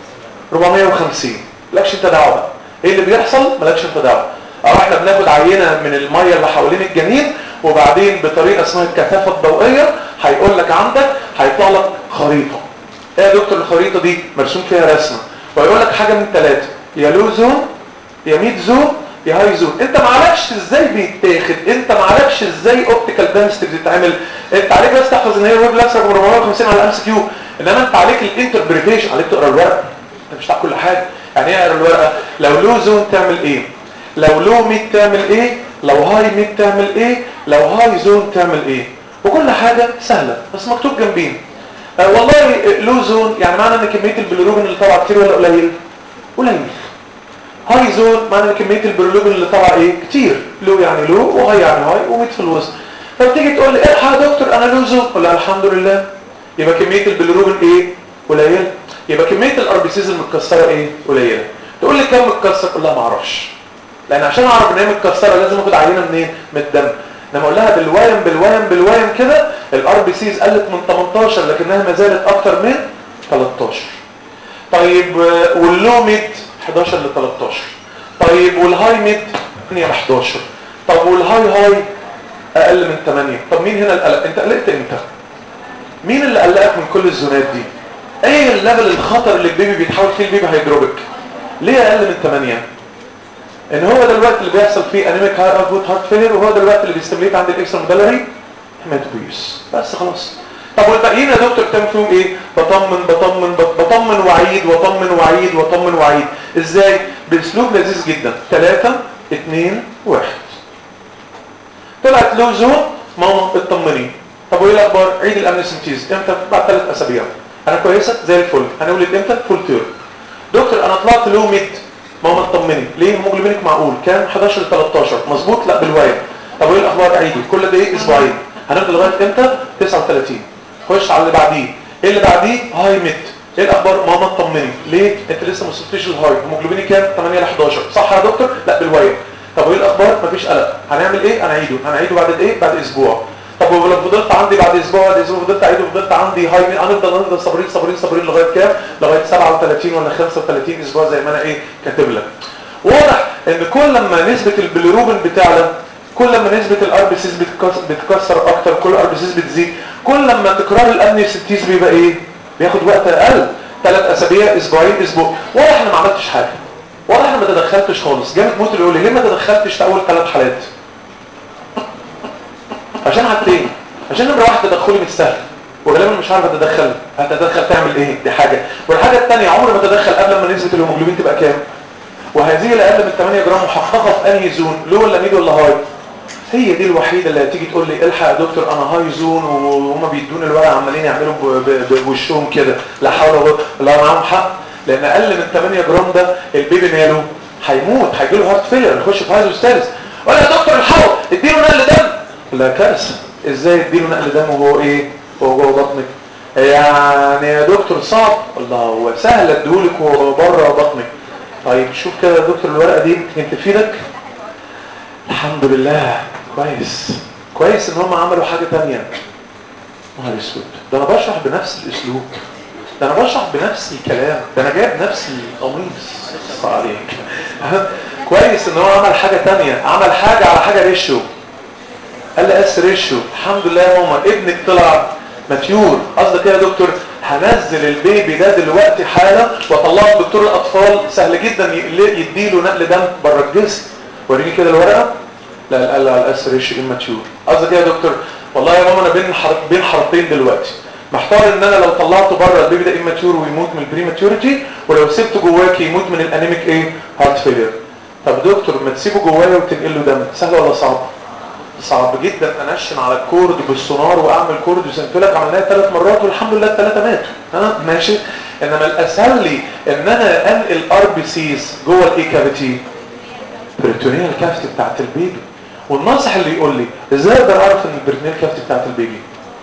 [SPEAKER 2] 450 مالكش انت دعوه بقى ايه اللي بيحصل مالكش انت دعوه اه احنا بناخد عينه من الميه اللي حوالين الجنين وبعدين بطريقه اسمها الكثافه الضوئيه هيقول لك عندك هيطلع لك خريطه ايه يا دكتور الخريطه دي مرسوم فيها رسمه ويقول لك حاجه من ثلاثه يا لو زون يا ميد زون يا هاي زون انت معلكش ازاي بيتاخد انت معلكش ازاي اوبتيكال دنسيتي بتتعمل انت عليك بس تحفظ ان هي ويب لاتس رقم 450 على ام سي كيو انما انت عليك الانتربريتيشن عليك تقرا الورقه انت مش بتاع كل حاجه يعني ايه اقرا الورقه لو لو زون تعمل ايه لو لو ميد تعمل ايه لو هاي ميد تعمل ايه لو هاي زون تعمل ايه وكل حاجه سهله بس مكتوب جنبين آه والله لو زون يعني معنى ان كميه البلوروبين اللي طالعه كتير ولا قليل قليل هاي زون معنى ان كميه البلوروبين اللي طالعه ايه كتير لو يعني لو وهاي يعني هاي وميد في الوسط فبتيجي تقول لي الحق يا دكتور انا لو زون اقول لها الحمد لله يبقى كميه البلوروبين ايه قليل يبقى كميه الار بي سيز المتكسره ايه قليله تقول لي كم متكسر اقول لها ما اعرفش لان عشان اعرف ان هي متكسره لازم اخد عينه منين من الدم لما اقول لها بالويم بالويم بالويم كده الار بي سيز قلت من 18 لكنها ما زالت اكتر من 13 طيب واللو ميد 11 ل 13 طيب والهاي ميد 8 ل 11 طب والهاي هاي اقل من 8 طب مين هنا القلق انت قلقت امتى مين اللي قلقك من كل الزونات دي ايه الليفل الخطر اللي البيبي بيتحول فيه البيبي هيدروبك ليه اقل من 8 ان هو ده الوقت اللي بيحصل فيه انيميك هاي اوتبوت هارت فيلير وهو ده الوقت اللي بيستمليت عند الاكسترا مودلري هيماتوبيوس بس خلاص طب والباقيين يا دكتور بتعمل فيهم ايه بطمن بطمن بطمن وعيد وطمن وعيد وطمن وعيد ازاي باسلوب لذيذ جدا 3 2 1 طلعت له زون ماما اطمني طب وايه الاخبار عيد الامنسنتيز امتى بعد ثلاث اسابيع انا كويسه زي الفل هنولد امتى فول تيرم دكتور انا طلعت له ميد ماما اطمني ليه هيموجلوبينك معقول كام 11 ل 13 مظبوط لا بالوايم طب وايه الاخبار عيدي كل ده ايه اسبوعين هنفضل لغايه امتى 39 خش على اللي بعديه ايه اللي بعديه هاي ميد ايه الاخبار ماما اطمني ليه انت لسه ما وصلتش للهاي هيموجلوبيني كام 8 ل 11 صح يا دكتور لا بالوايم طب وايه الاخبار مفيش قلق هنعمل ايه هنعيده هنعيده بعد ايه بعد اسبوع طب ولو فضلت عندي بعد اسبوع بعد اسبوع فضلت اعيده فضلت عندي هاي مين هنفضل هنفضل صابرين صابرين صابرين لغايه كام لغايه 37 ولا 35 اسبوع زي ما انا ايه كاتب لك واضح ان كل ما نسبه البيليروبين بتعلى كل ما نسبه الار بي سيز بتكسر اكتر كل الار بي سيز بتزيد كل ما تكرار الامنيوسنتيز بيبقى ايه بياخد وقت اقل ثلاث اسابيع اسبوعين اسبوع واضح انا ما عملتش حاجه واضح انا ما تدخلتش خالص جامد موت اللي يقول لي ليه ما تدخلتش في اول ثلاث حالات عشان حاجتين عشان نمره واحد تدخلي مش سهل وغالبا مش عارف اتدخل هتدخل تعمل ايه دي حاجه والحاجه الثانيه عمري ما اتدخل قبل ما نسبه الهيموجلوبين تبقى كام وهذه الاقل من 8 جرام محققه في انهي زون لو ولا ميد ولا هاي هي دي الوحيده اللي هتيجي تقول لي الحق يا دكتور انا هاي زون وهم بيدوني الورقه عمالين يعملوا بوشهم كده لا حول ولا قوه لا معاهم حق لان اقل من 8 جرام ده البيبي ماله هيموت هيجي له هارت فيلر يخش في هايزوستاليس ولا يا دكتور الحقوا اديله نقل دم لا كارثه ازاي اديله نقل دم وهو ايه وهو جوه بطنك يعني يا دكتور صعب الله هو سهل اديهولك وهو بره بطنك طيب شوف كده يا دكتور الورقه دي يمكن تفيدك الحمد لله كويس كويس ان هم عملوا حاجه ثانيه نهار اسود ده انا بشرح بنفس الاسلوب ده انا بشرح بنفس الكلام ده انا جايب نفس القميص عليك كويس ان هو عمل حاجه ثانيه عمل حاجه على حاجه ريشيو قال لي اس ريشيو الحمد لله يا ماما ابنك طلع ماتيور قصدك ايه يا دكتور هنزل البيبي ده دلوقتي حالا واطلعه لدكتور الاطفال سهل جدا يديله نقل دم بره الجسم وريني كده الورقه لا قال على الاس ريشيو اماتيور قصدك ايه يا دكتور والله يا ماما انا بين حرب بين حربين دلوقتي محتار ان انا لو طلعته بره البيبي ده اماتيور ويموت من البريماتيوريتي ولو سبته جواكي يموت من الانيميك ايه هارت فيلير طب دكتور ما تسيبه جوايا وتنقل له دم سهل ولا صعب صعب جدا انشن على الكورد بالسونار واعمل كورد وسنفلك عملناها ثلاث مرات والحمد لله الثلاثه ماتوا ها ماشي انما الاسهل لي ان انا انقل ار بي سيز جوه الاي كافيتي بريتونيال كافيتي بتاعت البيبي والناصح اللي يقول لي ازاي اقدر اعرف ان البريتونيال كافيتي بتاعت البيبي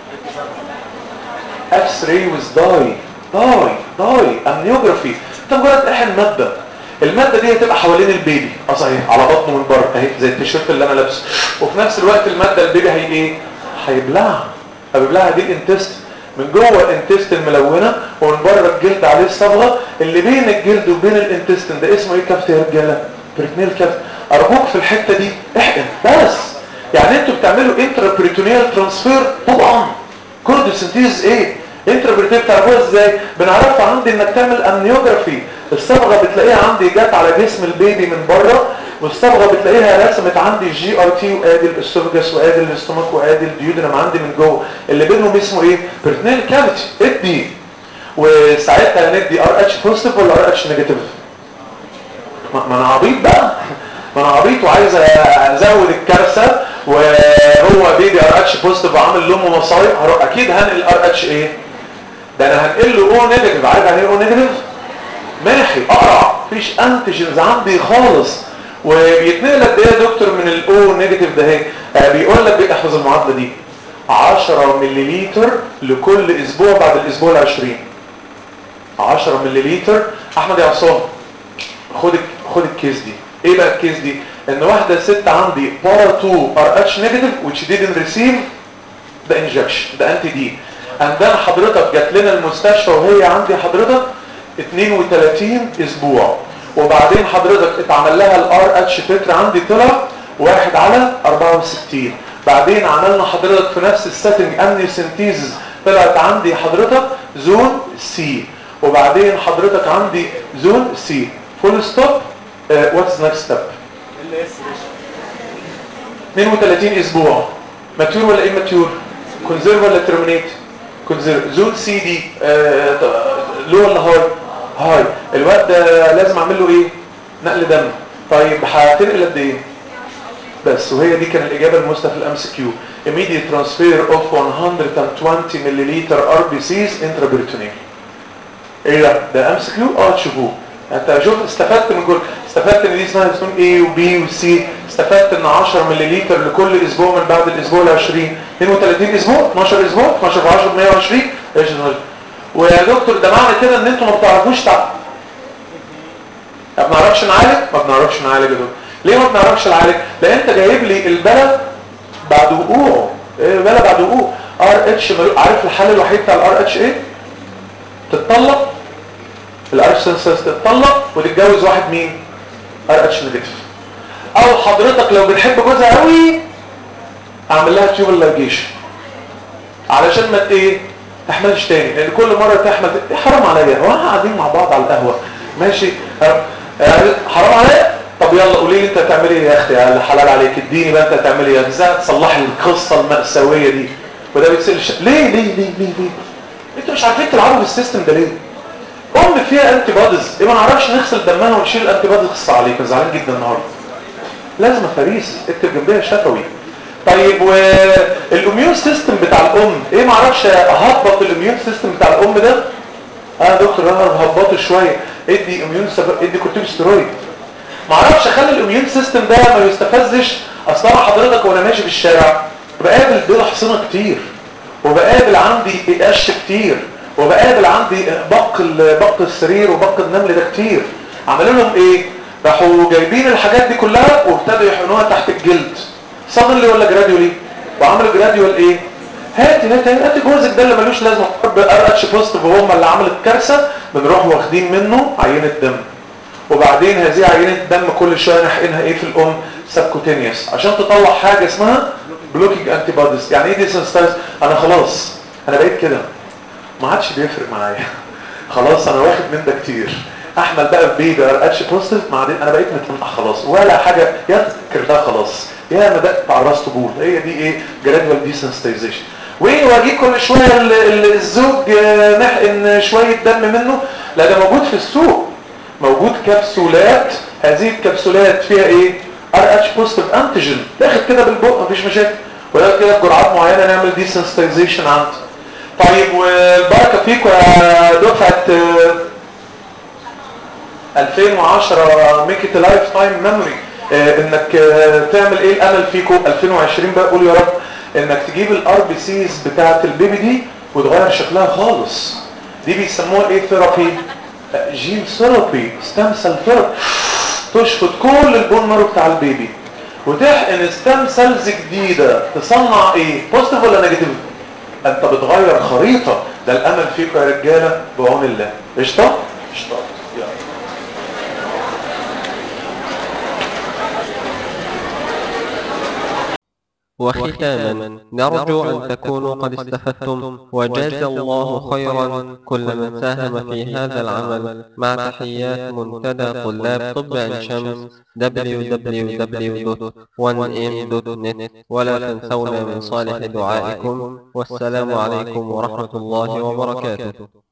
[SPEAKER 2] اكس راي ويز داي داي داي امنيوجرافي انت مجرد احن ماده المادة دي هتبقى حوالين البيبي اه صحيح على بطنه من بره اهي زي التيشيرت اللي انا لابسه وفي نفس الوقت المادة البيبي هي ايه هيبلعها هيبلعها دي الانتست من جوه الانتستين ملونه ومن بره الجلد عليه الصبغه اللي بين الجلد وبين الانتستين ده اسمه ايه كافت يا رجاله بريتنيل كافت ارجوك في الحته دي احقن بس يعني انتوا بتعملوا انترابريتونيال ترانسفير طبعا كوردوسنتيز ايه انترابريتونيال بتعرفوها ازاي بنعرفها عندي انك تعمل امنيوجرافي الصبغه بتلاقيها عندي جت على جسم البيبي من بره والصبغه بتلاقيها رسمت عندي الجي ار تي وادي الاسوفجس وادي الاستومك وادي الديودنم عندي من جوه اللي بينهم اسمه ايه بريتونيال كافيتي ادي وساعتها ندي ار اتش بوزيتيف ولا ار اتش نيجاتيف ما ما انا عبيط بقى ما انا عبيط وعايز ازود الكارثه وهو بيبي ار اتش بوزيتيف وعامل لامه مصايب هروح اكيد هنقل ار اتش ايه ده انا هنقل له او نيجاتيف عارف يعني ايه او نيجاتيف ماشي اقرع مفيش انتيجنز عندي خالص وبيتنقل قد ايه يا دكتور من الاو نيجاتيف ده اهي آه بيقول لك احفظ المعادله دي 10 ملليلتر لكل اسبوع بعد الاسبوع ال 20 10 ملليلتر احمد يا عصام خد خد الكيس دي ايه بقى الكيس دي ان واحده ست عندي بارا 2 ار اتش نيجاتيف which didn't receive the injection ده انتي دي عندنا حضرتك جات لنا المستشفى وهي عندي حضرتك 32 اسبوع وبعدين حضرتك اتعمل لها الار اتش تتر عندي طلع واحد على 64 بعدين عملنا حضرتك في نفس السيتنج امني سنتيزز طلعت عندي حضرتك زون سي وبعدين حضرتك عندي زون سي فول ستوب واتس نيكست ستيب
[SPEAKER 3] ال اس
[SPEAKER 2] 32 اسبوع ماتيور ولا ايه ماتيور كونزيرف ولا ترمينيت كونزيرف زون سي دي آه لو ولا هاي هاي الوقت ده لازم اعمل له ايه نقل دم طيب هتنقل قد ايه بس وهي دي كان الاجابه المثلى في الام سي كيو immediate transfer of 120 ملل ار بي سيز intraperitoneal ايه ده ده ام سي كيو اه تشوفوه انت شوف استفدت من كل استفدت ان دي اسمها اسمهم A وبي وسي استفدت ان 10 ملل لكل اسبوع من بعد الاسبوع ال 20 32 اسبوع 12 اسبوع 12 في 10 120 ايش ده ويا دكتور ده معنى كده ان انتوا ما بتعرفوش تعب ما بنعرفش نعالج ما بنعرفش نعالج يا دكتور ليه ما بنعرفش نعالج لان انت جايب لي البلد بعد وقوعه ايه البلد بعد وقوعه ار اتش عارف الحل الوحيد بتاع الار اتش ايه تتطلق الار سنسس تتطلق وتتجوز واحد مين ار اتش نيجاتيف او حضرتك لو بتحب جوزها قوي اعمل لها تيوبل لايجيشن علشان ما ايه تحملش تاني لان كل مره تحمل إيه حرام عليا هو احنا قاعدين مع بعض على القهوه ماشي حرام عليا طب يلا قولي لي انت هتعملي ايه يا اختي يا حلال عليك اديني بقى انت هتعملي ايه ازاي تصلحي القصه المأساويه دي وده بيتسال ليه ليه ليه ليه ليه انتوا مش عارفين تلعبوا بالسيستم ده ليه ام فيها انتي بوديز ايه ما نعرفش نغسل دمها ونشيل الانتي بوديز خص عليك زعلان جدا النهارده لازم فريس اكتب جنبيها شفوي طيب والاميون سيستم بتاع الام ايه ما اعرفش اهبط الاميون سيستم بتاع الام ده اه يا دكتور انا ههبطه شويه ادي اميون سب... ادي كورتيكوستيرويد ما اعرفش اخلي الاميون سيستم ده ما يستفزش اصل انا حضرتك وانا ماشي في الشارع بقابل دول حصنه كتير وبقابل عندي قش كتير وبقابل عندي بق بق السرير وبق النمل ده كتير عملوا لهم ايه راحوا جايبين الحاجات دي كلها وابتدوا يحقنوها تحت الجلد صدرلي ولا جراديولي وعملوا جراديول ايه هات هات هات جوزك ده اللي ملوش لازمه ار اتش بوزيتيف وهم اللي عملوا الكارثه بنروح واخدين منه عينه دم وبعدين هذه عينه الدم كل شويه نحقنها ايه في الام سبكوتينيوس عشان تطلع حاجه اسمها بلوكينج انتي بوديز يعني ايه ديسنستايز انا خلاص انا بقيت كده ما عادش بيفرق معايا خلاص انا واخد من ده كتير احمل بقى بيبي ار اتش بوزيتيف بعدين انا بقيت متمتع خلاص ولا حاجه يذكر ده خلاص يا ما ده على راس طبول هي دي ايه جرادوال ديسنسيتايزيشن واجي كل شويه الزوج نحقن شويه دم منه لا ده موجود في السوق موجود كبسولات هذه الكبسولات فيها ايه ار اتش بوزيتيف انتيجين تاخد كده بالبق مفيش مشاكل ولا كده بجرعات معينه نعمل ديسنسيتايزيشن عندي طيب والبركه فيكم يا دفعه 2010 ميك ات لايف تايم ميموري انك تعمل ايه الامل فيكم 2020 بقى قول يا رب انك تجيب الار بي سيز بتاعه البيبي دي وتغير شكلها خالص دي بيسموها ايه ثيرابي جين ثيرابي ستام سيل ثيرابي تشفط كل البون مارو بتاع البيبي وتحقن ستام سيلز جديده تصنع ايه بوزيتيف ولا نيجاتيف انت بتغير خريطه ده الامل فيكم يا رجاله بعون الله قشطه قشطه يلا
[SPEAKER 1] وختاما نرجو أن تكونوا قد استفدتم وجاز الله خيرا كل من ساهم في هذا العمل مع تحيات منتدى طلاب طب عين شمس www.1m.net ولا تنسونا من صالح دعائكم والسلام عليكم ورحمة الله وبركاته